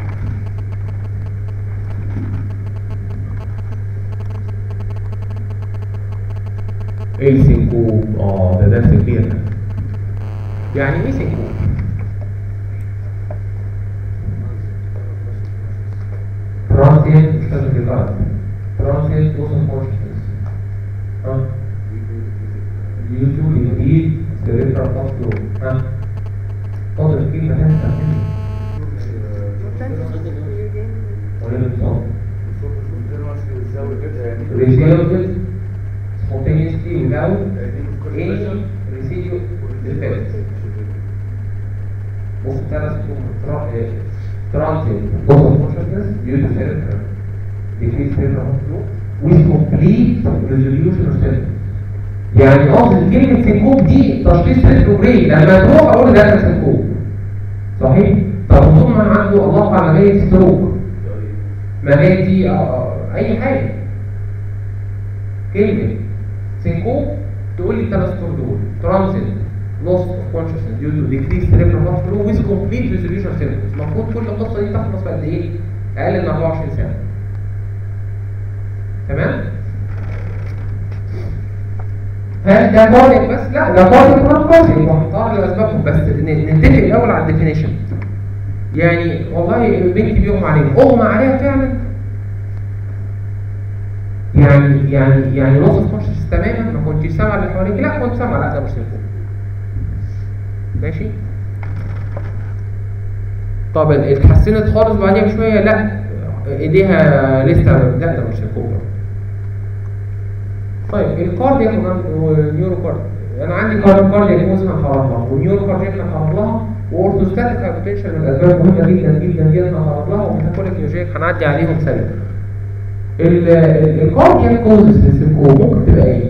ايه السنكوب اه ده درس كبير ده. يعني ايه سنكوب ترانسيت مش لازم تتعرف ترانسيت وصل كونشنس اه يوجوالي جديد سيريبرال فاسكولو ها فاضل الكلمه تانية تعملها ولا نظام resulted spontaneously without any residual effect. بص ثلاث transient loss of consciousness due to cerebral decreased cerebral flow with complete resolution of symptoms. يعني قصد كلمة سنكوب دي تشخيص ريتروجريد لما تروح اقول ده كان سنكوب صحيح؟ طب ثم عنده الله على مية ستروك مبادئ آه، اي حاجه كلمه سينكوب تقول لي الثلاث سطور دول ترانزيت loss of consciousness due to decreased cerebral blood flow with complete resolution of symptoms المفروض كل القصه دي تخلص في قد ايه؟ اقل من 24 ساعه تمام؟ هل ده كارdiac بس؟ لا ده كارdiaك ونون كارdiaك وهنطلع لاسبابهم بس ن- نتفق الاول على الديفينيشن يعني والله بنتي بيغمى عليها اغمى عليها فعلا يعني يعني يعني لوس اوف كونشس تماما ما كنتش سامع اللي حواليك لا كنت سامع لا ده مش سينكوب ماشي طب اتحسنت خالص بعديها بشويه لا ايديها لسه لا ده مش سينكوب طيب الكاردياك والنيورو كاردياك انا عندي كاردياك كاردياك موز هنتعرض لها والنيورو كاردياك هنتعرض لها واورثوستاتيك هايبوتنشن من الاسباب مهمه جدا جدا جدا هنتعرض لها وميتابوليك نيوجيك هنعدي عليهم سريع ال- ال- الكاردياك كوزز للسينكوب ممكن تبقى ايه؟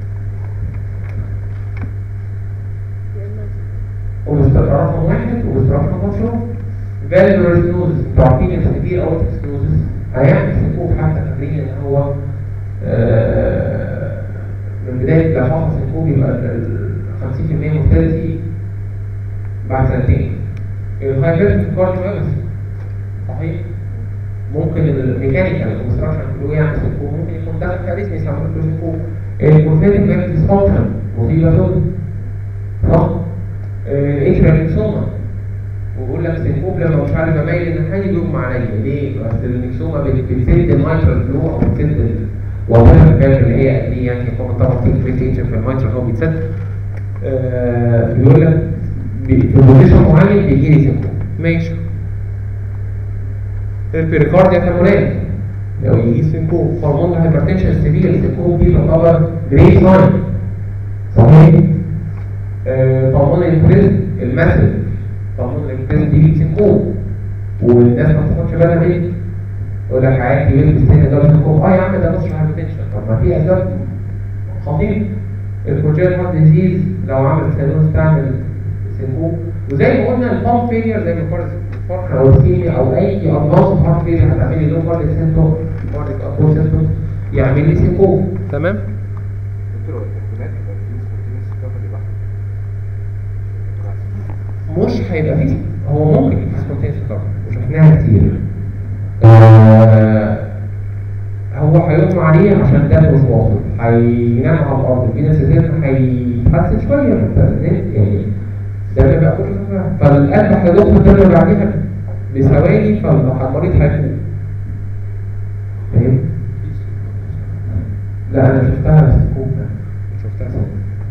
يا اما اوبستراكشن رقم واحد اوبستراكشن مشروع فالفر سنوزس انتوا عارفين السيفير اوتيك سنوزس هيعمل سنكوب حتى فاكرين ان هو آه، من بدايه لو حصل سنكوب يبقى ال 50% مورتاليتي بعد سنتين الهايبرتيف كارديوميوباثي صحيح ممكن الميكانيكال اوبستراكشن فلو يعمل سنكوب ممكن يكون داخل في اريثميا يعمل له سنكوب البروفيتيك فيرتيس ديسفانكشن مصيبه سوداء صح الاتريال ليكسوما ويقول لك سنكوب لما مش عارف اميل الناحيه يغمى عليا ليه؟ اصل الليكسوما بت- بتسد المايترال فلو او بتسد ال- وظيفه الفالف اللي هي دي يعني يكون طبعا في كريتيشن في المايترال هو بيتسد آه، بيقول لك بي- في بوزيشن معين بيجي لي سنكوب ماشي البريكارديا كامولات لو يجي سنكوب هرمون الهايبرتنشن سيفير سنكوب دي تعتبر جري ساين صحيح هرمون الانفلونزا المثل هرمون الانفلونزا دي سنكوب والناس ما بتاخدش بالها منه يقول لك عادي يلبس السن ده سنكوب اه يا عم ده نص هايبرتنشن طب ما في اسباب خطيره الكونجنتال هارت ديزيز لو عمل سينوس تعمل سنكوب وزي ما قلنا البامب فيلير زي ما فرض فرق او السيميا او اي ادفانس هارت فيلير هتعمل لي لو كارديك سيمتوم كارديك اكول سيمتوم يعمل لي سنكوب تمام دكتور هو الاحتمال يبقى في سبونتينيوس ريكفري لوحده مش هيبقى فيه هو ممكن يبقى فيه سبونتينيوس ريكفري وشفناها كتير آه هو هيغمى عليه عشان ده مش واصل هينام على الارض الفينس سيستم هيتحسن شويه بس يعني ده ما بياكلش سكر. فالقلب هيضخ الدم بعديها بثواني فالمريض هيفوق فاهم؟ لا انا شفتها بس الكوب ده شفتها سوا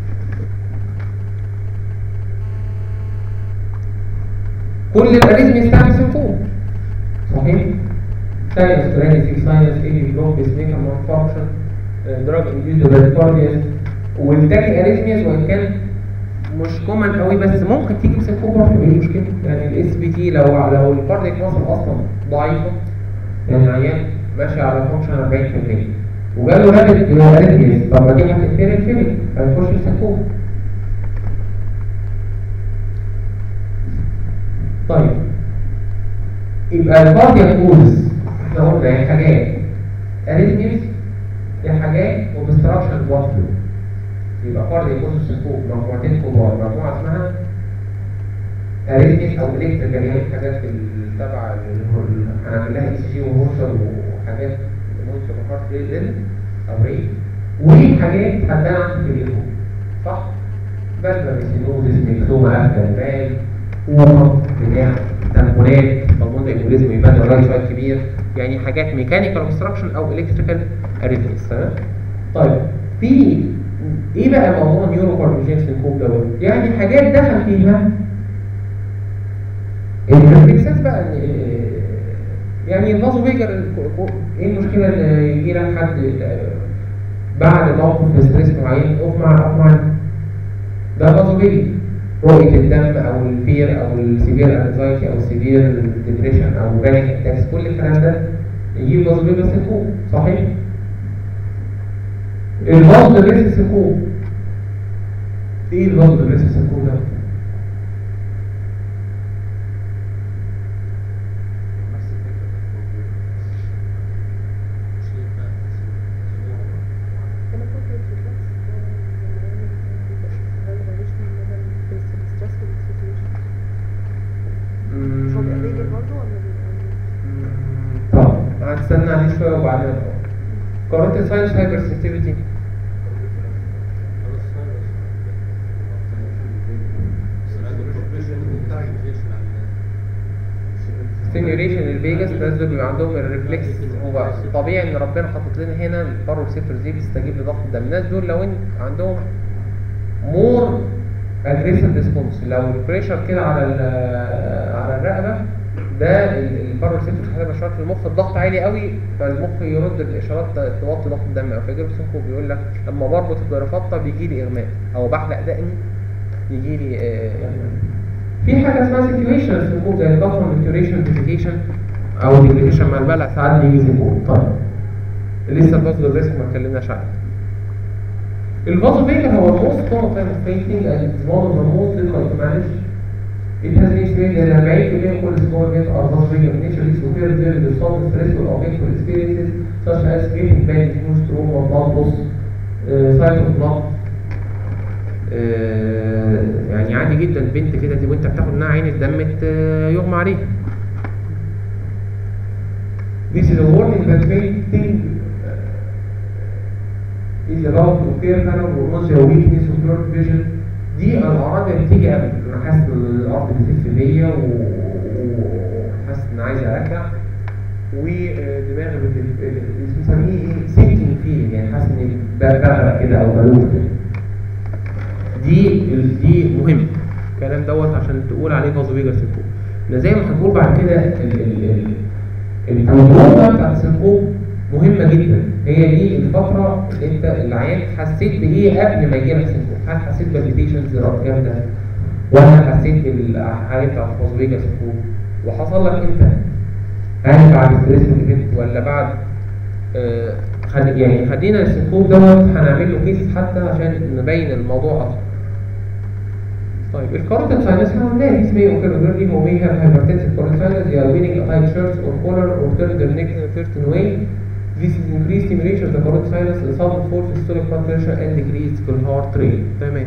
كل الاريزم يستعمل سيمتوم صحيح ساينس ترانسي ساينس اي بلوك بيس ميكر مالفانكشن دراج انديوز براديكاردياس والتاكي اريزمياز وان كان مش كومن قوي بس ممكن تيجي بسيمتوم برضه ايه المشكله يعني الاس بي تي لو لو الكارديك ماسل اصلا ضعيفه يعني عيان ماشي على فانكشن 40% وجاله رابط اريزمياز طب ما دي هتنفرد فين هيخش في سيمتوم طيب يبقى الكاردياك كوز احنا قلنا يا حاجات اريثميز يا حاجات اوبستراكشن بلاد فلو يبقى كاردياك كوز سيكوب مجموعتين كبار مجموعه اسمها اريثميز او الكتريكال يعني حاجات في ال- تبع ال- هنعمل لها اي سي جي وهورسر وحاجات مونيتور هارت ريت او ريت وحاجات هتبان عندك في الايكو صح؟ بلبل سينوزيس ميكسوما افلال بال ومر بتاع تنبولات هرمون الايموليزم يبان الراجل شويه كبير يعني حاجات ميكانيكال اوبستراكشن او الكتريكال اريثميز تمام طيب في ايه بقى موضوع نيورو كارديوجين سينكوب دوت يعني حاجات دخل فيها الريفلكسات بقى إن- يعني الفازو بيجر ايه المشكله ان يجي لك حد بعد موقف ستريس معين اغمى اغمى ده فازو بيجر رؤية الدم أو الفير أو السيفير انزايتي أو السيفير ديبريشن أو بانيك اتاكس كل الكلام ده يجيب بازوبيل بس سيكوب صحيح؟ البازل ريس سيكوب إيه البازل ريس سيكوب ده؟ نفس الفكرة مش يبقى انا كنت ريفلكس فاليديشن ليفل في الستريسفول سيتويشن هو بيبقى بيجر برضه ولا بيبقى طب هنستنى عليه شوية وبعدين كارنت ساينس هايبر سنسيتيفيتي ستيميوليشن الفيجاس الناس دول بيبقى عندهم الريفلكس هو طبيعي ان ربنا حاطط لنا هنا البارو ريسبتورز دي بتستجيب لضغط الدم الناس دول لو انت عندهم مور اجريسيف ريسبونس لو البريشر كده على ال- على الرقبه ده الكاربون ريسبتورز هتبقى اشارات في المخ الضغط عالي قوي فالمخ يرد الاشارات ت- توطي ضغط الدم او فيجيب سينكوب بيقول لك لما بربط الجرافطه بيجي لي اغماء او بحلق دقني يجي لي آه، في حاجه اسمها سيتويشن سينكوب زي الضغط ميتوريشن ديفيكيشن او ديفيكيشن مع البلع ساعات بيجي سينكوب طيب لسه الفازو الريسك ما اتكلمناش عنه الفازو فيجر هو الموست common type of fainting and it's one of the most difficult to manage It has been estimated that 40% of all small games are vasovagal in nature. This occurs during the sudden stressful or painful experiences such as getting bad news, trauma, blood loss, uh, sight of blood. آه، يعني عادي جدا بنت كده دي وانت بتاخد منها عين الدم ت- يغمى عليها. This is a warning that fainting uh, is about to occur kind of nausea, weakness, of blurred vision. دي الأعراض اللي بتيجي قبل أنا حاسس إن الأرض بتلف بيا و- وحاسس إن عايز أرجع ودماغي بت- بنسميه إيه سينكينج فيلينج يعني حاسس إني بغرق كده أو بلوف كده. دي ال- دي مهم الكلام دوت عشان تقول عليه فازوفيجا سينكوب ده زي ما هنقول بعد كده ال- ال- ال- البروتوكول بتاعت السينكوب مهمة جدا هي دي الفترة اللي انت العيان حسيت بإيه قبل ما يجيلك سينكوب هل حسيت بالبيتيشنز جامدة ولا حسيت بالحاجة بتاعت فازوفيجا سينكوب وحصل لك امتى؟ هل بعد ستريس ايفنت ولا بعد آه خل... يعني خلينا السينكوب دوت هنعمل له كيس حتى عشان نبين الموضوع اكتر طيب الكاروتيد ساينس احنا قلنا اسمه وكده غير هو may have hypertensive carotid sinus they are wearing a tight shirt or collar or turn their neck in a certain way this is increased stimulation of the carotid sinus a sudden fall في systolic blood pressure and decreased heart rate تمام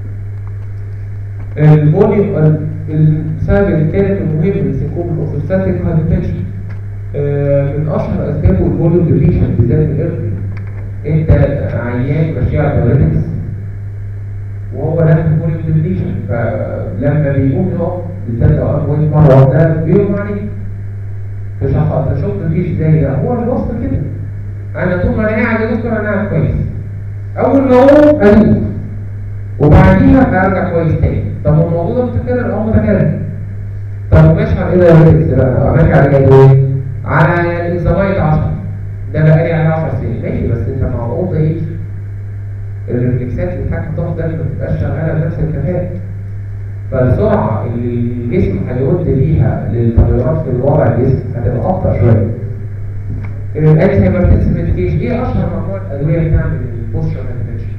الفوليوم السبب الثالث المهم للسينكوب الاورثوستاتيك هايبرتنشن من اشهر اسبابه الفوليوم ديليشن بالذات الارث انت عيان ماشي على diuretics وهو داخل فوليوم ديليشن فلما بيقوم يقف بالذات لو قام وقف مره واحده بيقوم عليه تشخص تشوف فيه ازاي ده هو الوصف كده انا طول ما انا قاعد يا دكتور انا قاعد كويس اول ما اقوم ادوق وبعديها ارجع كويس تاني طب هو الموضوع ده متكرر اه متكرر طب ماشي على ايه ده يا ريس بقى ماشي على ايه على الزوايد 10 ده بقى لي على 10 سنين ماشي بس انت مع الاولد ايج الريفلكسات اللي بتاعت الضغط ده ما بتبقاش شغاله بنفس الكفاءه فالسرعه اللي الجسم هيرد بيها للتغيرات في الوضع الجسم هتبقى ابطا شويه الانتي هايبرتنسيف ميديكيشن ايه اشهر مجموعه ادويه بتعمل البوستشر هايبرتنشن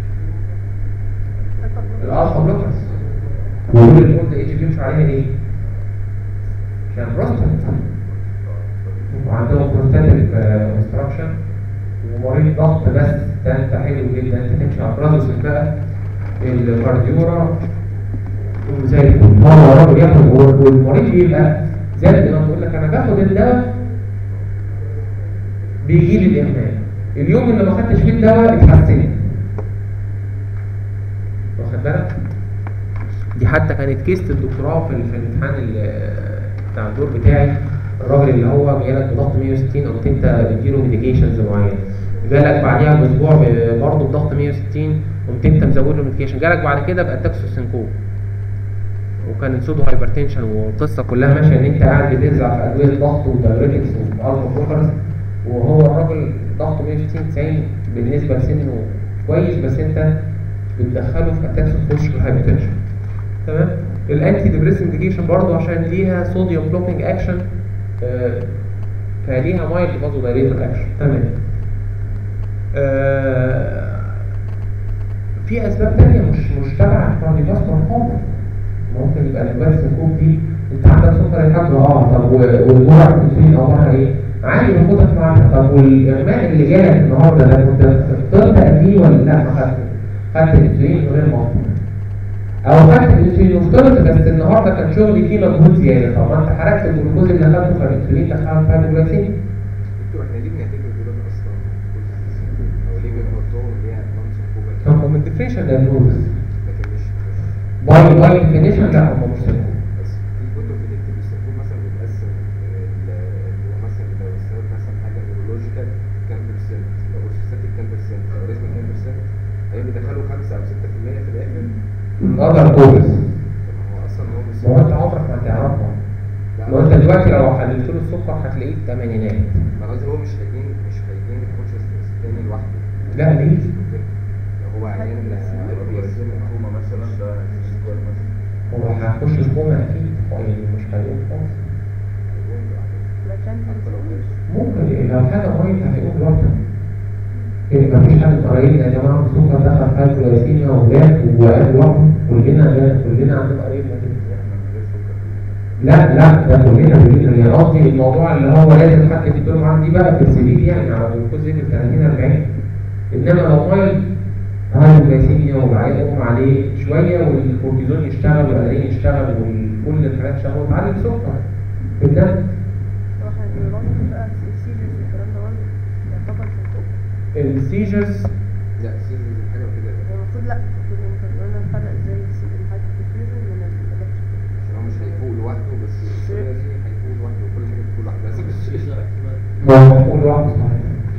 الالفا بلوكرز ودول الاولد ايج بيمشوا عليها ليه؟ عشان بروستات وعندهم بروستاتيك انستراكشن ومريض ضغط بس ده انت حلو جدا انت تمشي على برازوس بقى الكارديورا زي الفل هو الراجل ياخد والمريض بيبقى زي ما بقول لك انا باخد الدواء بيجي لي الاهمال اليوم اللي ما خدتش فيه الدواء اتحسنت واخد بالك دي حتى كانت كيست الدكتوراه في في الامتحان ال- بتاع الدور بتاعي الراجل اللي هو جاي لك بضغط 160 قمت انت بتديله ميديكيشنز معينه جالك بعديها باسبوع ب- برضه بضغط 160 قمت انت مزود له ميديكيشن جالك بعد كده باتاكسو سينكوب وكان سودو هايبرتنشن والقصه كلها ماشيه ان انت قاعد بتنزع في ادويه ضغط ودايوريتكس والفا بلوكرز وهو الراجل ضغطه 160 90 بالنسبه لسنه كويس بس انت بتدخله في اتاكسو فوشر هايبرتنشن تمام الانتي ديبريس انديكيشن برضه عشان ليها صوديوم بلوكينج اكشن فليها مايلد فازو دايريتور اكشن تمام آه، في اسباب تانية مش مش تبع الكارديوفاسكولار خالص ممكن يبقى الباس الكوب دي انت عندك سكر يا حاج اه طب و- والجرعه الانسولين اخبارها ايه؟ عادي باخدها معاك طب والاغماء اللي جالك النهارده ده كنت فطرت قبليه ولا لا ما خدتش؟ خدت الانسولين من غير مفطر او خدت الانسولين وفطرت بس النهارده كان شغلي فيه مجهود زياده طب ما انت حرقت الجلوكوز اللي اخدته فالانسولين دخلت فيها الجلايسين دكتور احنا ليه بنعتبر دول اصلا او ليه بنحطهم اللي هي ادفانس طب كوبا هم الديفرنشال دايجنوز لكن مش مش باي باي ديفينيشن لا هم مش سيركو بس في كتب بتكتب السيركوب مثلا بتقسم ال- اللي هو مثلا لو السبب مثلا حاجه نيورولوجيكال كام برسنت لو اوستاتيك كام برسنت لو ريزم كام برسنت هي بيدخلوا 5 او 6% في الاخر اذر كوزز طب ما هو اصلا هو مش ما هو انت عمرك ما هتعرفها لا، ما هو انت دلوقتي لو حليت حللت له السكر هتلاقيه في الثمانينات انا قصدي هو مش هيجين مش هيجين كونشسنس تاني لوحده لا ليه؟ لو هو عيان الجلايسيميك كوما مثلا ده سكوير مثلا هو هيخش الكوما اكيد يعني مش هيقوم خالص يبقى transient ممكن لو حاجه ميه هيقوم لوحده إيه مفيش حد قريبنا يا جماعه السكر دخل في الجلايسيميا وجات وقال لوحده كلنا كلنا عندنا قريبنا كده احنا من غير سكر لا لا ده كلنا كلنا يعني قصدي الموضوع اللي هو لازم حد يديله معاه دي بقى في السبيل يعني على الجلوكوز ليفل 30 40 انما لو مايل هايبوجلايسيميا وبعدين يقوم عليه شويه والكورتيزون يشتغل والادرينالين يشتغل وكل الحاجات تشتغل وتعلي السكر في الدم هو احنا النيورولوجي بقى السيجرز والكلام ده برضه يعتبر سيمتوم السيجرز لا سيزون دي حاجه وكده هي المفروض لا المفروض انت قلنا نفرق ازاي الهايبوفيوجن من الالكتريك عشان هو مش هيفوق لوحده بس السوريا دي هيفوق لوحده وكل حاجه بتفوق لوحدها بس مش ما هو مفعول واحد صحيح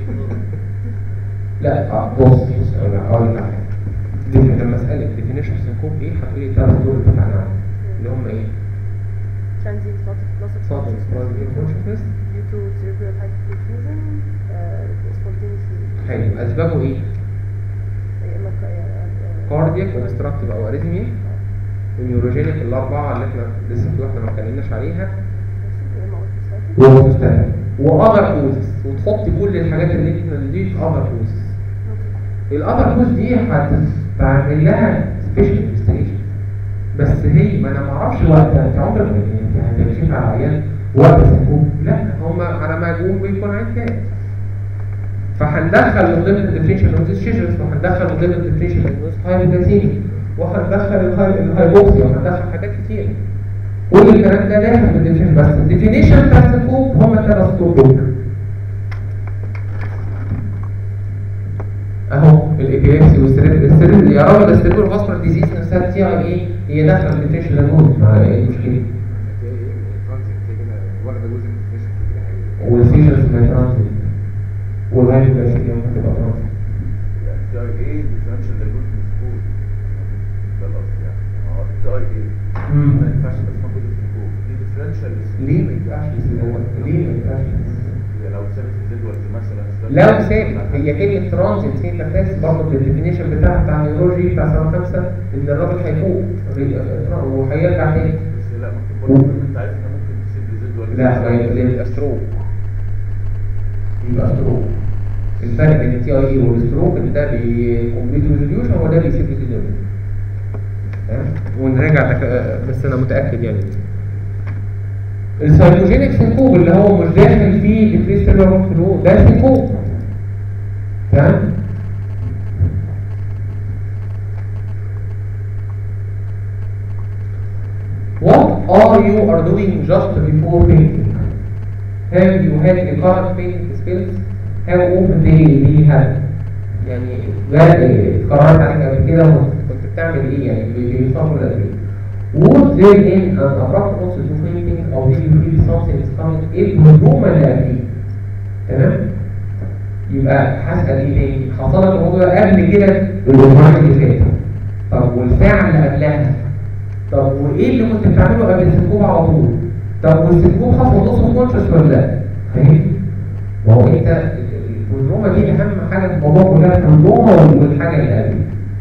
لا آه، بص بص انا اقول لك على حاجه دي لما اسالك ديفينيشن سينكوب ايه هتقولي الثلاث دول بتاعنا اللي هم ايه؟ transient loss of صادم consciousness due to cerebral hyperfusion uh, spontaneously حلو اسبابه ايه؟ يا اما ك- كاردياك اوبستراكتيف او اريزميا ونيوروجينيك الاربعه اللي احنا لسه في واحده ما اتكلمناش عليها يا اما orthostatic ومستهلك واذر كوزز وتحط كل الحاجات اللي احنا دي في اذر كوزز الاذر كوز دي هتعمل لها سبيشال انفستيجيشن بس هي ما انا ما اعرفش وقتها انت عمرك ما انت هتكشف على عيان وقت سكوب لا هم على ما يقوم بيكون عين تاني فهندخل من ضمن الديفرنشال نوزيس شيجرز وهندخل من ضمن الديفرنشال نوزيس هايبوكاسيميا وهندخل الهاي- الهايبوكسيا وهندخل حاجات كتير كل الكلام ده داخل في الديفينيشن بس الديفينيشن بتاع السكوب هم الثلاث سطور دول اهو الابيليبسي والسيريبرال يا راجل السيريبرال فاسكولار ديزيز نفسها تي اي ايه هي داخله في الديفينيشن نود ما ايه المشكله هتلاقي ايه ترانزيت كده كده واخده جزء من الفيشن كده حاجه والسيجرز ما ترانزيت والهايبوكاسيميا ممكن تبقى ترانزيت يعني تي اي ايه ديفرنشال دايجنوستيك سكور ده القصد يعني اه تي اي ايه ما ينفعش بس موجود في السكور دي ديفرنشال ليه ما ينفعش يسيبوها؟ ليه ما ينفعش لو ثابت الجدول مثلا لو ثابت هي كلمة ترانزيت سينتاكس برضه في الديفينيشن بتاعها بتاع النيورولوجي بتاع سنة خمسة إن الراجل هيفوق وهيرجع تاني بس لا مكتوب برضه إن انت عارف ان ممكن تسيب الجدول لا ما يبقى يبقى ستروك يبقى ستروك الفرق بين التي اي اي والستروك ان ده بيكمبليت ريزوليوشن وده بيسيب ريزوليوشن تمام ونراجع تك... بس انا متاكد يعني السايكوجينيك سينكوب اللي هو مش داخل فيه ديكريس سيلولار فلو ده سينكوب تمام What are you are doing just before painting? Have you had the current painting skills? How often do you do you have? يعني ده اتكررت عليك قبل كده كنت بتعمل ايه يعني بيصاب ولا ايه؟ Would there in an abrupt process of painting or did you feel something is coming ايه الهجوم اللي قبليه؟ تمام؟ يبقى هسأل ايه تاني؟ حصل لك الموضوع ده قبل كده الاسبوعين اللي فاتوا طب والساعة اللي قبلها طب وايه اللي كنت بتعمله قبل السكوب على طول طب والسكوب حصل نص كونشس ولا لا فاهم ما هو انت البروما دي اهم حاجه في الموضوع كلها البروما والحاجه اللي قبل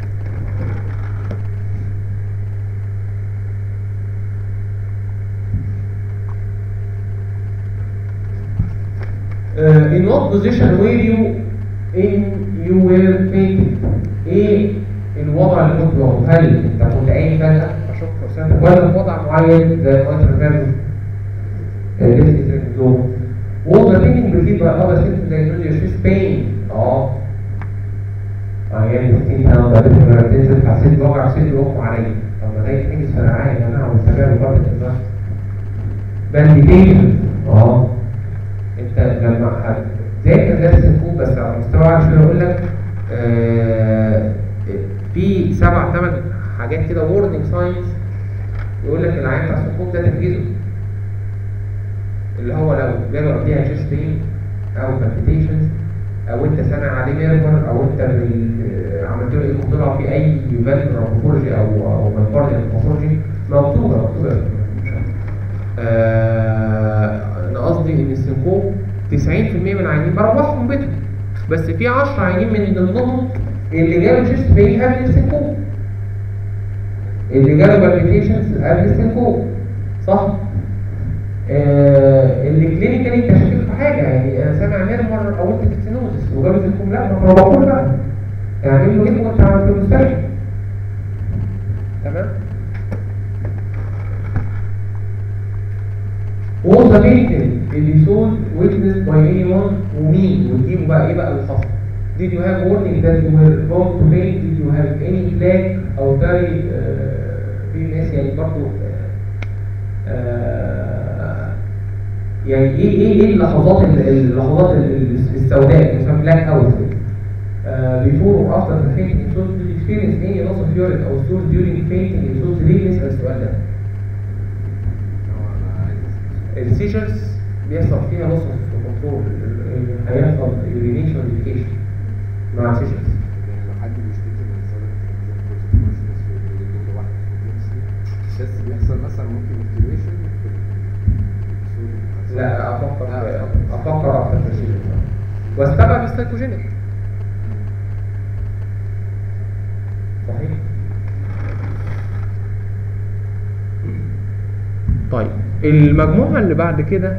uh, in what position were you in you were painting ايه الوضع اللي كنت واخده هل انت كنت قايم فجأة اشوف فرصتك ولا في وضع معين زي المايتر فيرو ليست تريكزوم was the painting perceived by other symptoms diagnosed your chest pain اه عيان 60 سنة وبعدين لما بتنزل حسيت بوجع صدري واغمى عليا طب ما ده يتحجز في الرعاية يا جماعة واستجابة برضه الإنذار بالبيتيشن اه انت لما هتذاكر درس الكوب بس على مستوى عالي شويه يقول لك آه في سبع ثمان حاجات كده وورنينج ساينز يقول لك العيان بتاع السكوب ده تنجزه اللي هو لو جاله قبلها تشيست بين او بالبيتيشنز او انت سامع عليه ميرمر او انت بال- عملت له ايه طلع في اي فالفر باثولوجي او او مايكارديال باثولوجي مكتوبه مكتوبه آه، انا بروحهم بيتهم بس في 10 عيانين من ضمنهم اللي جاله شيست بين قبل السنكوب اللي جاله بالبيتيشنز قبل السنكوب صح؟ آه اللي كلينيكالي انت شاكك في حاجه يعني انا سامع ميرمر او انت ستينوزس وجاله سنكوب لا ما هو بقول بقى اعمل له ايه وانت في المستشفى تمام؟ was the victim episode witnessed by anyone ومين وتجيبوا بقى ايه بقى الخصم Did you have warning that you were going to faint? Did you have any flag أو very في ناس يعني برضه يعني ايه ايه ايه اللحظات ال- اللحظات ال- السوداء اسمها بلاك اوت before or after the fainting episode did you experience any loss of urine أو stool during fainting episode ليه نسأل السؤال ده؟ هو انا عايز اسال السيجرز بيحصل فيها لوس اوف كنترول هيحصل يورينيشن ديفيكيشن مع السيجرز يعني لو حد بيشتكي من سبب كونشنس ويجي له واحد بس بيحصل مثلا ممكن اكتيفيشن في السوري لا افكر لا، افكر اكتر في السيجرز واستبعد السايكوجينيك صحيح طيب المجموعة اللي بعد كده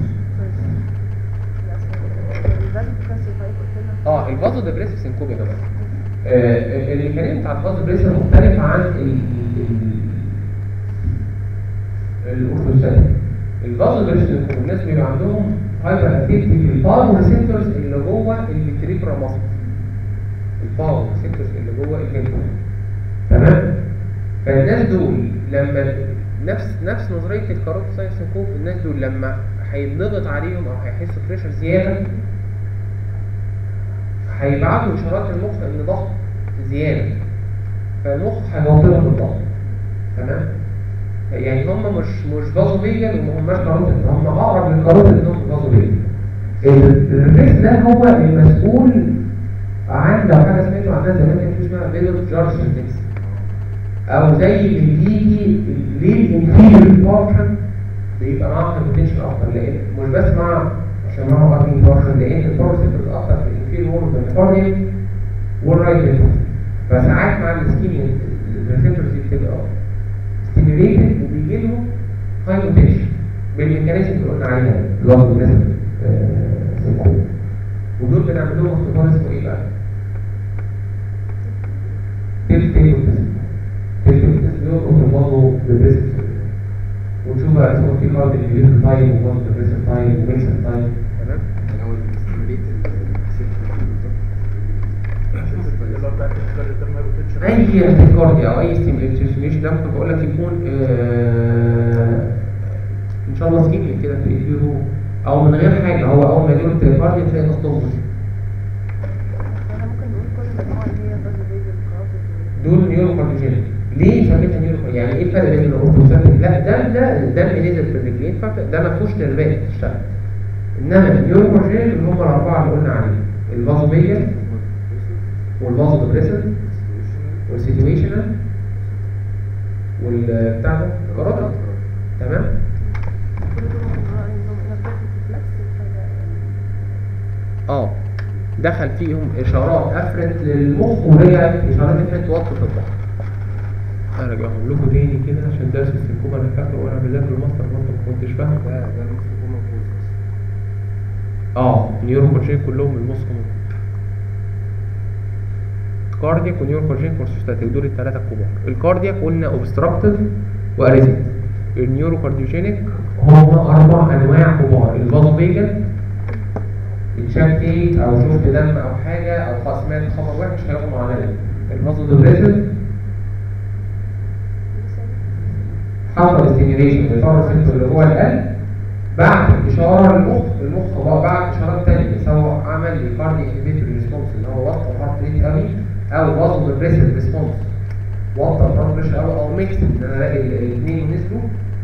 اه الفازو ديبريسيف سينكوب يا جماعه آه الميكانيزم بتاع الفازو ديبريسيف مختلف عن ال الاورثوسات الفازو ديبريسيف سينكوب الناس بيبقى عندهم هايبر اكتيفيتي في الباور ريسبتورز اللي جوه الفيتريكولا ماسل الباور ريسبتورز اللي جوه الفيتريكولا تمام فالناس دول لما نفس نفس نظريه الكاروتوسايت سينكوب الناس دول لما هيتضغط عليهم او هيحسوا بريشر زياده هيبعتوا اشارات للمخ ان ضغط زياده فالمخ هيوطلهم بالضغط تمام يعني هم مش مش فازوفيجن وما هماش كاروتيد هم اقرب للكاروتيد انهم فازوفيجن الريفلكس ده هو المسؤول عن لو حاجه سمعتوا عنها زمان كان في اسمها فيلر جارج ريفلكس او زي اللي بيجي ليه الانفيريور فانكشن بيبقى معاه كومبيتيشن اكتر لان مش بس مع عشان معاه ارمين فانكشن لان الباراسيتس اكتر في الانفيريور وورد الكاردياك والرايت فينتركل فساعات مع الاسكيميا الريسبتورز دي بتبقى ستيميوليتد وبيجي له هاي بوتنشن بالميكانيزم اللي قلنا عليها اللي هو بالنسبه سينكوب ودول بنعمل لهم اختبار اسمه ايه بقى؟ تيل تيبل تيست تيل تيبل تيست دول اختباره بالريسك ونشوف بقى اسمه في كارد اللي تايب وبرضه ديبريسيف تايب وميكسر تايب تمام؟ يعني هو اللي بيستمريت اللي هو بتاعت الريتيرنال روتيشن اي تكارديا او اي ستيميوليشن ده ممكن بقول لك يكون آه ان شاء الله سكيني كده في الفيرو او من غير حاجه هو اول ما يجيله التكارديا تلاقي نص تنبض احنا ممكن نقول كل مجموعة اللي هي فازوفيجن كاروتيد دول نيورو كارديوجينيك ليه سميتها نيورو كارديوجينيك؟ يعني ايه الفرق بين الاورثوسات لا ده ده الدم نزل في الرجلين فده ما فيهوش نرفات تشتغل انما النيورو كارديوجينيك اللي هم الاربعه اللي قلنا عليهم الفازوبيا والفازو ديبريسيف والسيتويشنال والبتاع ده كاروتيد تمام كل دول ممكن نقول عليهم انهم انابتيك ريفلكس حاجة اه دخل فيهم اشارات افرنت للمخ ورجعت اشارات افرنت وطت الضغط انا رجعهم لكم تاني كده عشان درس السيكوبا انا فاكره وانا بذاكر الماستر برضه ما كنتش فاهم ده ده نص كوما كوز اه نيورو كورجين كلهم المسكم كاردياك ونيورو كورجين كورسوستاتيك دول الثلاثه الكبار الكاردياك قلنا اوبستراكتيف واريزمت النيورو كارديوجينيك هم اربع انواع كبار الفازوفيجن اتشكيت او شفت دم او حاجه او خلاص سمعت خبر وحش هياخدوا معانا الفازو ديبريسيف حصل ستيميوليشن للفار سنتر اللي هو القلب بعد اشاره للمخ المخ بقى بعد اشارات ثانيه سواء عمل لي كاردي انهبيتوري ريسبونس اللي هو وطى الهارت ريت قوي او وازو ديبريسيف ريسبونس وطى الهارت بريشر قوي او ميكس ان انا الاقي الاثنين نزلوا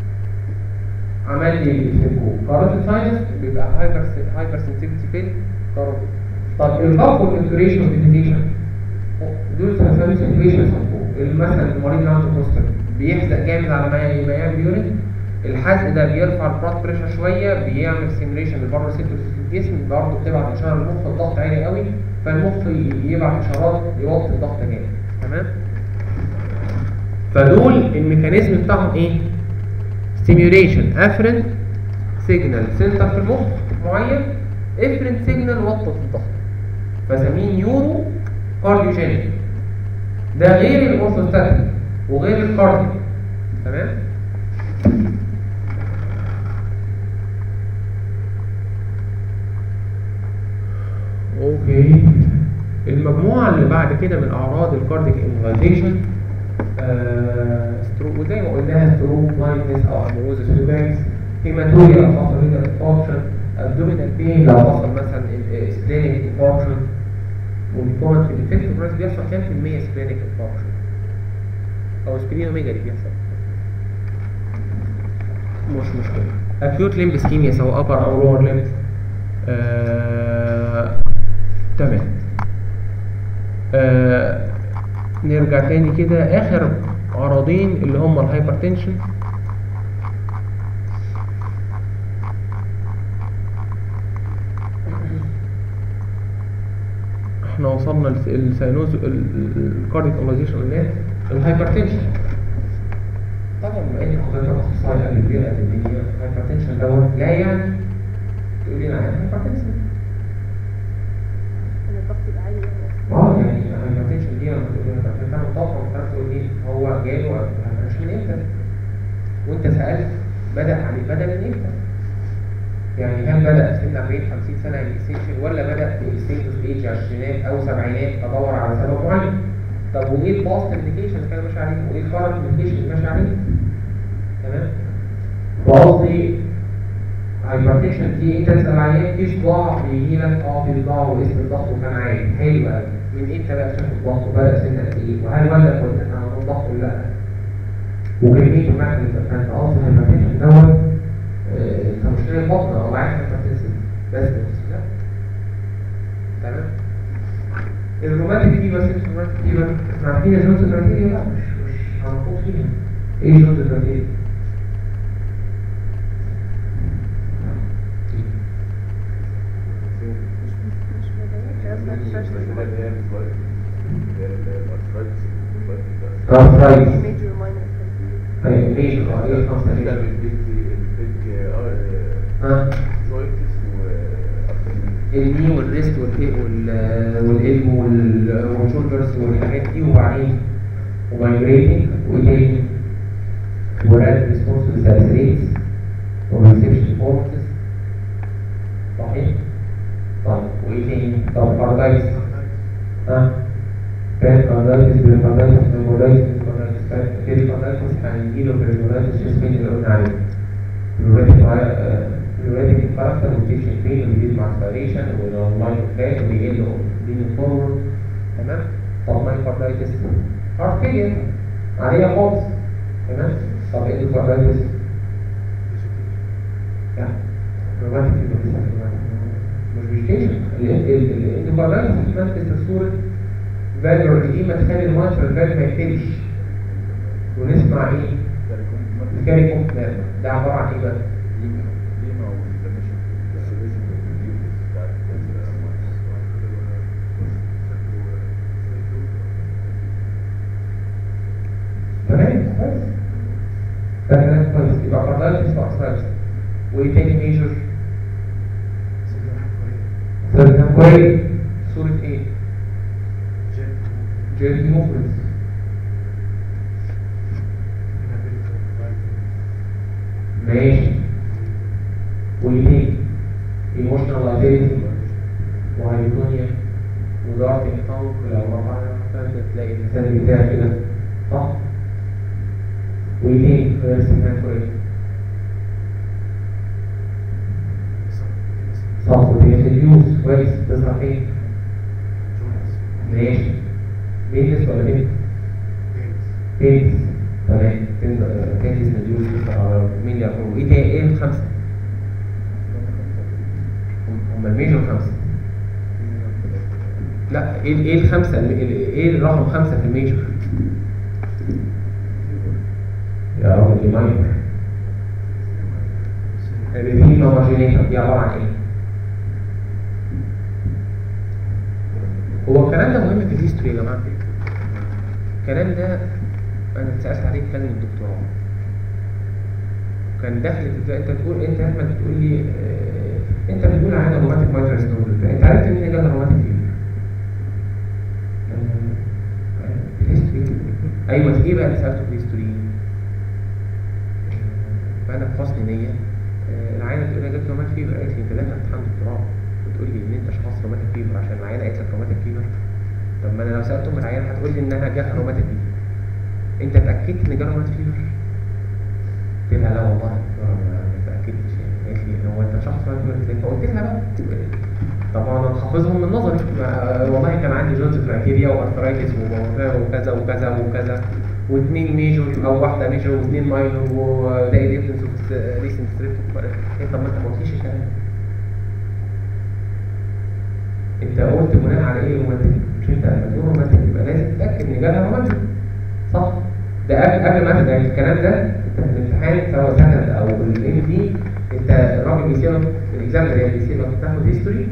عمل لي سينكو كاروتيد ساينس بيبقى هايبر هايبر سنسيتيفيتي في الكاروتيد طب الفاك والانتوريشن فيزيشن دول سنسيتيف سيتويشن مثلا المريض اللي عنده بروستات بيحزق جامد على ما ما يعمل يورين الحزق ده بيرفع البلاد بريشر شويه بيعمل ستيميوليشن للبارو ريسبتورز في الجسم برضه بتبعت اشاره للمخ الضغط عالي قوي فالمخ ي- يبعت اشارات يوطي الضغط جامد تمام فدول الميكانيزم بتاعهم ايه ستيميوليشن افرنت سيجنال سنتر في المخ معين افرنت سيجنال وطت الضغط فسميه نيورو كارديوجينيك ده غير الاورثوستاتيك وغير الكارديو تمام اوكي المجموعه اللي بعد كده من اعراض الكارديك امبلايزيشن ستروك وزي ما قلناها ستروك بلايندنس او امبروزس ريباكس هيماتوريا لو حصل هنا انفاركشن ابدومينال بين لو حصل مثلا سبلينيك انفاركشن والكومنت في الافكتيف برايس بيحصل كام في المية سبلينيك انفاركشن او سبلينوميجالي بيحصل مش مشكلة acute limb ischemia سواء upper أو lower limb آه... تمام آه... نرجع تاني كده آخر عرضين اللي هم الهايبرتنشن احنا وصلنا للساينوز الكارديك اوليزيشن اللي الهايبرتنشن طبعا بما ان حضرتك اخصائي قبل كبير قد الدنيا الهايبرتنشن دوت لا يعني تقول لي انا عندي هايبرتنشن ان الضغط يبقى عالي يعني اه يعني الهايبرتنشن دي لما تقول لي هايبرتنشن انا متوقع مش عارف تقول لي هو جاله هايبرتنشن من امتى؟ وانت سالت بدا عليه بدا من امتى؟ يعني هل بدا في سن 40 50 سنه الاكستنشن ولا بدا في الستيتس ايج عشرينات او سبعينات ادور على سبب معين؟ طب وايه الباست انديكيشن اللي كان ماشي عليه؟ وايه الكارنت انديكيشن اللي ماشي عليه؟ تمام؟ فقصدي هايبرتنشن دي انت تسال عيان في صداع بيجي لك اه في صداع واسم الضغط وكان عالي حلو قوي من امتى بقى شاف الضغط وبدا سن قد ايه؟ وهل ولد ولا كان عنده ضغط ولا لا؟ وكميه المعدن فانت قصدي الهايبرتنشن دوت آه، كمشكله البطن او عارف هايبرتنشن بس لا تمام الروماتيك فيبر سيبس روماتيك فيبر احنا عارفين الجونز كرايتيريا لا مش مش هنخوض فيها ايه الجونز كرايتيريا؟ مش مبين اللي مش هي الفلايت اللي هي الارثرايتس ارثرايتس ميجور ماينر ايوه ليش اه ايه خمسه ده ليش؟ بالبيج البيج ها جوينتس واكتر الني والريست والهي وال والالبو وال- والشولدرز والحاجات دي وبعدين ومايجريتنج وايه تاني؟ وراد ريسبونس للسالسريتس وريسبشن فورتس صحيح؟ طيب وايه تاني؟ طب باردايتس ها؟ بيريكاردايتس بيريكاردايتس ميمورايتس بيريكاردايتس هنجيله بيريكاردايتس اسمين اللي قلنا عليه الوريتك كاركتر والتيشن فين وبيزيد مع السبيريشن والمايكرو فلاش وبيقل لين فورورد تمام طب مايكاردايتس هارت فيلير عليها خالص تمام طب ايه الكاردايتس؟ لا روماتيك فيبر مش فيجيتيشن الاندوكاردايتس بتمثل صورة فالور القيمة تخلي المايكرو فالف ما يقتلش ونسمع ايه؟ الكاري كومت ده عبارة عن ايه بقى؟ ليما والدمشق السوليوشن بتاعت تمام كويس ده كلام كويس يبقى كاردايتس واكسرايتس وايه تاني ميجر؟ سيرتن كويس صورة ايه؟ جيرتي موفرنس ماشي وايه تاني؟ ايموشنال لايبيلتي وهايبونيا ودارتنج تانك لو رفعنا تلاقي الانسان بتاعي كده صح؟ وايه تاني؟ غير استخدام كويس صح وبيت اليوز كويس تظهر فين؟ ماشي بيتس ولا بيت؟ بيتس تمام تنزل اليوز تظهر مين اللي يعرفوا ايه تاني؟ ايه الخمسة؟ هم الميجر خمسة لا ايه ايه الخمسة اللي- اللي- ايه الرقم خمسة في الميجر؟ يا راجل دي ماينر الريفين هوموجينيتر دي عباره عن ايه؟ هو الكلام ده مهم في الهيستوري يا جماعه الكلام ده انا اتسالت عليه كان من الدكتوراه كان داخل في انت تقول انت يا احمد بتقول لي آه، انت بتقول على روماتيك مايترال ستونز انت عرفت مين اللي جاب روماتيك فيبر؟ الهيستوري ايوه ايه بقى اللي سالته في الهيستوري؟ فانا بحسن نيه آه، العينه بتقول لي جبت روماتيك فيبر قالت لي انت داخل امتحان دكتوراه بتقول لي ان انت شخص روماتيك فيبر عشان العينه قالت لك روماتيك فيبر طب ما انا لو سالت ام العيان هتقول لي انها جالها روماتيك فيبر انت اتاكدت ان جالها روماتيك فيبر؟ قلت لها لا والله يا دكتورة ما ما اتاكدتش يعني قالت لي هو انت شخص روماتيك فيبر فقلت لها بقى طبعا انا حافظهم من نظري ما- والله كان عندي جونز كرايتيريا وارثرايتس وكذا وكذا وكذا واثنين ميجور او واحده ميجور واثنين ماينور وده ايفيدنس اوف ريسنت ستريب طب ما انت ما قلتليش الكلام ده. انت قلت بناء على ايه رومانتيك مش انت لما تقول رومانتيك يبقى لازم تتاكد ان جالها رومانتيك صح ده قبل قبل ما تبدا الكلام ده انت في الامتحان سواء سكند او الام دي انت الراجل بيسيبك الاكزامنر يعني بيسيبك تاخد هيستوري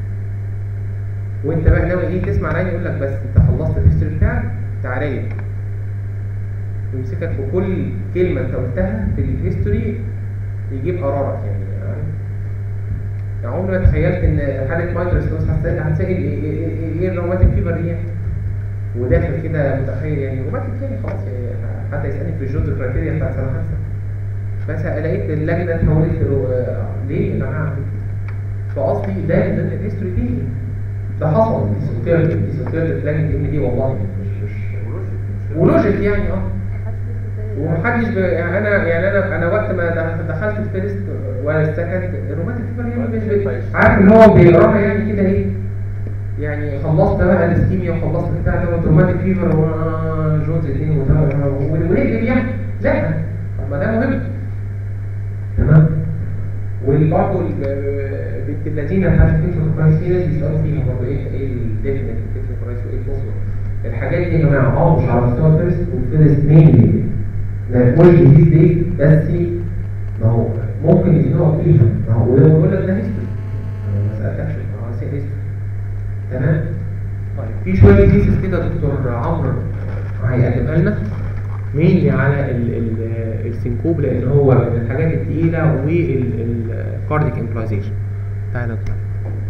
وانت بقى ناوي ايه تسمع العين يقول لك بس انت خلصت الهيستوري بتاعك تعالى لي ويمسكك في كل كلمه انت قلتها في الهيستوري يجيب قرارك يعني يعني عمري ما تخيلت ان حاله مايترال ستونز هتسال هتسال ايه ايه- ايه ايه الروماتيك فيبر دي يعني وداخل كده متخيل يعني روماتيك يعني خلاص يعني حتى يسالني في الجونز كرايتيريا بتاعت سنه خمسه بس لقيت اللجنه اتحولت ل- آه، ليه يا جماعه فقصدي ده من ضمن الهيستوري دي ده حصل ديسوتيرد ديسوتيرد لجنه ام دي والله مش مش ولوجيك يعني اه ومحدش ب... يعني انا يعني انا انا وقت ما دخ- دخلت الفيرست ولا السكند الروماتيك فيبر يعني مش ب... عارف اللي هو بيقراها يعني كده ايه يعني خلصت بقى الاسكيميا وخلصت بتاع ده روماتيك فيبر وجونز اثنين ونقلب يعني لا طب ما ده مهم تمام وبرضه بنت الذين بتاعت التكنيكال برايس في ناس بيسالوا فيها برضه ايه ايه الديفينيت التكنيكال برايس وايه البوصله الحاجات دي يا جماعه اه مش على مستوى الفيرست والفيرست مينلي ما يكونش دي دي بس ما هو ممكن يزنقوا فيها ما هو لو بيقول لك ده هيستوري انا ما سالتكش ما هو هيستوري تمام طيب في شويه كيسز كده دكتور عمرو هيقدمها لنا مينلي على ال ال السنكوب لان هو من الحاجات الثقيله والكارديك امبلايزيشن تعالى يا دكتور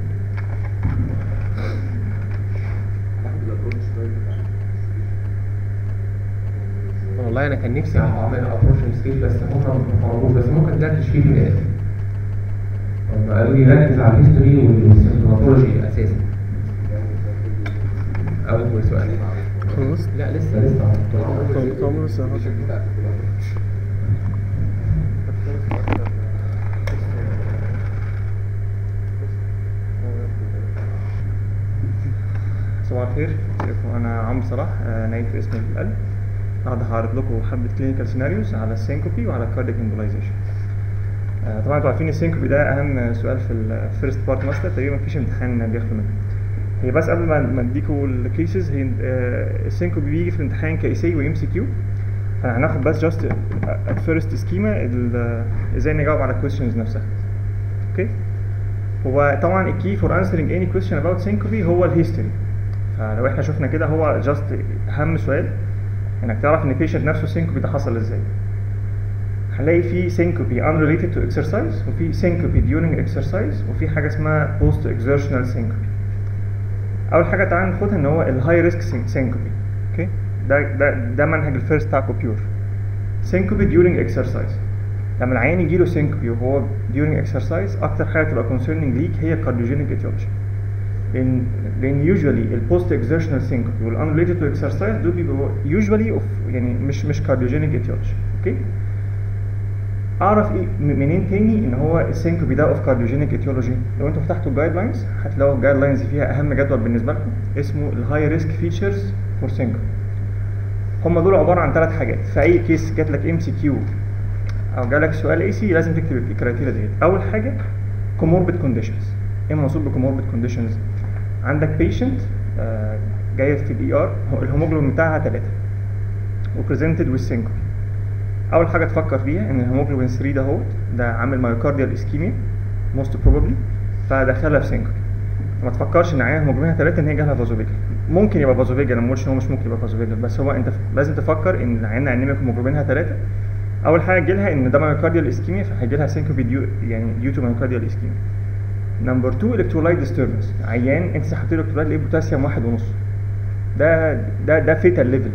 هاخد الابروتش شويه بتاع والله انا كان نفسي اعمل ابروش ستيج بس هم ما طلبوش بس ممكن ندردش فيه في الاخر هم قالوا لي ركز على الهيستوري والسيمتوماتولوجي اساسا اول سؤال خلاص لا لسه لسه طب طب بس هاخد- بتاعت الابروتش صباح الخير ازيكم انا عمرو صلاح آه، نايم في اسم القلب النهارده هعرض لكم حبه كلينيكال سيناريوز على السينكوبي وعلى الكارديك امبولايزيشن طبعا انتوا عارفين السينكوبي ده اهم سؤال في الفيرست بارت ماستر تقريبا مفيش امتحان بياخده منه هي بس قبل ما ما اديكوا الكيسز هي آه، السينكوبي بيجي في الامتحان كايسي وام سي كيو فاحنا هناخد بس جاست ات فيرست سكيما ازاي نجاوب على الكويشنز نفسها اوكي هو طبعا الكي فور انسرنج اني كويشن اباوت سينكوبي هو الهيستوري فلو احنا شفنا كده هو جاست اهم سؤال انك تعرف ان البيشنت نفسه سينكوبي ده حصل ازاي هنلاقي في سينكوبي unrelated to exercise وفي سينكوبي during exercise وفي حاجه اسمها post exertional syncope اول حاجه تعالى ناخدها ان هو الهاي ريسك سينكوبي اوكي ده ده ده منهج الفيرست بتاع كوبيور سينكوبي during exercise لما العيان يجي له سينكوبي وهو during exercise اكتر حاجه تبقى concerning ليك هي cardiogenic etiology لان لان usually البوست اكزertional syncope والunrelated to exercise دول بيبقوا usually of يعني مش مش cardiogenic etiology اوكي اعرف ايه م- منين تاني ان هو السينكوبي ده اوف كارديوجينيك اتيولوجي لو انتوا فتحتوا الجايد لاينز هتلاقوا الجايد لاينز فيها اهم جدول بالنسبه لكم اسمه الهاي ريسك فيتشرز فور سينكوبي هم دول عباره عن ثلاث حاجات في اي كيس جات لك ام سي كيو او جالك سؤال اي سي لازم تكتب الكرايتيريا ديت اول حاجه كوموربيد كونديشنز ايه المقصود بكوموربيد كونديشنز عندك بيشنت جايه في الاي ار الهيموجلوبين بتاعها 3 وبريزنتد with syncope اول حاجه تفكر فيها ان الهيموجلوبين 3 ده هو ده عامل مايوكارديال اسكيميا موست بروبابلي فدخلها في سينكوبي ما تفكرش ان عيان هيموجلوبينها 3 ان هي جالها فازوفيجل ممكن يبقى فازوفيجل انا ما بقولش ان هو مش ممكن يبقى فازوفيجل بس هو انت لازم تفكر ان العيان انيميك هيموجلوبينها 3 اول حاجه تجيلها ان ده مايوكارديال اسكيميا فهيجي لها سينكوبي ديو يعني ديو تو مايوكارديال اسكيميا نمبر 2 الكترولايت ديستربنس عيان انت سحبت له الكترولايت لقيت بوتاسيوم واحد ونص ده ده ده فيتال ليفل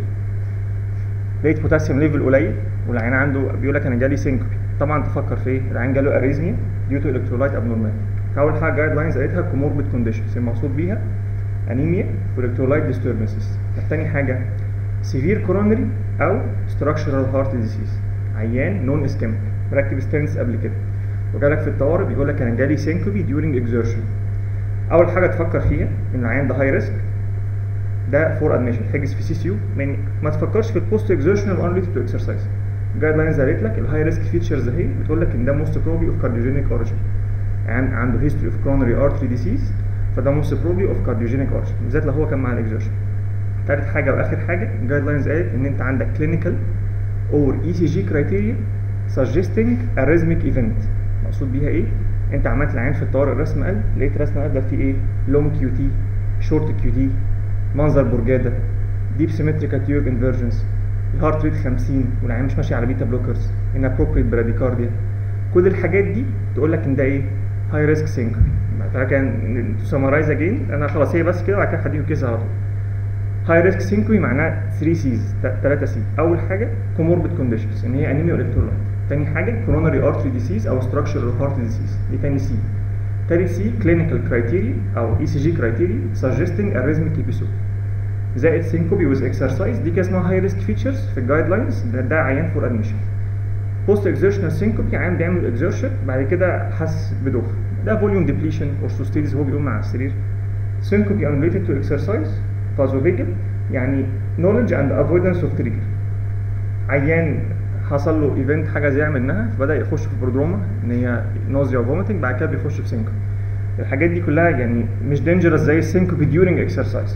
لقيت بوتاسيوم ليفل قليل والعيان عنده بيقول لك انا جالي سينكوبي طبعا تفكر في ايه العيان جاله اريزميا ديو تو الكترولايت ابنورمال فاول حاجه جايد لاينز قالتها كوموربيد كونديشنز المقصود بيها انيميا والكترولايت ديستربنسز تاني حاجه سيفير كورونري او ستراكشرال هارت ديزيز عيان نون اسكيميك مركب ستنس قبل كده وجالك في الطوارئ بيقول لك انا جالي سينكوبي ديورنج اكزertion اول حاجه تفكر فيها ان العيان ده هاي ريسك ده فور ادميشن حجز في سي سي يو يعني ما تفكرش في البوست اكزertion unrelated تو اكسرسايز جايد لاينز قالت لك الهاي ريسك فيتشرز اهي بتقول لك ان ده موست بروبلي اوف كارديوجينيك اوريجين يعني عنده هيستوري اوف كرونري ارتري ديسيز فده موست بروبلي اوف كارديوجينيك اوريجين بالذات لو هو كان مع الاكزertion تالت حاجه واخر حاجه جايد لاينز قالت ان انت عندك كلينيكال اور اي سي جي كرايتيريا suggesting a rhythmic event مقصود بيها ايه انت عملت العين في الطوارئ رسم قلب لقيت رسم قلب ده فيه ايه لونج كيو تي شورت كيو تي منظر برجاده ديب سيمتريكال تيوب انفيرجنس الهارت ريت 50 والعين مش ماشي على بيتا بلوكرز انابروبريت براديكارديا كل الحاجات دي تقول لك ان ده ايه هاي ريسك سينكوبي فكان تو سمرايز اجين انا خلاص هي بس كده وبعد كده هديهم كيس على طول هاي ريسك سينكوي معناه 3 سيز 3 سي اول حاجه كوموربيد كونديشنز ان هي انيميا والكترولايت تاني حاجه كوروناري ارتري ديسيز او ستراكشرال هارت ديسيز دي تاني سي تالت سي كلينيكال كرايتيريا او اي سي جي كرايتيريا suggesting a rhythmic episode زائد سينكوبي ويز اكسرسايز دي كده اسمها هاي ريسك فيتشرز في الجايد لاينز ده, ده عيان فور ادميشن بوست اكزertional سينكوبي عيان بيعمل اكزertion بعد كده حس بدوخه ده فوليوم ديبليشن اورثوستيز هو بيقوم مع السرير سينكوبي unrelated to exercise فازوفيجل يعني knowledge and avoidance of trigger عيان حصل له ايفنت حاجه زي منها فبدا يخش في برودروما ان هي نوزيا وفوميتنج بعد كده بيخش في سينكوبي الحاجات دي كلها يعني مش دينجرس زي السينكوبي during exercise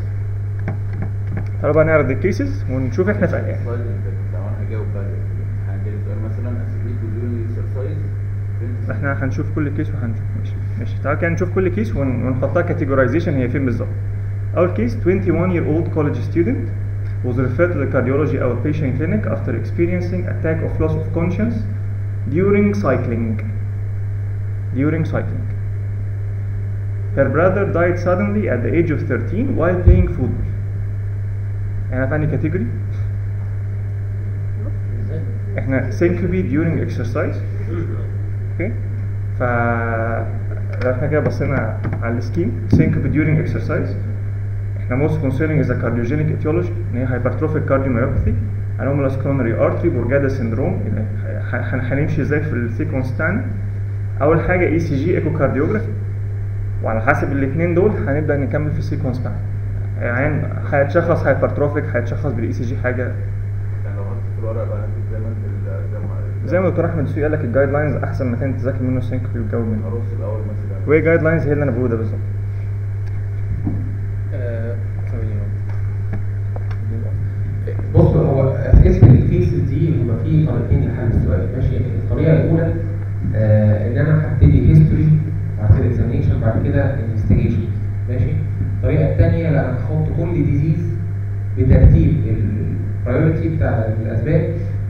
تعالوا بقى نعرض الكيسز ونشوف احنا في ايه السؤال اللي فات لو انا هجاوب بقى هجيلي سؤال مثلا اسيبيت بدون اكسرسايز احنا هنشوف كل كيس وهنشوف ماشي ماشي تعالى كده نشوف كل كيس ون- ونحطها كاتيجورايزيشن هي فين بالظبط اول كيس 21 year old college student was referred to the cardiology outpatient clinic after experiencing attack of loss of conscience during cycling during cycling her brother died suddenly at the age of 13 while playing football احنا في انهي كاتيجوري احنا syncope during exercise اوكي ف لو احنا كده بصينا على السكيم syncope during exercise احنا most concerning is a cardiogenic etiology ان هي hypertrophic cardiomyopathy anomalous coronary artery Brugada syndrome ه- ه- هنمشي ازاي في السيكونس بتاعنا اول حاجه اي سي جي ايكو كارديوجرافي وعلى حسب الاثنين دول هنبدا نكمل في السيكونس بتاعنا يعني هيتشخص هايبرتروفيك هيتشخص بالاي سي جي حاجه يعني لو حطيت في الورقه بقى هكتب زي ما انت ال- زي ما زي ما الدكتور احمد السوقي قال لك الجايد لاينز احسن مكان تذاكر منه السينكوبي والجو منه هرص الاول مثلا وايه جايد لاينز هي اللي انا بقوله ده بالظبط آه، ثواني بص هو في اسم الكيسز دي هما في طريقتين لحل السؤال ماشي الطريقه الاولى آه ان انا هبتدي هيستوري بعد كده اكزامينشن بعد كده انفستيجيشن ماشي الطريقه الثانيه لا انا هحط كل ديزيز بترتيب البرايورتي بتاع الاسباب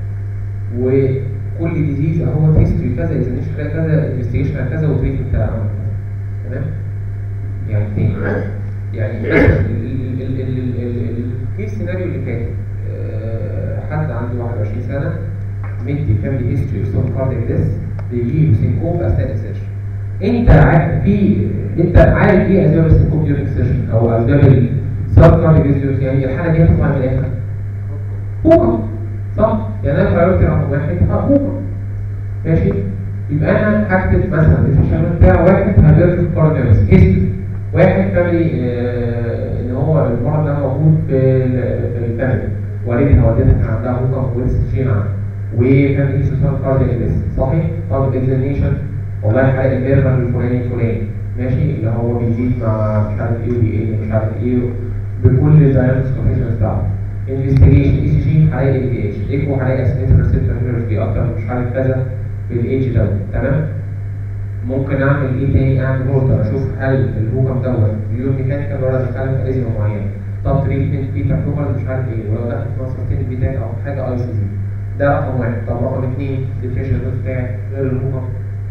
وكل ديزيز اهو هيستوري كذا اكزامينشن كذا انفستيجيشن كذا وتريتمنت بتاع عمل كذا تمام يعني تاني يعني مثلا ال- ال- ال- ال- ال- الكيس سيناريو اللي فات آه، حد عنده 21 سنه مدي فاميلي هيستوري اوف سون كاردياك ديس بيجي له سينكوب اثناء السيرجن انت عارف في انت عارف ايه اسباب السينكوب ديورنج السيرجن او اسباب السب كاردياك ديس يعني الحاله دي هتطلع من الاخر هوكا صح يعني انا برايورتي رقم واحد هوكا ماشي يبقى انا هكتب مثلا الديفيشن بتاع واحد هيدرس كارديوس هيستوري واحد فاميلي آه، ان هو المرض ده موجود في ال- في الفاميلي والدها والدتها كان عندها هوكا ولسه معاه وفاميلي سوسان كاردياك ديس صحيح طب اكزامينشن والله حالة الانترفال الفلاني الفلاني ماشي اللي هو بيزيد مع مش عارف ايه وبيقل مش عارف ايه بكل الداينامكس كونديشن بتاعته انفستيجيشن اي سي جي هلاقي ال بي اتش ايكو هلاقي اسيمتريك ريسبتور في اكتر مش عارف كذا بالايدج دوت تمام ممكن اعمل ايه تاني اعمل هولدر اشوف هل الهوكم دوت بيور ميكانيكال ولا دخلت في ازمه معينه طب تريتمنت بيتا بلوكر مش عارف ايه ولو دخلت نصرتين بيتاك او حاجه اي سي سي ده رقم واحد طب رقم اثنين الديفريشن بتاعي غير الهوكم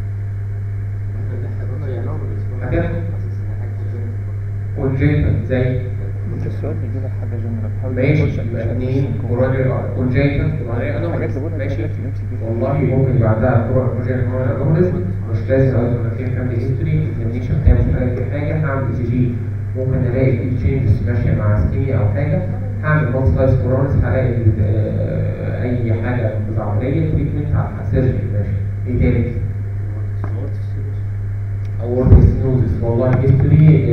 هتاخد كونجيتال زي مش السؤال بيجي لك حاجه جنرال حاول ماشي تخش يبقى عشان اثنين تخش. كورونيال كونجيتال الحاجات اللي بقولها ماشي دي في الام سي كيو والله ممكن بعدها تروح بروجيكت كورونيال مش لازم اقول لك في فاميلي هيستوري اكزامينشن بتاع مش عارف ايه حاجه هعمل اي سي جي ممكن الاقي في تشينجز ماشيه مع سكيميا او حاجه هعمل نوت سلايس كورونس هلاقي آه، اي حاجه عمليه تريتمنت على السيرجري ماشي ايه تاني؟ اورتيك ستينوزس والله هيستوري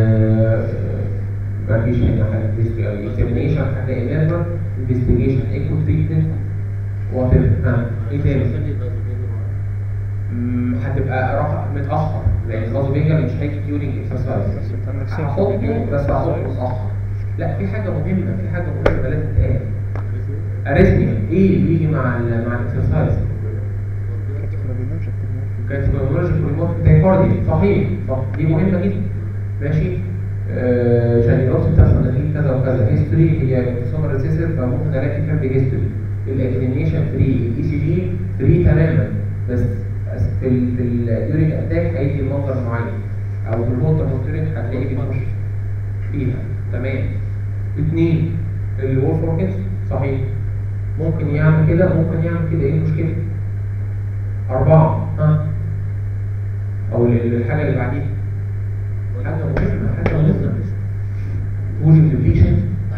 ما فيش هنا حاجه هيستوري او اكزامينشن هتلاقي نيرفر انفستيجيشن ايكو تريتمنت وات ها ايه تاني؟ مم، هتبقى رقم متاخر لان الغاز بينجر مش هيجي ديورنج اكسرسايز بس انت عندك سينك هحطه during بس هحطه exercise. متاخر لا في حاجه مهمه في حاجه مهمه لازم تتقال اريثميا ايه اللي بيجي مع ال مع الاكسرسايز كانت تكنولوجيا ريموت تايكاردي صحيح صح دي مهمه جدا ماشي آه جانيروس بتحصل نتيجه كذا وكذا هيستوري هي سومر ريسيسر فممكن الاقي فيها هيستوري الاكزامينشن فري الاي سي جي فري تماما بس بس في ال في اليوريك اتاك هيدي منظر معين او في الووتر مونترنج هتلاقي بيخش فيها تمام اثنين الولف اوركنز صحيح ممكن يعمل كده ممكن يعمل كده ايه المشكله أربعة ها أو ال- الحاجة اللي بعديها حاجة مهمة حاجة مهمة وجود ديبليشن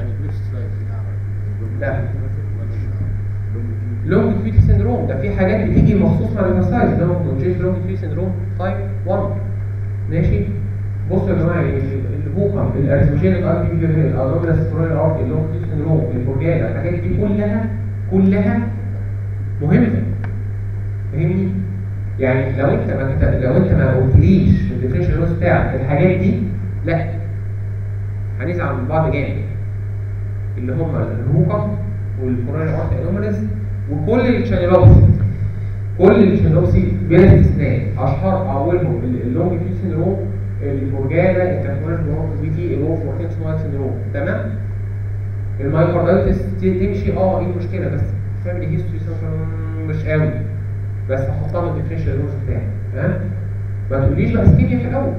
لا لونج فيتي سيندروم ده في حاجات بتيجي مخصوص مع الاكسرسايز ده ممكن لونج فيتي سيندروم تايب 1 ماشي بصوا يا جماعه ال- البوكم الارثموجينيك ار بي في الانوميلاس كورونال ارت اللونج فيتي سيندروم البورجالا الحاجات دي كلها كلها مهمه فاهمني؟ يعني لو انت ما كت- لو انت ما قلتليش الديفرنشال نوز بتاعك الحاجات دي لا هنزعل من بعض جامد اللي هم الهوكم والكورونال ارت انوميلاس وكل الشانيلوبسي كل الشانيلوبسي بلا استثناء اشهر اولهم ال- اللونج فيو سيندروم الفورجالا التكنولوجي برونكوفيتي الروف ووركينج سمايل سيندروم تمام المايكاردايتس تمشي اه ايه المشكله بس فاميلي هيستوري مش قوي بس هحطها من الديفرنشال نوز بتاعي تمام ما تقوليش بقى اسكيميا في الاول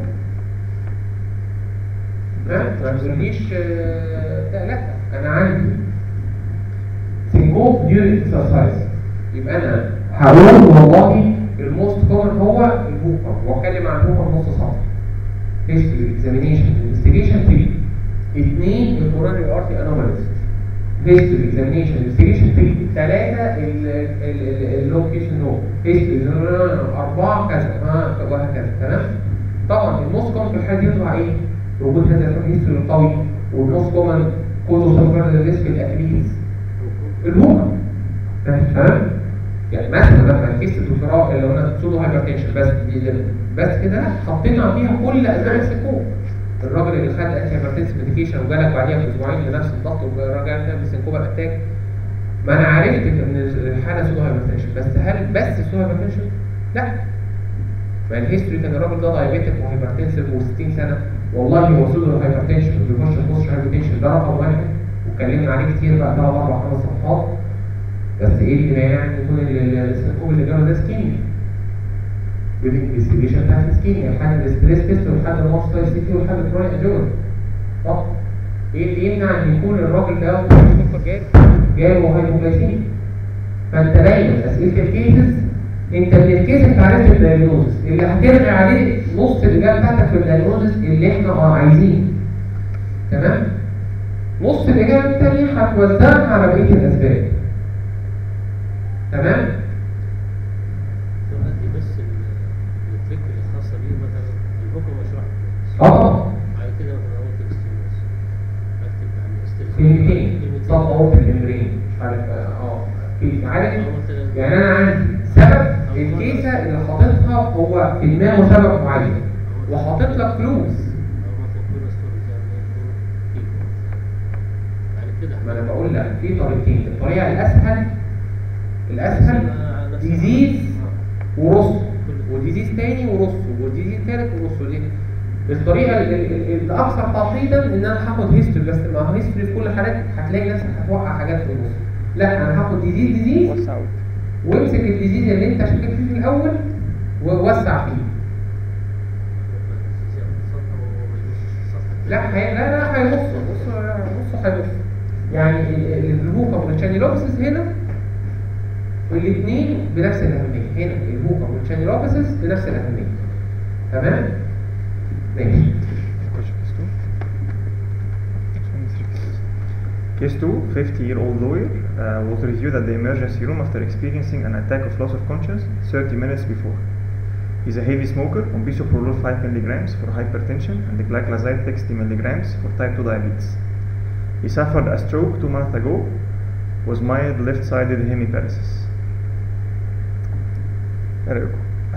ها ما تقوليش آه، لا لا انا عندي سنجوف ديورنج اكسرسايز يبقى انا هقول والله الموست كومن هو الهوكم واتكلم عن الهوكم نص سطر هيستوري اكزامينيشن انفستيجيشن تري اثنين الكورونري ارتي انوماليز هيستوري اكزامينيشن انفستيجيشن تري ثلاثه اللوكيشن نو هيستوري اربعه كذا ها وهكذا تمام طبعا الموست كومن في الحاله دي يطلع ايه؟ وجود هذا الهيستوري القوي والموست كومن كله سبب ريسك الاثليتس الهوكم تمام يعني مثلا مثلا كيس الدكتوراه اللي قلنا سودو هايبرتنشن بس دي بس كده حطينا فيها كل انواع السكوب الراجل اللي خد انتي هايبرتنسيف ميديكيشن وجالك بعديها باسبوعين لنفس الضغط وراجع كان بسنكوبر اتاك ما انا عرفت ان الحاله سودو هايبرتنشن بس هل بس سودو هايبرتنشن؟ لا ما الهيستوري كان الراجل ده دايابيتك وهايبرتنسيف و60 سنه والله هو سودو هايبرتنشن وبيخش بوست هايبرتنشن ده رقم واحد واتكلمنا عليه كتير بقى ثلاث اربع خمس صفحات بس ايه اللي يعني يكون ال- ال- السنكوب اللي جاله ده سكيني بالانفستيجيشن بتاعت السكيني لحد الستريس تيست ولحد الموست سي تي ولحد الكرونيك اجور صح ايه اللي يمنع ان يكون الراجل ده سكر جاله جاله هايبوغلايسيميا فانت دايما اسئله الكيسز انت من الكيس انت عرفت الدايجنوزس اللي هترجع عليه نص الاجابه بتاعتك في الدايجنوزس اللي احنا اه عايزينه تمام نص الاجابه الثانيه هتوزعها على بقيه الاسباب تمام دلوقتي بس ال- الفكرة الخاصة بيه مثلا الحكم مشروع اه بعد كده مثلا اقول تكستيموس اكتب عن استرس كلمتين صفقه في الممبرين مش عارف اه كلمة. عارف يعني انا عندي سبب الكيسه اللي حاططها هو في دماغه سبب معين وحاطط لك فلوس او مثلا كل ستوري زي ما يكون كيكو بعد كده ما ما انا بقول لك في طريقتين الطريقه الاسهل الاسهل ديزيز ورص وديزيز تاني ورص وديزيز تالت ورص دي الطريقه ال- ال- ال- الاكثر تعقيدا ان انا هاخد هيستوري بس ما هو هيستوري في كل الحالات هتلاقي نفسك هتوقع حاجات في النص لا انا هاخد ديزيز ديزيز وسع اوت وامسك الديزيز اللي انت شكيت فيه في الاول ووسع فيه لا هي لا لا هيبص بص بص هيبص يعني ال- ال- الهوكا والشانيلوبسس هنا الاثنين بنفس الاهميه هنا الهوكا والشانيلوبسس بنفس الاهميه تمام ماشي نخش كيس 2 Case 2, 50 year old lawyer uh, was reviewed at the emergency room after experiencing an attack of loss of conscience 30 minutes before. He's a heavy smoker on bisoprolol 5 milligrams for hypertension and glyclazide 60 milligrams for type 2 diabetes. He suffered a stroke two months ago, was mild left-sided hemiparesis. ايه رأيكم؟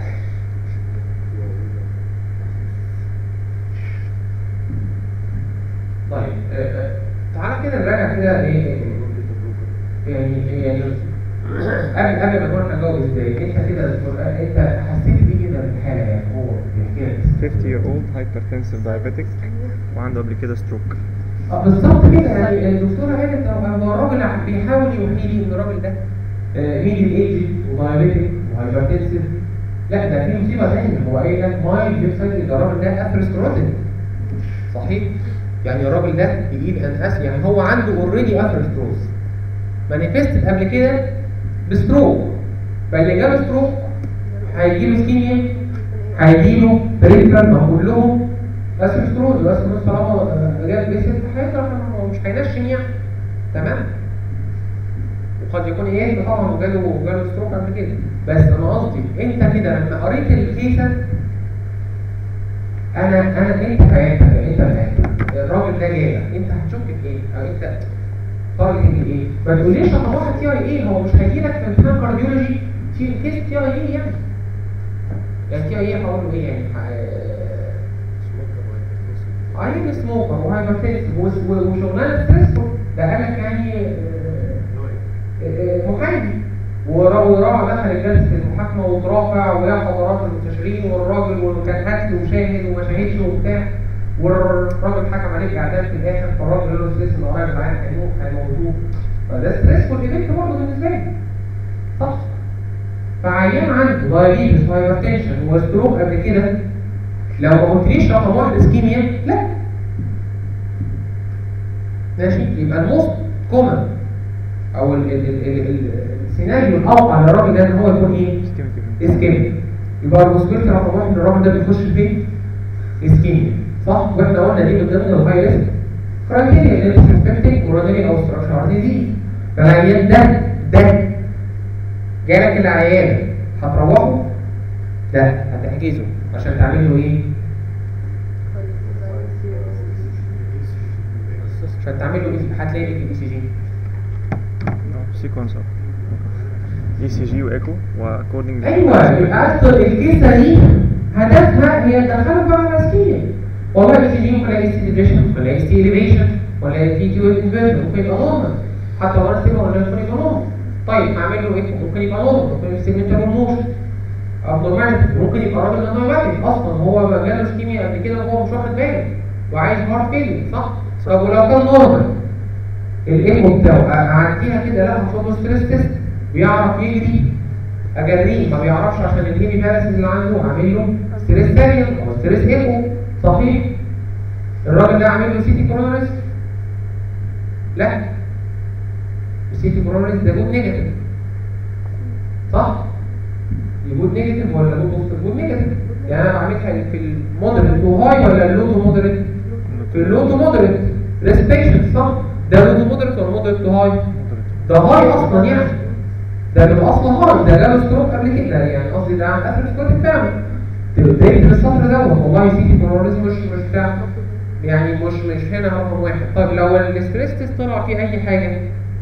طيب آه، آه، تعالى كده نراجع كده ايه يعني يعني قبل قبل ما نروح نجاوب ازاي انت كده انت حسيت بايه كده بالحاله يعني هو بيحكي لك 50 year old hypertensive diabetic وعنده قبل كده ستروك اه بالظبط كده يعني الدكتوره قالت هو هو الراجل عم بيحاول يوحي لي ان الراجل ده ميدل ايج ودايابيتك وهايبرتنسيف لا ده في مصيبه ثانيه هو قايل لك مايل بيفسد ده الراجل ده اثيروسكلروتيك صحيح يعني الراجل ده يجيب ان اس يعني هو عنده اوريدي اثيروسكلروز مانيفستد قبل كده بستروك فاللي جاب ستروك هيجيله سكيميا هيجيله بريفرال ما كلهم اثيروسكلروز بس مش طالما جاب بيسد هيطلع هو مش هينشن يعني تمام وقد يكون ايه طبعا وجاله جاله ستروك قبل كده بس انا قصدي انت كده لما قريت الكيسه انا انا انت فاهم انت فاهم الراجل ده جالك انت هتشك في ايه او انت تارجتنج ايه ما تقوليش رقم واحد تي اي ايه هو مش هيجي لك في امتحان كارديولوجي في كيس تي اي ايه يعني يعني تي اي ايه هقول له ايه يعني عين سموكر وهايبرتنسيف وشغلانه ستريسفول ده قالك يعني آه، آه، محامي ورا ورا دخل جلسه المحاكمه وترافع ويا حضرات المستشارين والراجل وكان قتل وشاهد وما شاهدش وبتاع والراجل حكم عليه باعدام في الاخر فالراجل قال له ستريس اللي قريب معانا هيموت هيموتوه فده ستريسفول ايفنت برضه بالنسبه لي صح فعيان عنده دايابيتس وهايبرتنشن وستروك قبل كده لو ما قلتليش رقم واحد اسكيميا لا ماشي يبقى الموست كومن او ال- ال- ال- ال- السيناريو الاوقع للراجل ده ان هو يكون ايه؟ اسكيميا يبقى البوسبيلتي رقم واحد ان الراجل ده بيخش فين؟ اسكيميا صح؟ واحنا قلنا دي من ضمن الهاي ريسك كرايتيريا اللي انت سسبكتنج كورونري او ستراكشر ديزيز فالعيان ده ده جالك العيان هتروحه؟ لا هتحجزه عشان تعمل له ايه؟ عشان تعمل له ايه؟ هتلاقي ايه في الاي سي جي؟ سيكونس اي سي جي وايكو واكوردنج ايوه يبقى اصل الكيسه دي هدفها هي تدخله بقى على سكيل والله الاي سي جي ممكن الاقي سي ديبريشن ولا الاقي سي اليفيشن ولا الاقي في كيو انفيرجن ممكن يبقى نورمال حتى لو انا سيبه ولا ممكن يبقى نورمال طيب هعمل له ايه؟ ممكن يبقى نورمال ممكن يبقى سيجمنتال موشن ابنورماليتي ممكن يبقى راجل انورماليتي اصلا هو جاله سكيميا قبل كده وهو مش واخد باله وعايز هارت فيلير صح؟ طب ولو كان نورمال الايكو بتاعه اعديها كده لا هشوف له ستريس تيست بيعرف يجري اجريه ما بيعرفش عشان الهيمي بارس اللي عنده عامل له ستريس ثانيه او ستريس ايكو صحيح الراجل ده عامل له سيتي كورونريس لا السيتي كورونريس ده جود نيجاتيف صح يجود نيجاتيف ولا جود بوزيتيف جود نيجاتيف يعني انا بعملها في المودريت تو هاي ولا اللو تو مودريت في اللو تو مودريت ريسبيشن صح ده لو تو مودريت ولا مودريت تو هاي ده هاي اصلا يعني ده بيبقى اصلا هاي ده جاله ستروك قبل كده يعني قصدي ده عند اخر سكوت فعلا تكتب السطر دوت والله سيتي كورونيزم مش مش بتاع يعني مش مش هنا رقم واحد طيب لو الاستريس تيست طلع فيه اي حاجه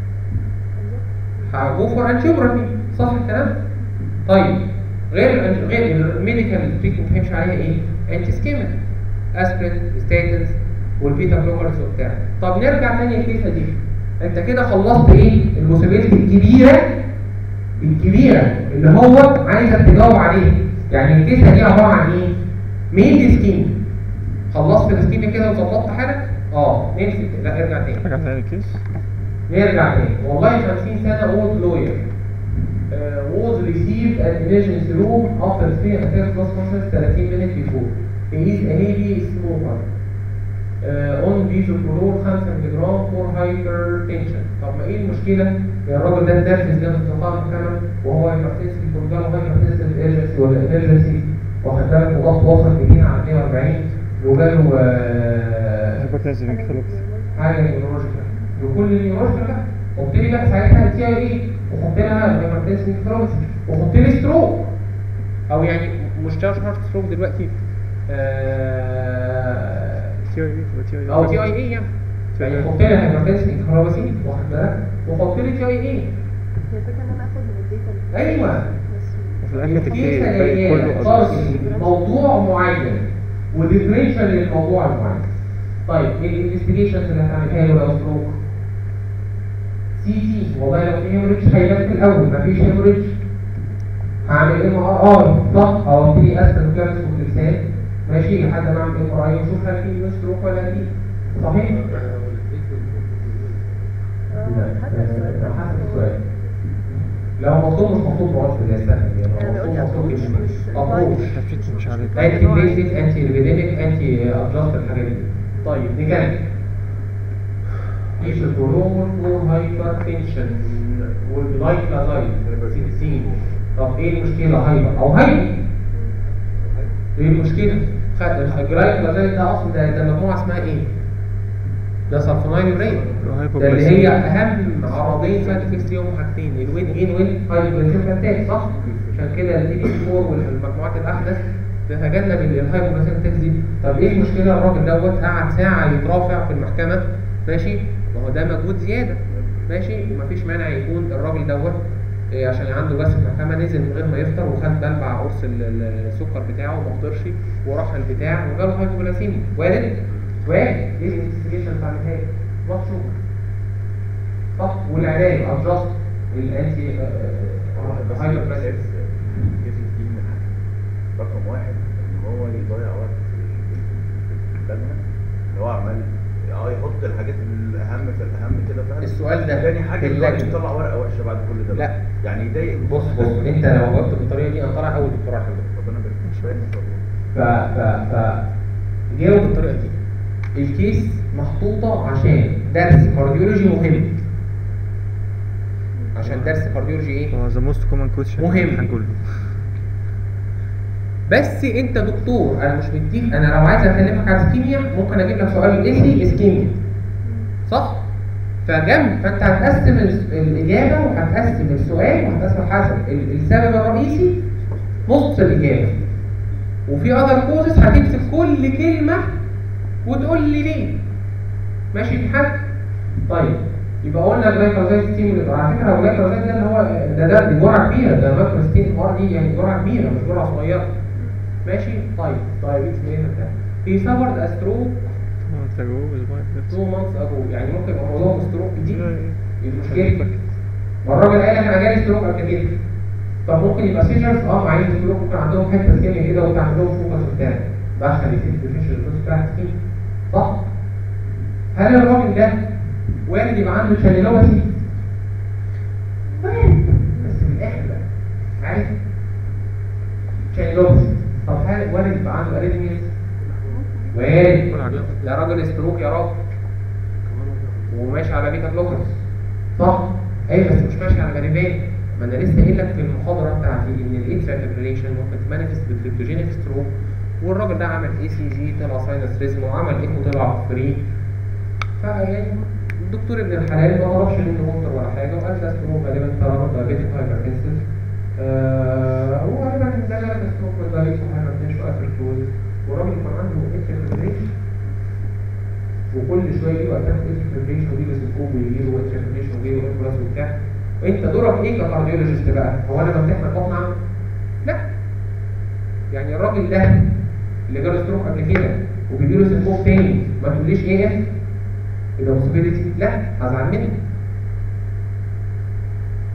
هجو فور انجيوجرافي صح الكلام؟ طيب غير الأنج- غير الميديكال تريتمنت هيمشي عليها ايه؟ انتي سكيميك اسبرين ستاتنز والبيتا بلوكرز وبتاع طب نرجع تاني للكيسه دي انت كده خلصت ايه البوسيبيلتي الكبيره الكبيره اللي هو عايزك تجاوب عليها يعني الكيسه دي عباره عن ايه مين سكيم خلصت السكيم كده وظبطت حالك اه نمسك لا ارجع تاني رجع تاني الكيس نرجع تاني والله 50 سنة old lawyer uh, was received at emergency room after three attacks plus process 30 minutes before. He is a heavy smoker. Uh, on bisoprolol 5 ملغ for hypertension. طب ما ايه المشكلة؟ يا الراجل ده اتنرفز جامد في قطاع المحكمة وهو هايبرتنسي بروجال هايبرتنسي ايرجنسي ولا ايمرجنسي واخد بالك وضغط وصل 200 على 140 وجاله آه، هايبرتنسيف انكفالوباثي حاجه نيورولوجيكال وكل النيورولوجيكال بقى حط لي بقى ساعتها التي اي اي وحط لها هايبرتنسيف انكفالوباثي وحط لي ستروك او يعني مش شرط ستروك دلوقتي آه، تي اي اي تي اي او تي اي اي يعني يعني حط لي هايبرتنسيف انكفالوباثي واخد بالك وحط لي تي اي اي هي الفكره ان انا اخد من الداتا اللي ايوه بس وفي الاخر تكتيك الكيسة الباقي هي كله صارت أصلاً. موضوع معين وديفرنشال للموضوع المعين طيب الانفستيجيشنز اللي هتعملها له لو ستروك سي تي والله لو في هيموريدج هيبان في الاول مفيش هيموريدج هعمل ام ار اي صح او ابتدي اسال كلامس وكلسان ماشي لحد ما اعمل ام ار اي واشوف هل في ستروك ولا في صحيح؟ لا حسب السؤال لو مطلوب مش مطلوب ما اقعدش زي السهل يعني لو يعني مطلوب قلت مطلوب approach مش مش ابروش مش مش عارف انتي بليزيك انتي ريبيديميك انتي ادجاست الحاجات دي طيب نكمل ايش البرول فور هايبر تنشن والجلايكلازايد سيتسين طب ايه المشكله هايبر او هايبر ايه المشكله خد الجلايكلازايد ده اصلا ده, ده مجموعه اسمها ايه ده سلفونايل ريت ده اللي هي اهم عرضين سايد افكتس ليهم حاجتين الوين ان وين هايبرجليسيميك اتاك صح عشان كده الدي بي 4 والمجموعات الاحدث تتجنب الهايبرجليسيميك اتاك دي طب ايه المشكله الراجل دوت قعد ساعه يترافع في المحكمه ماشي ما هو ده مجهود زياده ماشي مفيش مانع يكون الراجل دوت إيه، عشان عنده جلسه محكمه نزل من غير ما يفطر وخد بلبع قرص ال- ال- السكر بتاعه وما فطرش وراح البتاع وجاله هايبوجلاسيميا وارد وارد ايه الانفستيجيشن بتاع الهاي بلاد شوجر صح والعلاج ادجاست الانتي بس هايبر بس كيف دي من حاجة. رقم واحد ان هو يضيع وقت في في اللجنه اللي هو عمال اه يحط الحاجات الاهم في الاهم كده فعلا السؤال ده تاني حاجه في اللي هو اللجنة. يطلع ورقه وحشه بعد كل ده لا. يعني يضايق بص بص انت لو جاوبت بالطريقه دي انا طالع اول دكتور على الحمد ربنا يبارك فيك باين ان شاء الله ف ف ف جاوب بالطريقه دي الكيس محطوطه عشان درس كارديولوجي مهم عشان درس كارديولوجي ايه ذا موست كومن كويشن مهم. هنقوله بس انت دكتور انا مش مديك انا لو عايز اكلمك على اسكيميا ممكن اجيب لك سؤال اسي اسكيميا صح فجنب فانت هتقسم ال- الاجابه وهتقسم السؤال وهتقسم حسب ال- السبب الرئيسي نص الاجابه وفي اذر كوزز هتمسك كل كلمه وتقول لي ليه ماشي الحال طيب يبقى قلنا الجلايكوزايد ستيموليت على فكره هو الجلايكوزايد ده اللي هو ده ده دي جرعه كبيره ده ماكرو ستين ار دي يعني جرعه كبيره مش جرعه صغيره ماشي طيب طيب اسمه ايه ده he suffered a stroke two months ago يعني ممكن يبقى موضوع ستروك دي المشكله ما الراجل قال انا جالي ستروك قبل كده طب ممكن يبقى سيجرز اه معين ستروك ممكن عندهم حته سكيميا كده وبتاع عندهم فوكس وبتاع دخل الديفيشن الفلوس بتاعت كده صح هل الراجل ده وارد يبقى عنده شانيلوباثي؟ وارد بس في الاخر بقى عارف شانيلوباثي طب هل وارد يبقى عنده اريثميز؟ وارد ده راجل ستروك يا راجل وماشي على بيتا بلوكرز صح ايوه بس مش ماشي على جانبين ما انا لسه قايل لك في المحاضره بتاعتي ان الاكسترا فيبريليشن ممكن تمانيفست بالكريبتوجينيك ستروك والراجل ده عمل اي سي جي طلع ساينس ريزم وعمل ايكو طلع فري فيعني الدكتور ابن الحلال ما طلبش منه موتر ولا حاجه وقال ده ستروك غالبا طلب دايابيتيك هايبرتنسيف آه وغالبا ده جالك ستروك ودايابيتيك هايبرتنشن وافركتوز والراجل كان عنده اكسترا فيبريليشن وكل شويه يجيله اتاك اكسبريشن ويجيله سكوب ويجيله اكسبريشن ويجيله امبلاس وبتاع وانت دورك ايه ككارديولوجيست بقى؟ هو انا بمتحن بطن عام؟ لا يعني الراجل ده اللي جاله ستروك قبل كده وبيجيله سكوب تاني ما تقوليش ايه يبقى possibility لا هزعل منه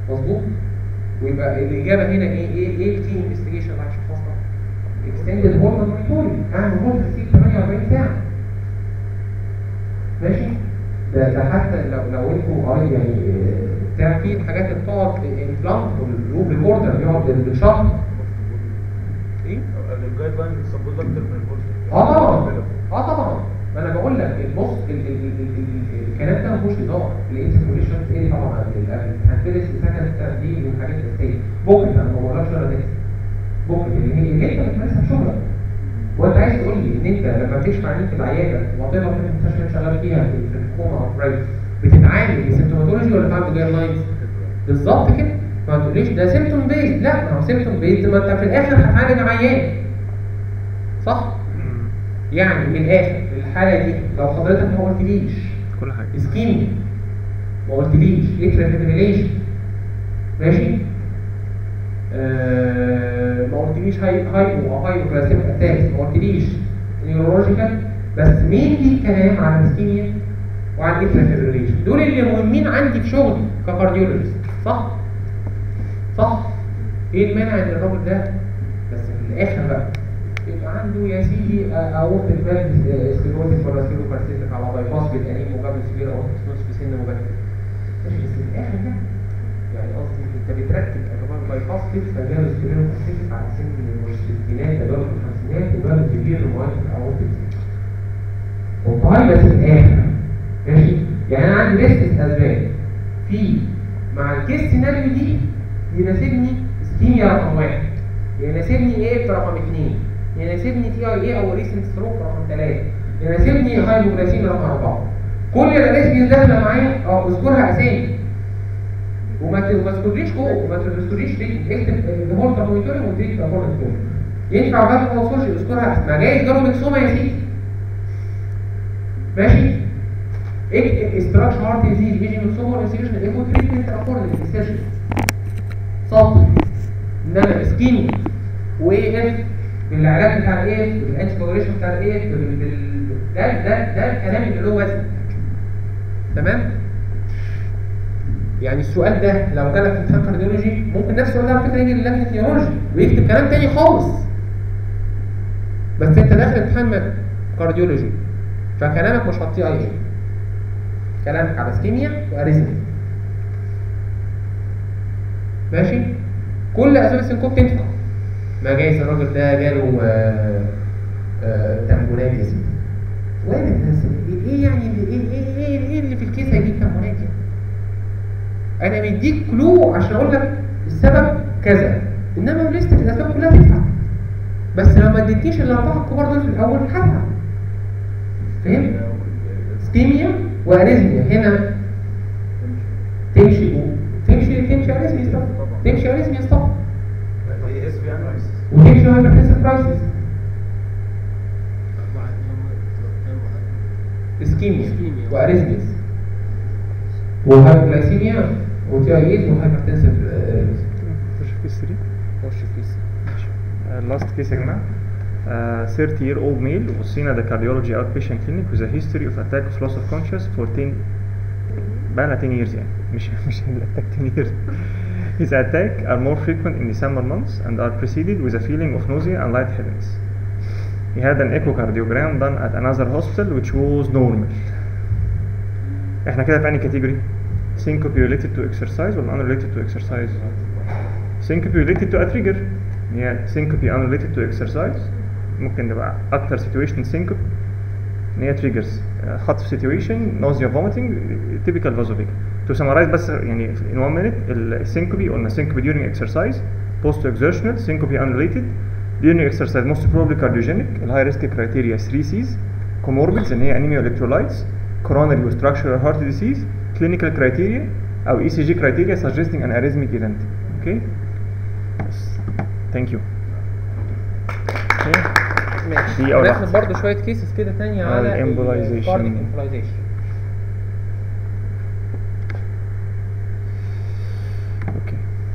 مظبوط ويبقى الاجابه هنا ايه ايه ايه الكي انفستيجيشن اللي هشخصها اكستندد هورمون مونيتورنج اعمل هورمون تسيب 48 ساعه ماشي ده ده حتى لو لو انتوا قريب يعني آه، بتاع في الحاجات اللي بتقعد امبلانت واللوب ريكوردر بيقعد بالشهر ايه؟ الجايد لاين بيسبوز اكتر من البولت اه طبعا اه طبعا ما انا بقول لك بص ال- ال- ال- ال- ال- الكلام ده ما فيهوش هزار الانسبريشن ايه طبعا قبل قبل هتدرس السكند دي من الحاجات الاساسيه بوكت انا ما بقولكش ولا ناس بوكت اللي هي اللي انت بتمارسها في شغلك وانت عايز تقول لي ان انت لما بتشفع عليك في العياده وطبعا في المستشفى اللي شغال فيها في في الحكومه او برايفت بتتعامل بسيمتوماتولوجي ولا بتتعامل بجايد لاينز؟ بالظبط كده ما تقوليش ده سيمتوم بيز لا ما هو سيمتوم بيز ما انت في الاخر هتعالج عيان صح؟ يعني من الاخر الحاله دي لو حضرتك ما قلتليش كل حاجه اسكيميا ما قلتليش اتريال فيبريليشن ماشي آه ما قلتليش هاي هايبو او هايبوكلاسيميك اتاكس ما قلتليش نيورولوجيكال بس مين لي الكلام عن الاسكيميا وعن اتريال فيبريليشن دول اللي مهمين عندي في شغلي ككارديولوجيست صح صح ايه المانع ان الراجل ده بس في الاخر بقى يبقى عنده يا سيدي اورتك فالف سكلوزيس ولا سكلوكارسيتك على بايباس بالانيم وقبل سبير او تكسنوس في سن مبكر ماشي بس في الاخر ده يعني قصدي انت بتركب الرباط بايباس تدفع جاب سكلوكارسيتك على سن مش الستينات ده بقى في الخمسينات وبقى كبير المؤثر اورتك وطيب بس في الاخر ماشي يعني انا عندي لسه اسباب في مع الكيس سيناريو دي يناسبني اسكيميا رقم واحد يناسبني ايه رقم اثنين يناسبني تي اي اي او ريسنت ستروك رقم ثلاثه يناسبني هايبوغلاسيميا رقم اربعه كل الريسبيز داخله معايا اه اذكرها اسامي وما ت- وما تذكرليش فوق وما تذكرليش ليه اكتب هولتر مونيتورنج وتريد مونيتورنج ينفع بقى ما اوصلش اذكرها اسمها جايز جاله مكسومه يا سيدي ماشي استراكش هارت ديزيز يجي من صور انسيشن ايكو تريتمنت اكوردنج سيشن سطر انما اسكيمي وايه اف بالعلاج بتاع الايه بالانتي كوجريشن بتاع الايه بال- بال- ده ده ده الكلام اللي له وزن تمام يعني السؤال ده لو جالك في امتحان كارديولوجي ممكن نفس السؤال ده على فكره يجي للجنه نيورولوجي ويكتب كلام تاني خالص بس انت داخل امتحان كارديولوجي فكلامك مش هتطيق اي شيء كلامك على اسكيميا واريزميا ماشي كل اسباب السنكوب تنفع ما جايز الراجل ده جاله آه، آه، تنبولات يا سيدي وين الناس ايه يعني اللي- ايه ايه ايه ايه اللي في الكيس هيجيب تنبولات يعني انا مديك كلو عشان اقول لك السبب كذا انما لسه الاسباب كلها تنفع بس لو ما اديتنيش الاربعه الكبار دول في الاول هتعب فهمت؟ سكيميا واريزميا هنا تمشي تمشي تمشي اريزميا ستوب تمشي اريزميا ستوب اي اس يعني وتمشي هايبرتنسيف برايسز اسكيميا واريزميا وهايبوغلايسيميا وتي اي ايز وهايبرتنسيف خش في 3 خش في السي last case يا جماعه Uh, 30 year old male was seen at the cardiology outpatient clinic with a history of attack of loss of conscious for 10 بقى 10 years يعني مش مش الاتاك 10 years His attack are more frequent in the summer months and are preceded with a feeling of nausea and lightheadedness. He had an echocardiogram done at another hospital which was normal. احنا كده في انهي كاتيجوري؟ syncope related to exercise ولا unrelated to exercise؟ syncope related to a trigger هي syncope unrelated to exercise ممكن نبقى اكتر situation syncope ان هي triggers آه، خطف situation nausea vomiting typical vasovagal to summarize بس يعني in one minute السyncope قلنا syncope during exercise post exertional syncope unrelated during exercise most probably cardiogenic الهاي ريسك criteria 3 C's comorbids ان هي anemia electrolytes coronary و structural heart disease clinical criteria او ECG criteria suggesting an arrhythmic event okay بس thank you okay. ماشي دي أول ناخد واحدة. برضه شويه كيسز كده تانية على على الامبولايزيشن. الكارديك امبولايزيشن اوكي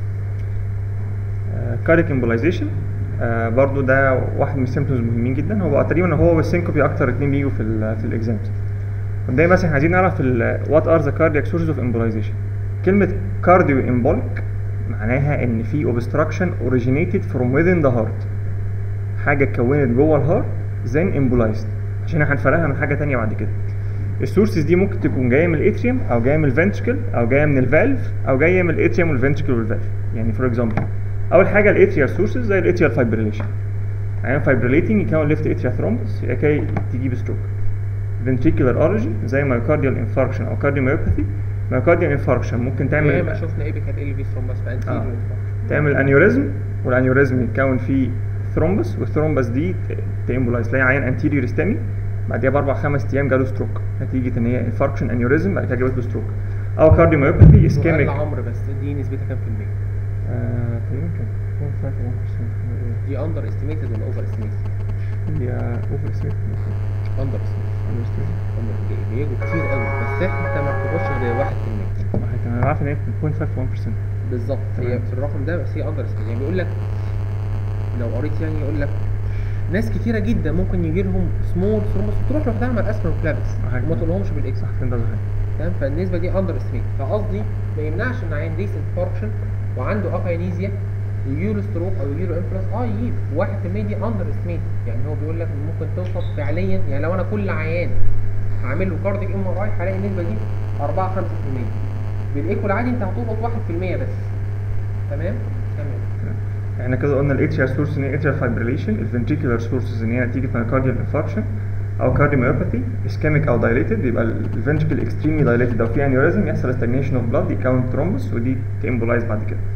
كاريك امبولايزيشن برضو ده واحد من السيمبتومز مهمين جدا هو تقريبا هو والسينكوبي اكتر اتنين بيجوا في ال في الاكزامز قدامي مثلا احنا عايزين نعرف وات ار ذا كاردياك سورسز اوف امبولايزيشن كلمة كارديو امبوليك معناها ان في obstruction originated from within the heart حاجة اتكونت جوه الهارت then embolized عشان هنفرقها من حاجة تانية بعد كده السورسز دي ممكن تكون جاية من الاتريوم او جاية من الفنتركل او جاية من الفالف او جاية من الاتريوم والفنتركل والفالف يعني فور اكزامبل اول حاجة الاتريال سورسز زي الاتريال فايبريليشن عيان فايبريليتنج يكون ليفت اتريا ثرومبس يبقى كده تجيب ستروك ventricular origin زي مايوكارديال انفاركشن او كارديوميوباثي مايوكارديال انفاركشن ممكن زي ما تعمل شفنا ايبيكال ال في ثرومبس في آه. انتيريور تعمل انيوريزم والانيوريزم يتكون فيه ثرومبس والثرومبس دي تامبولايز تلاقي عيان انتيريور ستامي بعديها باربع خمس ايام جاله ستروك نتيجه ان هي انفاركشن انيوريزم بعد كده جابت له ستروك او كارديوميوباثي اسكيميك سؤال عمرو بس دي نسبتها كام في المية؟ تقريبا كان 0.5 دي اندر استيميتد ولا اوفر استيميتد؟ هي اوفر استيميت اندر استيميتد بيجوا كتير قوي بس احنا ما بتبقاش غير 1% انا عارف ان هي 0.5 1% بالظبط هي تمام. في الرقم ده بس هي اندر استيميتد يعني بيقول لك لو قريت يعني يقول لك ناس كتيره جدا ممكن يجي لهم سمول ثرومبس وتروح لوحدها مع الاسبرين كلابكس صح. وما تقولهمش بالاكس صح فين ده صحيح تمام فالنسبه دي اندر استيميت فقصدي ما يمنعش ان عين ديس انفاركشن وعنده اباينيزيا يجي له ستروك او يجي له انفلس اه يجيب 1% دي اندر استيميت يعني هو بيقول لك إن ممكن توصل فعليا يعني لو انا كل عيان هعمل له كارديك ام ار اي هلاقي النسبه دي 4 5% بالايكو العادي انت هتقبض 1% بس تمام تمام احنا كده قلنا الاتريال سورس ان هي اتريال فايبريليشن الفنتريكولار سورسز ان هي نتيجه مايوكارديال انفاركشن او كارديوميوباثي اسكيميك او دايليتد يبقى الفنتريكل اكستريملي دايليتد او في انيوريزم يحصل استجنيشن اوف بلاد يكون ثرومبس ودي تامبولايز بعد كده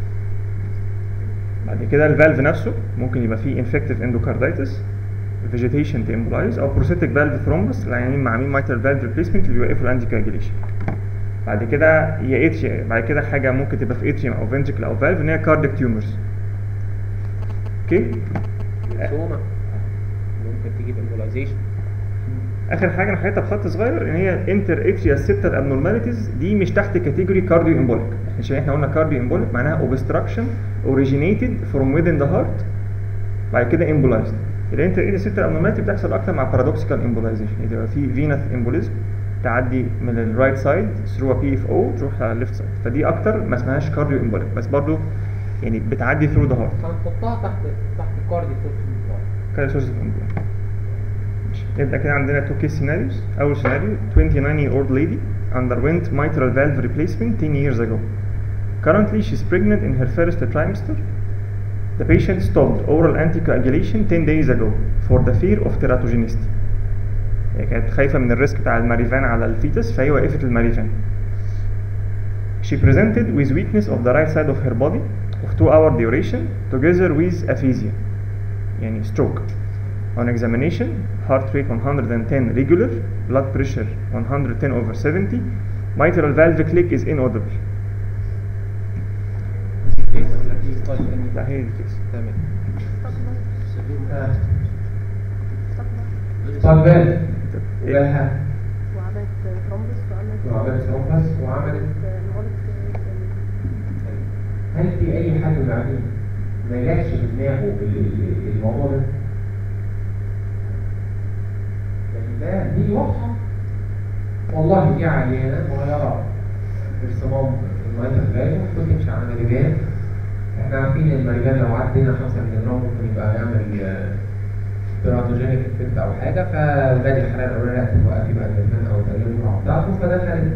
بعد كده الفالف نفسه ممكن يبقى فيه انفكتيف اندوكاردايتس فيجيتيشن تامبولايز او بروستاتيك فالف ثرومبس العيانين مع مين مايترال فالف ريبليسمنت اللي بيوقفوا الانتي كاجيليشن بعد كده يا اتريا بعد كده حاجه ممكن تبقى في اتريوم او فنتريكل او فالف ان هي كارديك تيومرز اوكي سوما ممكن تجيب امبولايزيشن اخر حاجه انا حاططها بخط صغير ان هي انتر اتريال سيبتال ابنورماليتيز دي مش تحت كاتيجوري كارديو امبوليك عشان احنا قلنا كارديو امبوليك معناها اوبستراكشن اوريجينيتد فروم within ذا هارت بعد كده امبولايزد الانتر اتريال سيبتال ابنورماليتي بتحصل اكتر مع بارادوكسيكال امبولايزيشن يبقى في فينث امبوليزم تعدي من الرايت سايد ثرو بي اف او تروح على الليفت سايد فدي اكتر ما اسمهاش كارديو امبوليك بس برضو يعني بتعدي ثرو ذا هارت هنحطها تحت تحت الكارديو كده سورس اوف امبوليك يبقى كده عندنا two case scenarios أول سيناريو 29 year old lady underwent mitral valve replacement 10 years ago currently she's pregnant in her first trimester the patient stopped oral anticoagulation 10 days ago for the fear of teratogenicity هي كانت خايفة من الريسك بتاع الماريفان على الفيتس فهي وقفت الماريفان She presented with weakness of the right side of her body of 2 hour duration together with aphasia يعني stroke On examination, heart rate 110 regular, blood pressure 110 over 70, mitral valve click is inaudible. لا هي دي كيس. تمام طالبان إيه؟ وجالها وعملت ترومبس وعملت وعملت ثرومبس وعملت نقولك هل في اي حد من العاملين ما جاتش في دماغه ال- ال- الموضوع ده؟ يعني ده دي واضحه والله دي عيانه صغيره ارتمام الميه الغالي المفروض يمشي على ماريجان احنا عارفين ان الماريجان لو عدينا 5 مللي جرام ممكن يبقى يعمل تيراتوجينيك افكت او حاجه فبادئ الحاله الاولانيه لا توقفي بقى الميزان او تقللي الجرعه بتاعته فدخلت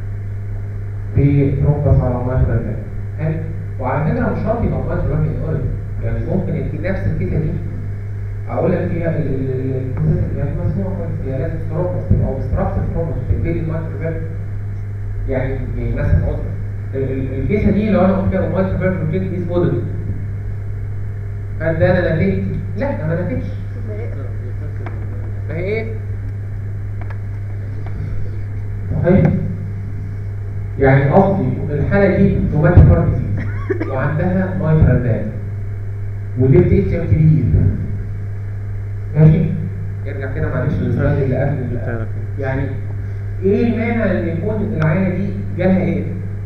في ترومبس على ميه الغالي حلو وعلى فكره مش شرط يبقى ميه الغالي يقول يعني ممكن يبقى نفس الكيسه دي اقول لك هي ال- ال- ال- الكيسه يعني مسموعه كويس هي لازم ترومبس تبقى اوبستراكتيف ترومبس تبتدي الميه الغالي يعني يعني مثلا عذر ال- ال- الكيسه دي لو انا قلت كده الميه الغالي بتبتدي از موديل هل ده انا نفيت؟ لا انا ما نفيتش ما هي ايه؟ صحيح يعني قصدي الحالة دي توماتيك هارت ديزيز وعندها مايترال فالف وليفت اتشم كبير ماشي؟ ارجع كده معلش للسلايد اللي قبل ال- يعني ايه المانع ان يكون العينة دي جالها ايه؟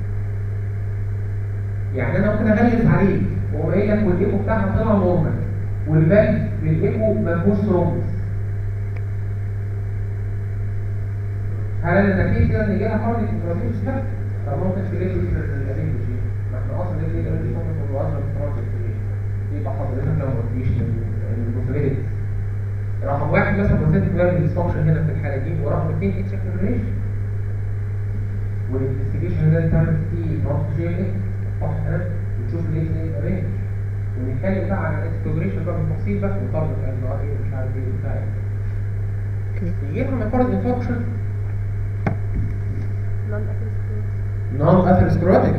يعني انا ممكن اغلس عليك واقوم قايل لك والايكو بتاعها طلع نورمال والفالف بالايكو ما فيهوش ثرومبس هل انا نفيت كده ان جالها هارت انفلاميشن لا طب ممكن تجيب لي مش البوسيبيليتيز رقم واحد مثلا بروستاتيك فالف ديسفانكشن هنا في الحاله دي ورقم اثنين اتش فيبريليشن والانفستيجيشن ده تعمل فيه نوت صح كده وتشوف ليه ليه ارينج ونتكلم بقى عن الاكسبلوريشن بقى بالتفصيل بقى وطرد قال له ايه مش عارف ايه بتاع يجي لها مقارنه انفكشن نون اكيد نون اثيروسكليروتيك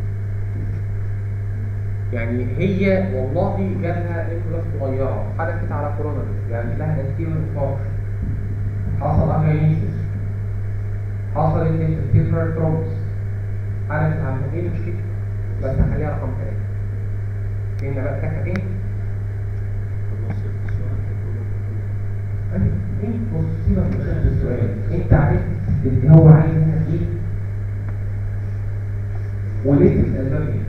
يعني هي والله جالها انفلس صغيره حدثت على كورونا يعني لها انتيريور انفكشن حصل اكاينيسيس حصل انتيريور ترومبس حدثت على ايه المشكله بس هخليها رقم ثلاثه فين بقى التكه فين؟ خلاص السؤال هيكون أيوة. انت بص سيبك من شرح السؤال انت عرفت اللي هو عايز منك ايه وليه الاسباب ايه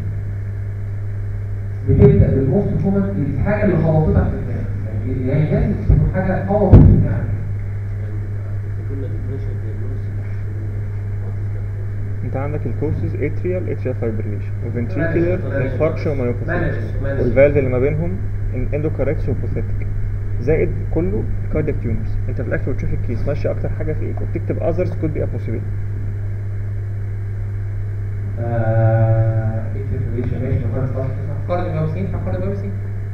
بتبدا بالموست كومن الحاجه اللي خبطتك في الدماغ يعني يعني لازم تكون حاجه خبطت في الدماغ يعني قلنا الديفرنشال دياجنوستيك انت عندك الكوسز اتريال اتريال فايبريليشن وفنتريكولار انفاركشن ومايوباثي Management, management. والفالف اللي ما بينهم اندوكاركس وبروثيتك زائد كله كاردياك تيومرز انت في الاخر بتشوف الكيس ماشي اكتر حاجه فيك وبتكتب اذرز كود بي possibility آه ايه الفيبريشن ماشي مقارنة صح هقارن بيوسين هقارن بيوسين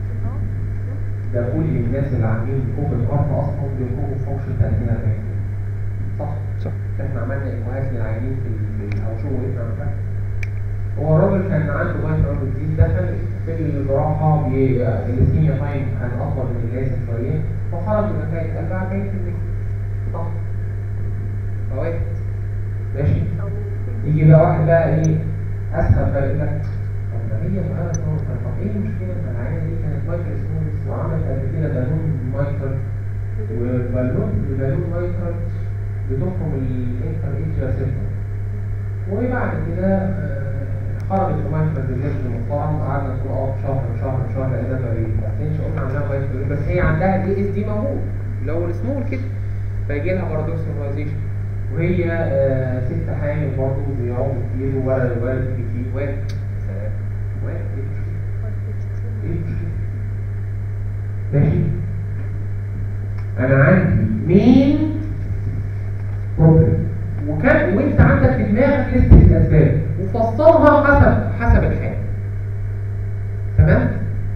ده كل الناس اللي عاملين اوبن ارت اصلا بيقوموا فانكشن 30 40 صح صح احنا عملنا ايكوهات للعيانين في ال- في الهوشو واحنا عملنا هو الراجل كان عنده مايكرو ديزيز دخل في الجراحه الاسكيميا تايم كان اطول من اللازم شويه فخرج بنتائج قال بقى 40% صح فواحد ماشي يجي بقى واحد بقى ايه اسهل بقى يقول لك طب ما هي بقى طب ايه المشكله ان العيانه دي كانت مايكرو سموث وعملت قبل كده بالون مايكرو والبالون البالون مايكرو بتخرم الانتر ايتريا سيستم وبعد كده آه، خرجت في مايكرو ديزيرج محترم قعدنا نقول اه شهر شهر شهر لقينا ما بيتحسنش قلنا عندها مايكرو بس هي عندها الاي اس دي موجود اللي هو السمول كده فيجي لها بارادوكس نورماليزيشن وهي آه، ست حامل برضه بيقعدوا كتير وولد ولد كتير واد سلام واد ايه المشكلة؟ ايه المشكلة؟ ماشي انا عندي مين بروبلم وكان وانت عندك في دماغك لست الاسباب وفصلها حسب حسب الحاله تمام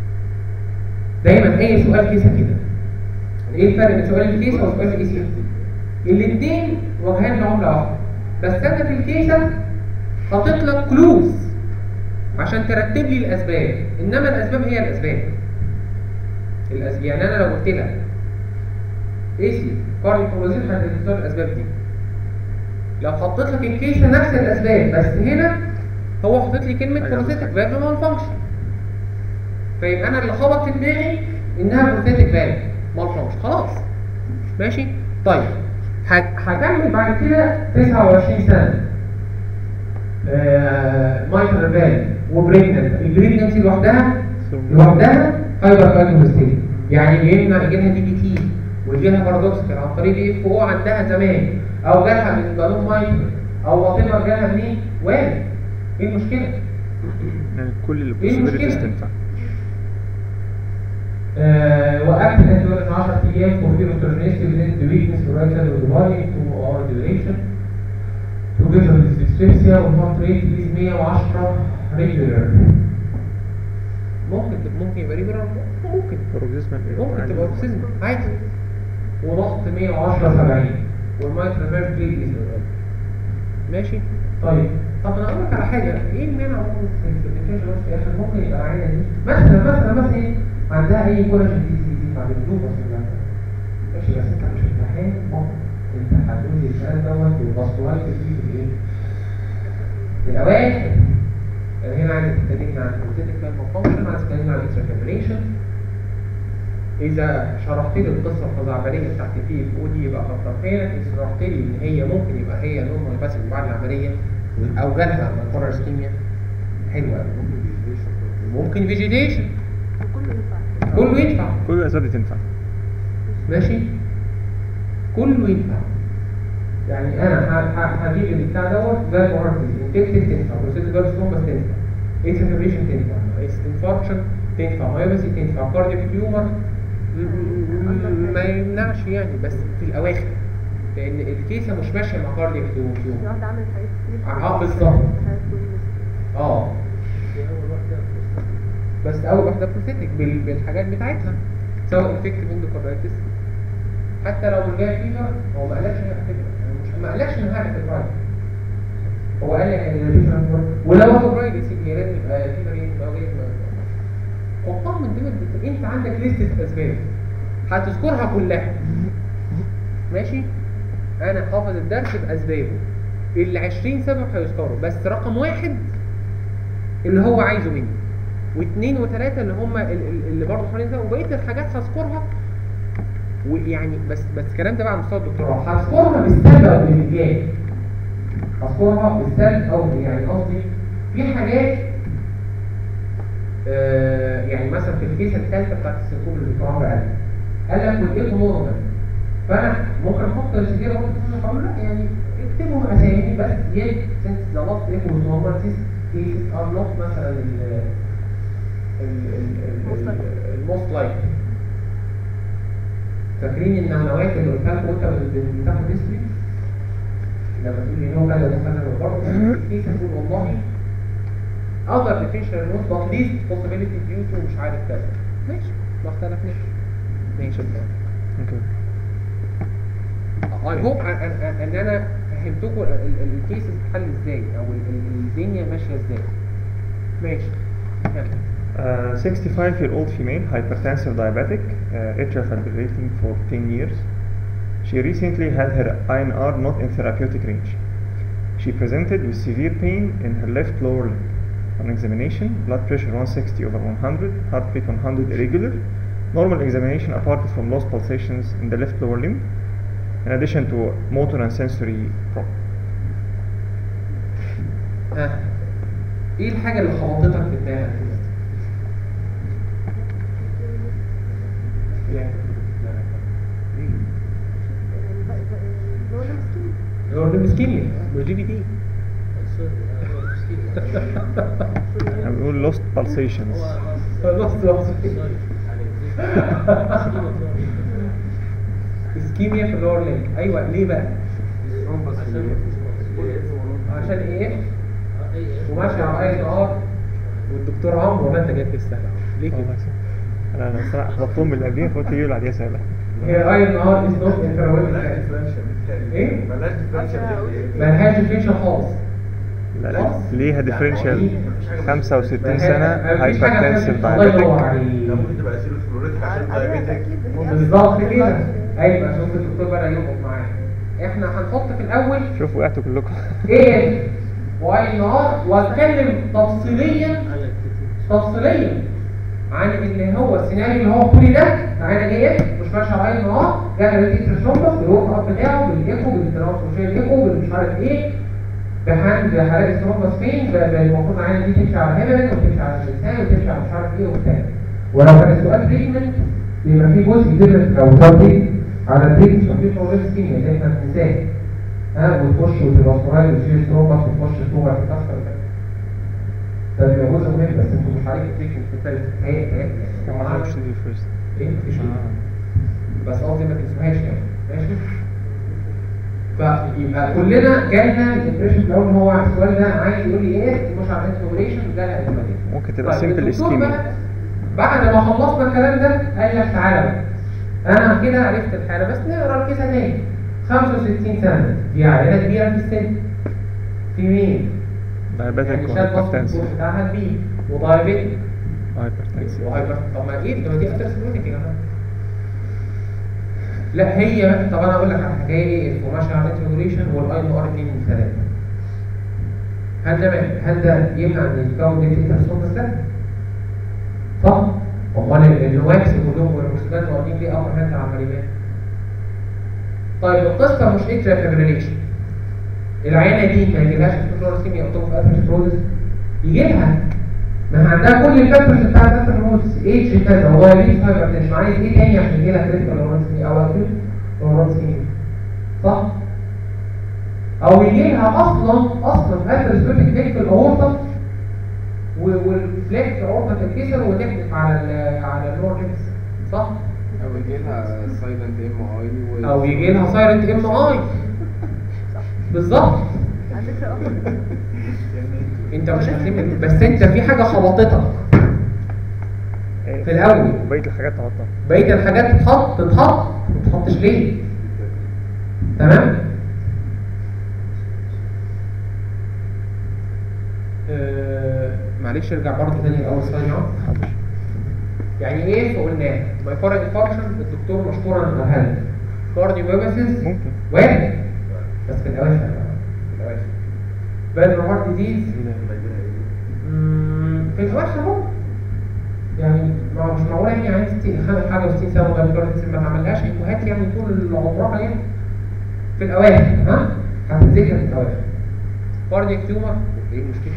دايما اي سؤال كيسه كده ايه الفرق بين سؤال الكيسه وسؤال الاي الاثنين وجهان لعمله واحده بس انا في الكيسه حاطط لك كلوز عشان ترتب لي الاسباب انما الاسباب هي الاسباب الأسباب يعني انا لو قلت لك ايسي قارن كروزين هتختار الاسباب دي لو حطيت لك الكيسه نفس الاسباب بس هنا هو حاطط لي كلمه أيوة. بروثيتك فالف ما فانكشن فيبقى انا اللي خبط في دماغي انها بروثيتك فالف ما فانكشن خلاص ماشي طيب ه- هكمل بعد كده 29 سنه مايكرو فالف وبريجننت البريجننسي لوحدها لوحدها هايبر كارديوستيت يعني يمنع يجي لها دي بي تي ويجي لها بارادوكسيكال عن طريق الاف او عندها زمان او جالها من بالون مايكرو او وات ايفر جالها منين وارد ايه المشكله؟ يعني كل إيه المشكلة؟ البوسيبيليتيز تنفع آه وقفت دورة 10 ايام فور فير اوتورنيستي within the weakness of right side of the body to our duration together with dyspepsia والهارت ريت is 110 regular ممكن تبقى ممكن يبقى ريجولار ممكن بروكسيزمال ممكن تبقى اوكسيزم عادي وضغط 110 70 والمايكرو ميركوري ماشي طيب طب انا اقول لك على حاجه ايه المانع ممكن في الفيتيشن بس في الاخر ممكن يبقى العينه دي مثلا مثلا مثلا ايه عندها اي كولاجين دي سي دي بعد الدوب مثلا ماشي بس انت مش امتحان ممكن انت هتقول لي الكلام دوت وبصوا لك فيه في الايه؟ في الاواخر يعني هنا عايز تتكلمنا عن الكوتيتيك فانكشن عايز تتكلمنا عن الاكسترا اذا شرحت لي القصه الخزعبليه بتاعت البي اف او دي يبقى كتر خيرك اذا شرحت لي ان هي ممكن يبقى هي نورمال بس بعد العمليه او جالها مقرر اسكيميا حلوه قوي ممكن فيجيتيشن كله ينفع كله ينفع كل الاسباب دي تنفع ماشي كله ينفع يعني انا ه- ه- هجيب البتاع دوت زي المرض انفكتد تنفع بروسيس جارد ستون بس تنفع ايس انفليشن تنفع ايس انفاركشن تنفع مايوباسي تنفع كاردياك تيومر ما يمنعش يعني بس في الاواخر لان الكيسه مش ماشيه مع كاردياك في تيومر واحدة عملت حاجات كتير آه، بالظبط. حاجات كويسة. اه دي اول واحده في بس اول واحده بروستاتيك بال- بالحاجات بتاعتها سواء انفكتيف اندوكاردايتس حتى لو الجاي فيفر هو ما قالكش انها فكره مش ما قالكش انها فيبرايل هو قال لك ان الفيشن فيبرايل ولو هو فيبرايل يا سيدي هي لازم يبقى فيفر ايه يبقى جاي حطها من ضمن البت- انت عندك لستة اسباب هتذكرها كلها ماشي انا حافظ الدرس باسبابه ال 20 سبب هيذكروا بس رقم واحد اللي هو عايزه مني واثنين وثلاثة اللي هم ال- ال- اللي برضه حوالين ده وبقية الحاجات هذكرها ويعني بس بس الكلام ده بقى على مستوى الدكتوراه هذكرها بالسلب او بالايجاب هذكرها بالسلب او يعني قصدي في حاجات آه يعني مثلا في الكيسه الثالثه بتاعت السيكوب اللي الدكتور عمرو قال قال لك والايكو نورمال فانا ممكن احط سجيره برضه في القانون لا يعني اكتبهم اسامي بس yet since the last echo is normal these cases are not مثلا ال Most likely. الموست لايك فاكرين النونوات اللي قلت لكم وانت بتاخد هيستوري لما تقول لي هو كذا وده كذا برضه في تقول والله other differential notes but least possibility due to مش عارف كذا ماشي ما اختلفناش ماشي اوكي اي هوب ان انا فهمتكم الكيسز بتتحل ازاي او ال- ال- الدنيا ماشيه ازاي ماشي يلا. Uh, 65 year old female, hypertensive diabetic, uh, atrial fibrillating for 10 years. She recently had her INR not in therapeutic range. She presented with severe pain in her left lower limb. On examination, blood pressure 160 over 100, heart rate 100 irregular, normal examination apart from lost pulsations in the left lower limb, in addition to motor and sensory problem. ها ايه الحاجه اللي خبطتك في دماغك كده؟ يعني يعني بقى- بقى- اللي هو ده مسكين هو ده مسكينيا مش جي بي تي سوري هو مسكين يعني بنقول lost pulsations. خلاص خلاص سوري يعني اسكيميا في اللور لينك ايوه ليه بقى؟ ثرومبس في عشان ال- عشان ايه؟ وماشي على اي نهار والدكتور عمرو ولا انت جاي تستاهل ليه والله كده؟ صح. انا انا الصراحه حفظتهم من اللي قبليها فقلت يجي بعديها سهله هي اي نهار از نوت ملهاش انترويد differential. إيه؟ ملهاش differential. ملهاش ديفينيشن خالص لا لا خلاص. ليها ديفرنشال 65 سنه مفيش حاجة هايبرتنسيف فيها- الله ينور دايابيتك عليك ده ممكن تبقى سيروسكلوريتك عشان أيوة، دايابيتك أكيد، بس هي بالظبط أصلاً كده دلوقتي- ايوه شفت الدكتور بدا يربط معايا احنا هنحط في الاول شوف وقعتوا كلكم ايه واي نهار واتكلم تفصيليا تفصيليا عن اللي هو السيناريو اللي هو كل ده معانا جاي مش ماشي على اي نهار جاب الريتر شومبس بالورك اب بتاعه بالايكو بالترانسفورشن ايكو بالمش عارف ايه بحال بحالات الثرومبس فين ب- ب- المفروض معانا دي تمشي على هيبرين وتمشي على اللسان وتمشي على مش عارف ايه وبتاع ولو كان السؤال تريتمنت بيبقى فيه جزء ديفرنت لو سؤال على التريتمنت وفي بروجرس كيمياء اللي احنا بننساه ها وتخش وتبقى صغير وتشيل الثرومبس وتخش الثرومبس تكسر وكده ده بيبقى جزء مهم بس انتوا مش عليك التريتمنت في الثالث هي هي ما اعرفش دي فيرست ايه مفيش بس قصدي ما تنسوهاش يعني ماشي فيبقى كلنا جالنا الامبريشن في الاول ان هو السؤال ده عايز يقول لي ايه مش على انسبريشن جالها انسبريشن ممكن تبقى simple الدكتور ischemia. بقى بعد ما خلصنا الكلام ده قال لك تعالى بقى انا كده عرفت الحاله بس نقرا الكيسه تاني 65 سنه دي عائله كبيره في السن في مين؟ دايابيتك يعني شاب مصر وهايبرتنسيف بتاعها كبير ودايابيتك هايبرتنسيف وهايبر طب ما ايه ده دي اترسلوتك يا جماعه لا هي بقى طب انا اقول لك على حكايه ايه الفورماشن على الانتجريشن والاي ام ار 2 من 3 هل ده هل ده يمنع ان يتكون دي اترسلوتك ده؟ صح؟ امال النواكس كلهم والمسلمات واخدين ليه اقوى حته على العمليات؟ طيب القصه مش اتريا فيبريليشن العينه دي ما يجيلهاش فلورسيميا او توف اثيروسكلوزس يجي لها ما هي عندها كل الفاكتورز بتاعت اثيروسكلوزس اتش كذا ودايابيتس هايبرتنشن عايز ايه تاني عشان يجي لها كريتيكال لورنسيميا او اكيوت لورنسيميا صح؟ او يجي لها اصلا اصلا اثيروسكلوزس ديك في الاورطه والفليكس الاورطه تتكسر وتحدف على ال على اللور ليمس صح؟ او يجي لها سايلنت ام اي او يجي لها سايرنت ام اي بالظبط على فكرة اه انت مش هتلم بس انت في حاجه خبطتك في الاول بقيه الحاجات تحطها بقيه الحاجات تتحط تتحط ما تتحطش ليه تمام آه معلش ارجع برضه تاني الاول ثانيه حاضر يعني ايه فقلنا مايكارد انفاركشن الدكتور مشكورا قالها لنا كارديو ميوباثيز ممكن وارد بس في الاواخر بقى، في الاواخر بالر هارت ديزيز مم، في الاواخر برضه يعني ما مش معقوله يعني عايز 60 خمس حاجه و60 سنه وما بتقدرش ما تعملهاش ايكوهات يعني طول عمرها يعني في الاواخر ها هتتذكر في الاواخر كاردياك تيومر ايه المشكله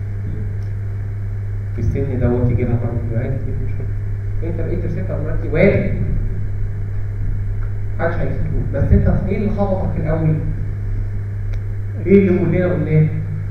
في السن دوت يجي لها كاردياك عادي ايه المشكله انت بقيت رسيت امراض وارد محدش هيسكتوك بس انت ايه اللي خبطك في الاول؟ ايه اللي كلنا قلناه؟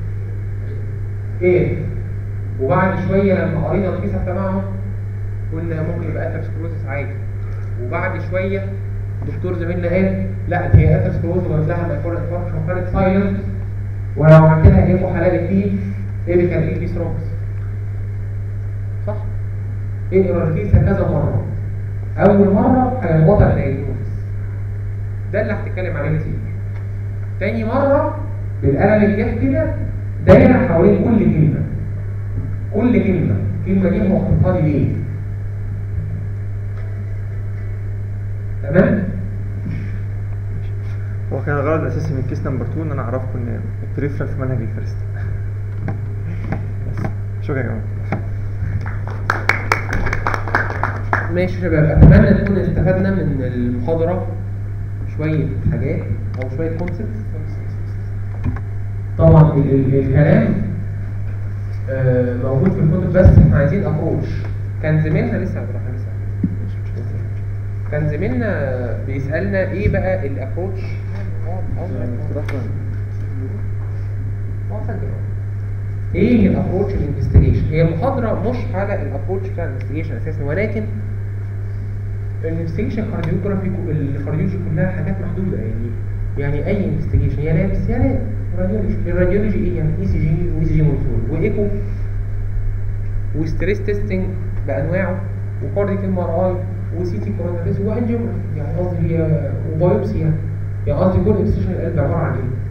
ايه؟ وبعد شويه لما قرينا القصه تبعهم قلنا ممكن يبقى اثيروسكلوزس عادي وبعد شويه دكتور زميلنا قال لا دي اثيروسكلوز وجات لها مايكرو انفاركشن وكانت سايلنت ولو عملت لها ايكو هلاقي فيه ايبيكال اي بي ثرومبس صح؟ اقرا الكيسه كذا مره اول مره هيخبطك دايجنوستس ده اللي هتتكلم عليه كتير تاني مره بالقلم الجاف كده دايره حوالين كل كلمه كل كلمه الكلمه دي هو حاططها لي ليه تمام هو كان الغرض الاساسي من كيس نمبر 2 ان انا اعرفكم ان البريفرال في منهج الفيرست بس شكرا يا جماعه ماشي يا شباب اتمنى نكون استفدنا من المحاضره شويه حاجات او شويه كونسبتس طبعا ال- ال- الكلام آه، موجود في الكتب بس احنا عايزين ابروش كان زميلنا لسه عبد الرحمن لسه كان زميلنا بيسالنا ايه بقى الابروش ايه الابروتش الانفستيجيشن هي المحاضره مش على الابروتش بتاع الانفستيجيشن اساسا ولكن الانفستيجيشن كارديوجرافي الكارديولوجي كلها حاجات محدوده يعني يعني اي انفستيجيشن يا لابس يا لاب راديولوجي الراديولوجي ايه يعني اي سي جي واي سي جي مونيتور وايكو وستريس تيستنج بانواعه وكارديك ام ار اي وسي تي كوروناريز وانجيوجرافي يعني قصدي هي وبايوبسي يعني يعني قصدي كل انفستيجيشن القلب عباره عن ايه؟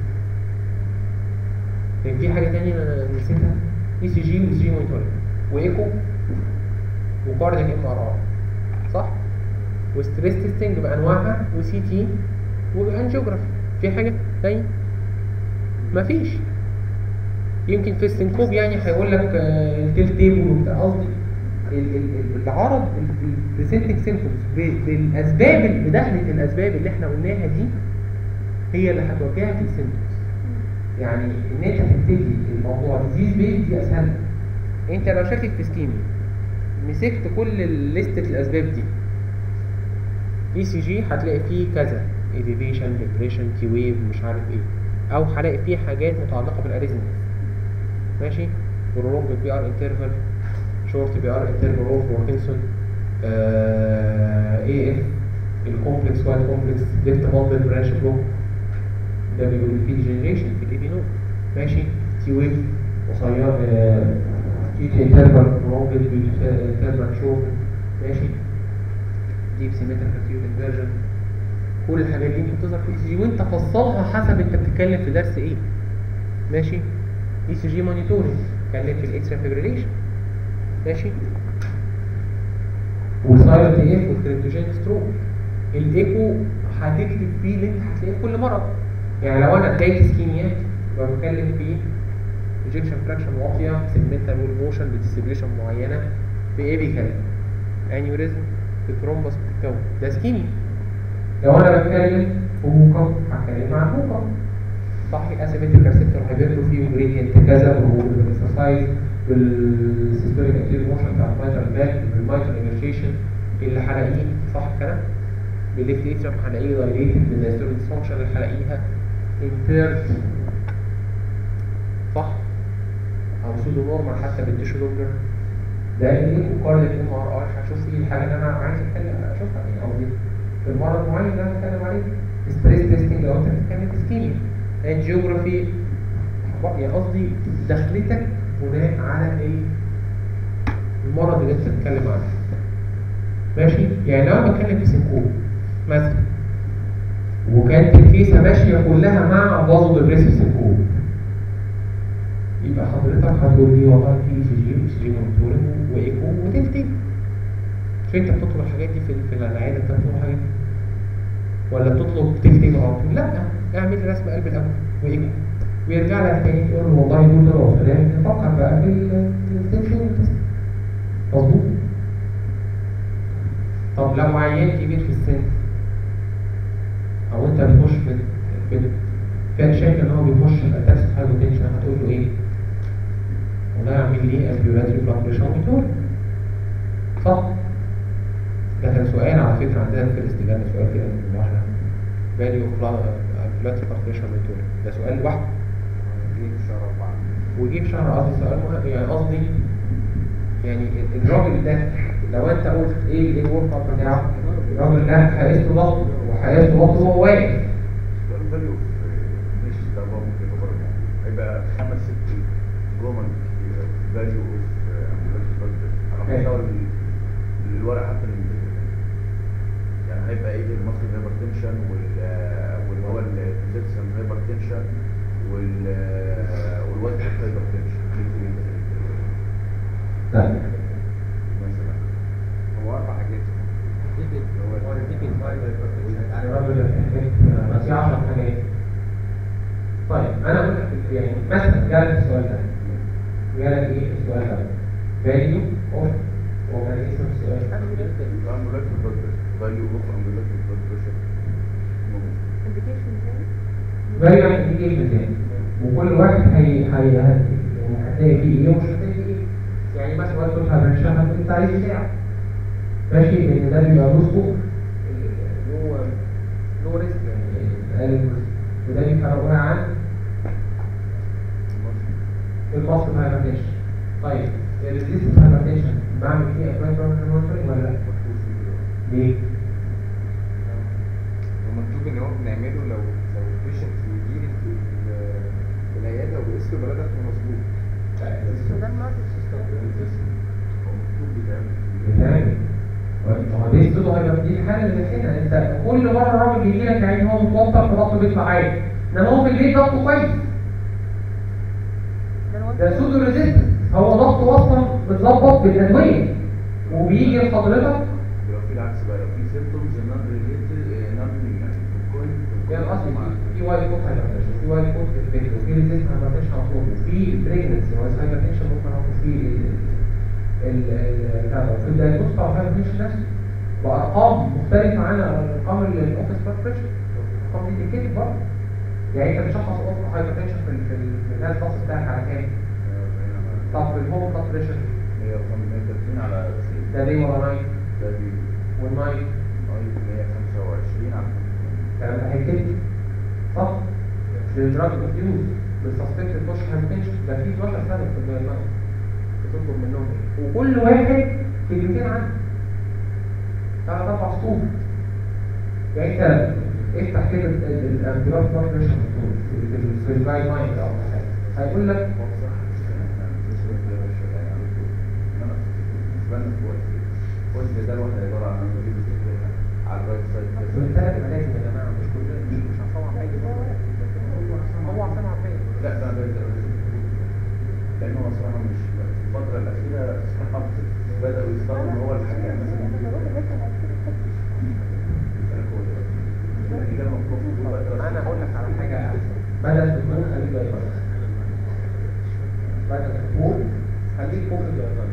كان في حاجه تانية انا نسيتها اي سي جي واي سي جي مونيتورنج وايكو وكارديك ام ار اي صح؟ وستريس تيستنج بانواعها وسي تي وانجيوجرافي في حاجه تانية؟ مفيش يمكن في السنكوب يعني هيقول لك آه، التيل تيبل وبتاع قصدي ال- ال- ال- العرض البريزنتنج سيمبتومز بالاسباب بدخله الاسباب اللي احنا قلناها دي هي اللي هتوجهك للسيمبتومز يعني ان انت تبتدي الموضوع ديزيز بيز دي اسهل انت لو شاكك في سكيمي مسكت كل لستة الاسباب دي اي سي جي هتلاقي فيه كذا elevation depression تي ويف مش عارف ايه او هلاقي فيه حاجات متعلقه بالاريزمز ماشي prolonged بي ار انترفال شورت بي ار انترفال اوف واركنسون اي اف الكومبلكس وايد كومبلكس ليفت مالتي برانش بلوك ده بيقول فيه ديجنريشن في الاي بي نود ماشي تي ويف قصير تي تي انترفال prolonged انترفال شورت ماشي ديب سيمتريك اكيوت انفيرجن كل الحاجات دي ممكن تظهر في اي سي جي وانت فصلها حسب انت بتتكلم في درس ايه ماشي اي سي جي مونيتورنج اتكلم في الاكسترا فيبريليشن ماشي والسايلنت اف والكريبتوجين ستروك الايكو هتكتب فيه اللي انت هتلاقيه في كل مرض يعني لو انا بدايه اسكيميا بتكلم في ايجكشن فراكشن واطيه سيجمنتال وول موشن بديستريبيوشن معينه في ايبيكال انيوريزم في ترومبس بتتكون ده اسكيميا لو انا بتكلم في هوكم هتكلم عن هوكم صح اسيمتريك ريسبتور هايبرتروفي وجريدينت كذا بالاكسرسايز بالسيستوليك اكتيف موشن بتاع المايترال باك بالمايترال انرجيشن اللي هلاقيه صح الكلام بالليفت اترم هلاقيه دايليتد بالدايستوليك ديسفانكشن اللي هلاقيها امبيرد صح او سودو نورمال حتى بالتيشو دوبلر ده الايكو كارديك ام ار اي هشوف فيه الحاجه اللي انا عايز اتكلم اشوفها يعني قصدي في المرض المعين اللي انا بتكلم عليه ستريس تيستنج لو انت بتتكلم اسكيميا انجيوجرافي يعني قصدي دخلتك بناء على ايه المرض اللي انت بتتكلم عنه ماشي يعني لو انا بتكلم في سنكوب مثلا وكانت الكيسه ماشيه كلها مع بازو ديبريسيف سنكوب يبقى حضرتك هتقول لي والله في اي سي جي واي سي جي مونيتورنج وايكو وتلتين مش انت بتطلب الحاجات دي في في العياده انت بتطلب الحاجات دي ولا بتطلب تلتين على طول لا اعمل لي رسم قلب الاول وايكو ويرجع لك تاني تقول له والله دول دول فلان نفكر بقى في التلتين والتست مظبوط طب لو عيان كبير في السن او انت بتخش في في فاك شايف ان هو بيخش في اتاكس هايبوتنشن هتقول له ايه؟ والله اعمل لي امبيولاتري بلاد بريشر مونيتور صح؟ ده كان سؤال على فكره عندنا في الاستجابه سؤال كده من واحده فاليو اوف امبيولاتري بلاد بريشر مونيتور ده سؤال لوحده دي في شهر أربعة ويجيب شهر قصدي سؤال مهم يعني قصدي يعني الراجل ده لو انت قلت ايه ايه الورك اب بتاعه الراجل ده هيقيس له ضغط وهيقيس له ضغط وهو واقف الفاليو مش ده هو ممكن يبقى برضه هيبقى خمس ست جمل فاليو اوف على مستوى ال- الورق حتى اللي بيذاكر. يعني هيبقى ايه المصري هايبر تنشن واللي هو الفيزيكسن هايبر تنشن والوزن هايبر تنشن لا مثلا هو أربع حاجات يعني الراجل ده في- في 10 حاجات طيب انا اقول لك يعني مثلا جالك السؤال ده جالك ايه السؤال ده فاليو اوف هو كان اسم السؤال ambulatory blood pressure value of ambulatory blood pressure indication تاني فاليو يعني دي ايه ازاي وكل واحد هي هي يعني هتلاقي فيه ايه ومش هتلاقي فيه ايه يعني مثلا وقت قلت هنشرح انت عايز بتاعك ماشي لان ده بيبقى له سكوب له له ريسك يعني اقل من risk. وده بيفرقوها عن المصل هايبرتنشن طيب الريزيست هايبرتنشن بعمل فيه ابلاي مونيتورنج ولا لا؟ ليه؟ ومكتوب ان هو بنعمله لو لو البيشنت يجي لي في ال- في العياده وبقيس له بلدك مظبوط وده الماركت بتعمل هو دي السودو هايبر دي الحاله اللي بتحسها انت كل مره الراجل يجي لك يعني هو متوتر فضغطه بيطلع عالي انما هو في البيت ضغطه كويس ده الوزن ده سودو ريزيستنس هو ضغطه اصلا متظبط بالادويه وبيجي لحضرتك لو في العكس بقى لو في symptoms non related non يعني كل يعني قصدي في وايت كوت هايبرتنشن في وايت كوت في البيت وفي ريزيست هايبرتنشن على طول وفي البريجنسي هو هايبرتنشن ممكن اخد فيه ال ال بتاع ده. في الدايجنوز بتاع الهايبرتنشن نفسه بارقام مختلفه عن ارقام الاوفيس بلاد بريشر ارقام دي ديكيتد برضه يعني انت بتشخص اوفيس هايبرتنشن في ال- في ال- في الناس الضغط بتاعك على كام؟ طب في الهوم بلاد بريشر 130 على 90 ده دي ولا نايت ده دي والنايت 125 على 85 الكلام ده هيتكتب صح؟ للدراج انفيوز بالسسبكتد بوش هايبرتنشن ده في 12 سنه في الجايدلاين بتطلب منهم ايه وكل واحد كلمتين عنه ثلاث اربع سطور يعني انت افتح كده الانتراف بلاد بريشر في الجايد لاين او حاجه هيقول لك هو صح احنا مش كده مش يعني انا بالنسبه لنا في وقت وقت ده الواحد هيدور على انه يجيب الفكره على الرايت سايد من ثلاث ملاجم يا جماعه مش كلنا مش مش هنصور حاجه هو عشان عارفين لا ده ده لان هو صراحه مش في الفتره الاخيره صراحه بداوا يستخدموا ان هو الحكام مثلا يعني ده المفروض يكون بقى دراسة. انا اقول لك على حاجه احسن بدل تكون خليك جايبان بدل تكون خليك فوق الجايبان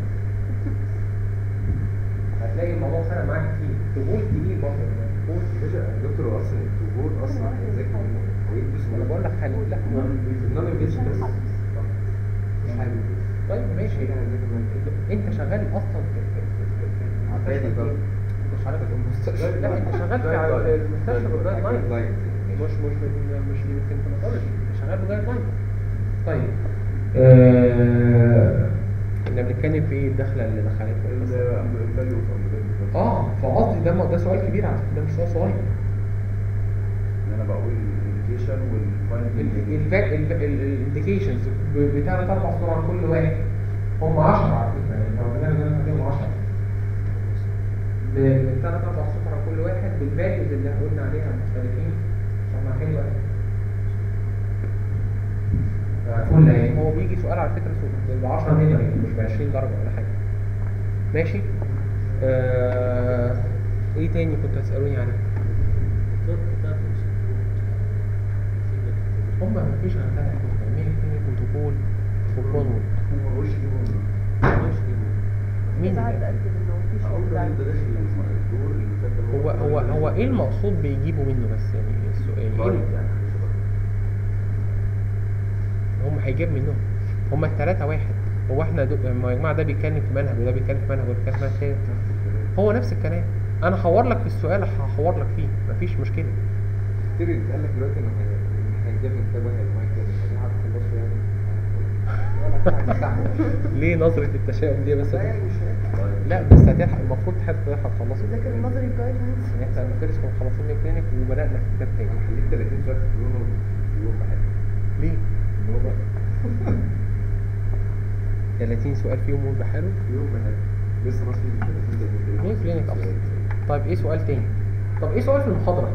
هتلاقي الموضوع فرق معاك كتير تقول تقيل برضه تقول باشا يا دكتور هو اصلا الطهور اصلا هيذاكر ويدرس انا بقول لك خليك لا النون انجلش بس مش حابب طيب ماشي انت شغال اصلا في في في في في عبادي المستشفى برضه. انت شغال في المستشفى لا انت شغال في ع- في المستشفى بالجايد لاين لاين مش مش من مش من السيمتوماتولوجي انت شغال بجايد لاين طيب كنا بنتكلم في ايه الدخله اللي دخلتها الفاليو اوف امبيدد اه فقصدي ده ده سؤال كبير على فكره ده مش سؤال صغير ان انا بقول الانديكيشن والفايندنج الانديكيشنز بثلاث اربع صور على كل واحد هم 10 على فكره يعني لو بدأنا نعمل عليهم 10 بثلاث اربع صور على كل واحد بالفاليوز اللي قلنا عليها مختلفين طب ما حلو فل يعني هو بيجي سؤال على فكره ب 10 ميموري مش ب 20 درجه ولا حاجه ماشي آه... ايه تاني كنت هتسالوني عليه الدكتور كتاب هم ما فيش عندها مين فين بروتوكول وكونول وش دي مين ساعات اتاكد انه مفيش اقول له انت داخل الدور اللي فات ده هو هو هو ايه المقصود بيجيبوا منه بس يعني السؤال طيب ايه يعني هم هيجيب منهم هم الثلاثه واحد هو احنا دو... ما يا جماعه ده بيتكلم في منهج وده بيتكلم في منهج وده بيتكلم في منهج تاني هو نفس الكلام انا هحور لك في السؤال هحور لك فيه مفيش مشكله كتير يتقال لك دلوقتي انه هي- إن هيجيب لك كتاب واحد مايك يعني فدي هتخلصه يعني ولا حاجة. ليه نظره التشاؤم دي بس لا يعني مش هينفع. لا بس هتلحق المفروض حد تلحق تخلصه ذاكر النظري جايد لاينز يعني احنا لما خلص كنا مخلصين من كلينيك وبدانا في كتاب تاني انا حليت 30 سؤال في اليوم في يوم بحاجة ليه؟ ان هو بقى 30 سؤال فيهم مول بحاله في يوم بحاجة لسه ناقص لي 30 ليه كلينيك اصلا طيب ايه سؤال تاني طب ايه سؤال في المحاضره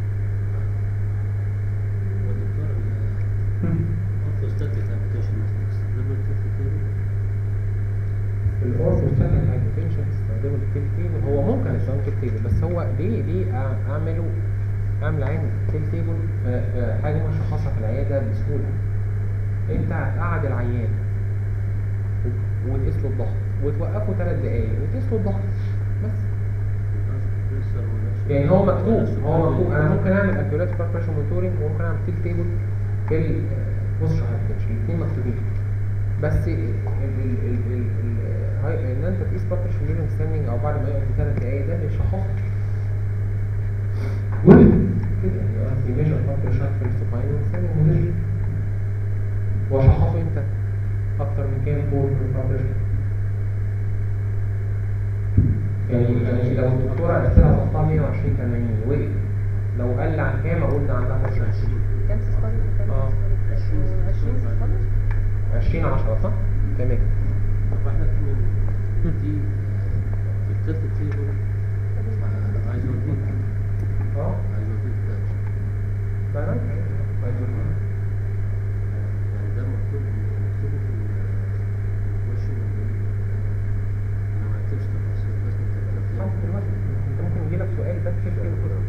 والدكتور orthostatic application استخدموا الكتف تاني الاورثوستاتيك هايبوتنشن استخدمه الكيل تيبل هو ممكن استخدام الكيل تيبل بس هو ليه ليه أع- اعمله اعمل عين كيل تيبل في في حاجه مش خاصه في العياده بسهوله انت هتقعد العيان و- وتقيس له الضغط وتوقفه ثلاث دقايق وتقيس له الضغط بس يعني هو مكتوب هو مكتوب انا ممكن اعمل اكيوريت بلاد بريشر مونيتورنج وممكن اعمل كيل تيبل في البوستشر هايبوتنشن الاثنين مكتوبين بس ال ال ال ال ال هاي ان انت تقيس بلاد بريشر ديورنج ستاندنج او بعد ما يقف ثلاث دقايق ده بيشخص كده يعني في ميجر بلاد بريشر في السوباين ستاندنج موديل وشخصه امتى؟ اكتر من كام فور في البلاد بريشر يعني يعني لو الدكتوره قالت لها ضغطها 120 80 وقف لو قل عن كام اقول ده عندها 20 كام سيستولي كام آه. سيستولي 20 سيستولي 20 10 صح؟ تمام طب احنا كنا دي في الكتف تيبل ايزوليت اه ايزوليت ده أنا عايز يعني ده مكتوب مكتوب في الكويشن انا ما كتبتش تفاصيل بس لحد انت دلوقتي انت ممكن يجي لك سؤال بس كده كده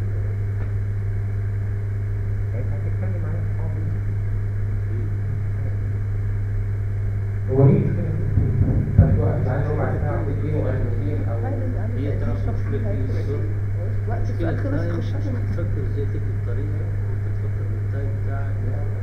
انت هتتكلم عليه اه هو ليه كده؟ طب وقت عايز ربع ساعه تديله ادرينالين او هي تعرف مشكلة في الصوت وقت مشكلة السؤال خلص التايم يخش عشان تفكر ازاي تكتب طريقة وانت تفكر بالتايم بتاعك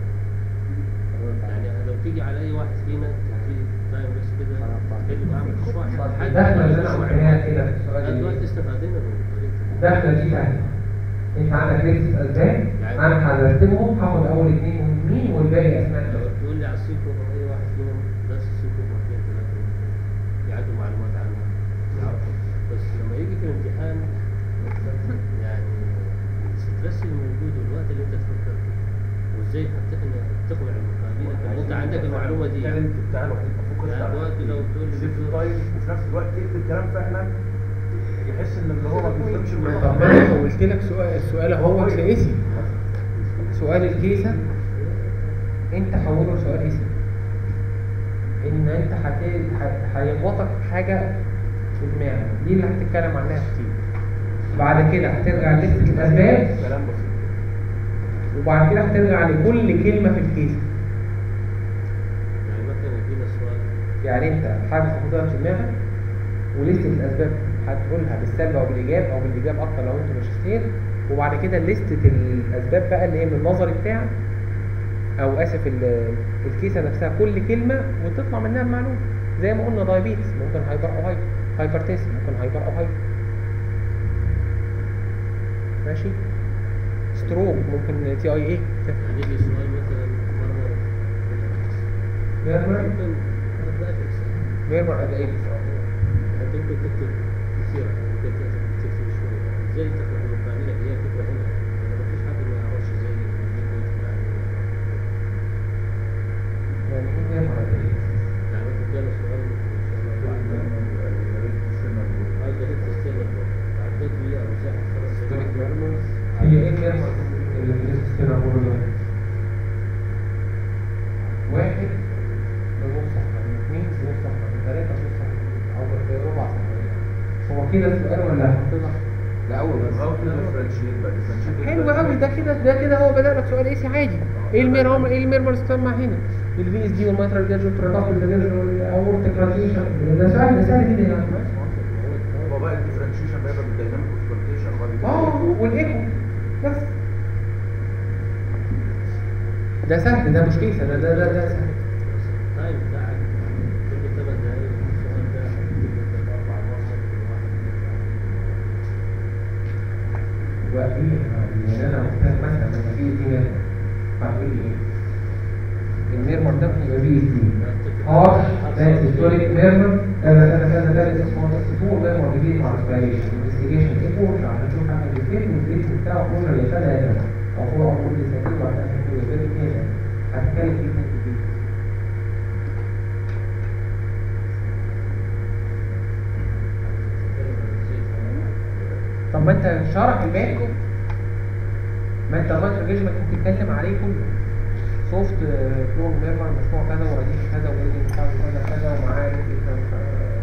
يعني لو تيجي على اي واحد فينا تدي تايم بس كده تكلم اعمل مشروع حاجة الدخله اللي انا قلتها كده في السؤال لا دلوقتي دي استفادنا من الطريقة الدخله دي سهله انت عندك لسه اسباب انا هرتبهم هاخد اول اثنين مهمين والباقي اسماء لو تقول لي على السيكو اي واحد فينا بس السيكو مرتين ثلاثة يعدوا معلومات عنها يعرفوا بس لما يجي في الامتحان يعني الستريس الموجود والوقت اللي انت تفكر فيه وازاي هتقنع تقنع المقابلين ان انت عندك المعلومة دي التالنت بتاعنا وهتبقى فوكس يعني دلوقتي لو تقول لي سيف دكتور- تايم وفي نفس الوقت يكتب كلام فعلا يحس ان اللي هو ما بيظلمش طب الموضوع ما انا قلت لك سؤال السؤال اهو اسم سؤال الكيسة انت حوله لسؤال اسم ان انت هت ه- هيخبطك حاجة في دماغك دي اللي هتتكلم عنها كتير بعد كده هترجع لستة الاسباب كلام بسيط وبعد كده هترجع لكل كلمة في الكيسة يعني مثلا يجينا سؤال يعني انت حاجة تحطها في دماغك ولستة الاسباب هتقولها بالسلب او بالايجاب او بالايجاب اكتر لو انت ماجستير وبعد كده لستة الاسباب بقى اللي هي من النظري بتاعك او اسف ال- الكيسة نفسها كل كلمة وتطلع منها المعلومة زي ما قلنا دايابيتس ممكن هايبر او هايبر هايبرتيس ممكن هايبر او هايبر ماشي ستروك ممكن تي اي ايه هنيجي سؤال مثلا مرة ممكن graphics ميرمر قد ايه انت ممكن تكتب كثير ممكن تكتب كثير شويه ازاي تخرج الفعاليه هي الفكره هنا يعني ما فيش حد ما يعرفش ازاي يجيب الفعاليه يعني ايه ميرمر قد ايه يعني ممكن جالس سؤال عايز اديك تستنى عديت لي او مساحه خلاص ستوريك ميرمرز هي ايه الميرمر اللي في الاستيرا بورو واحد بنص صفحة من اثنين بنص صفحة من ثلاثة بنص صفحة أو بربع صفحة هو كده السؤال ولا حافظها؟ لا اول بس حلو قوي ده كده ده كده هو بدأ لك سؤال ايسي عادي ايه الميرمر ايه الميرمر استمع هنا الفي اس دي والماترال جاج والتراكات والجاج والاورتيك راديشن ده سهل ده سهل جدا يعني هو بقى الديفرنشيشن بقى بالديناميك اوسكولتيشن وبعد كده اه والايكو بس ده سهل ده مش كيسه ده ده ده, ده سهل التايم بتاعك كل ثمان دقايق السؤال ده ممكن تبقى اربع مرات كل واحد وفي يعني انا محتاج مثلا لما في دي ميرمر هتقول لي ايه؟ الميرمر ده يبقى بي اس دي ار ده هيستوريك ميرمر كذا كذا كذا ده اسمه فور ميرمر جديد مع ريسبيريشن انفستيجيشن ايكو عشان نشوف حاجه الفيلم والريتم بتاعه كله اللي كذا يا جماعه او فوق او كل سنتين وبعد كده كل فيلم كده هتتكلم فيه في الفيديو طب ما انت شرح الباقي ما انت الرايت انجيجمنت بتتكلم عليه كله سوفت فلو ميرمر مشروع كذا ورديف كذا وريدنج كذا كذا كذا ومعاه ريدنج كذا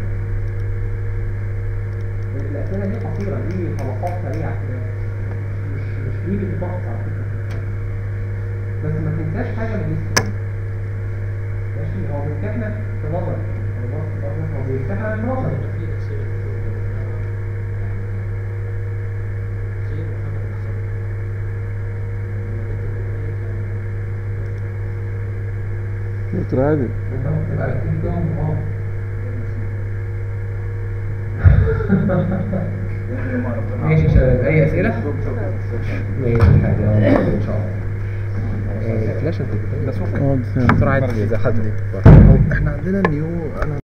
الأسئلة دي قصيرة دي طبقات سريعة كده مش مش بيجي في ضغط على فكرة بس ما تنساش حاجة من الاسم ماشي هو بيمسكنا في نظري هو برضه هو بيمسكنا في نظري في اسئله كتير زي محمد بالظبط دكتور عادل انت ممكن تبقى ركزت فيهم اه ماشي يا شباب اي اسئله ماشي حاجه ان شاء الله فلاش انت بس اه بسرعه اذا حد احنا عندنا نيو انا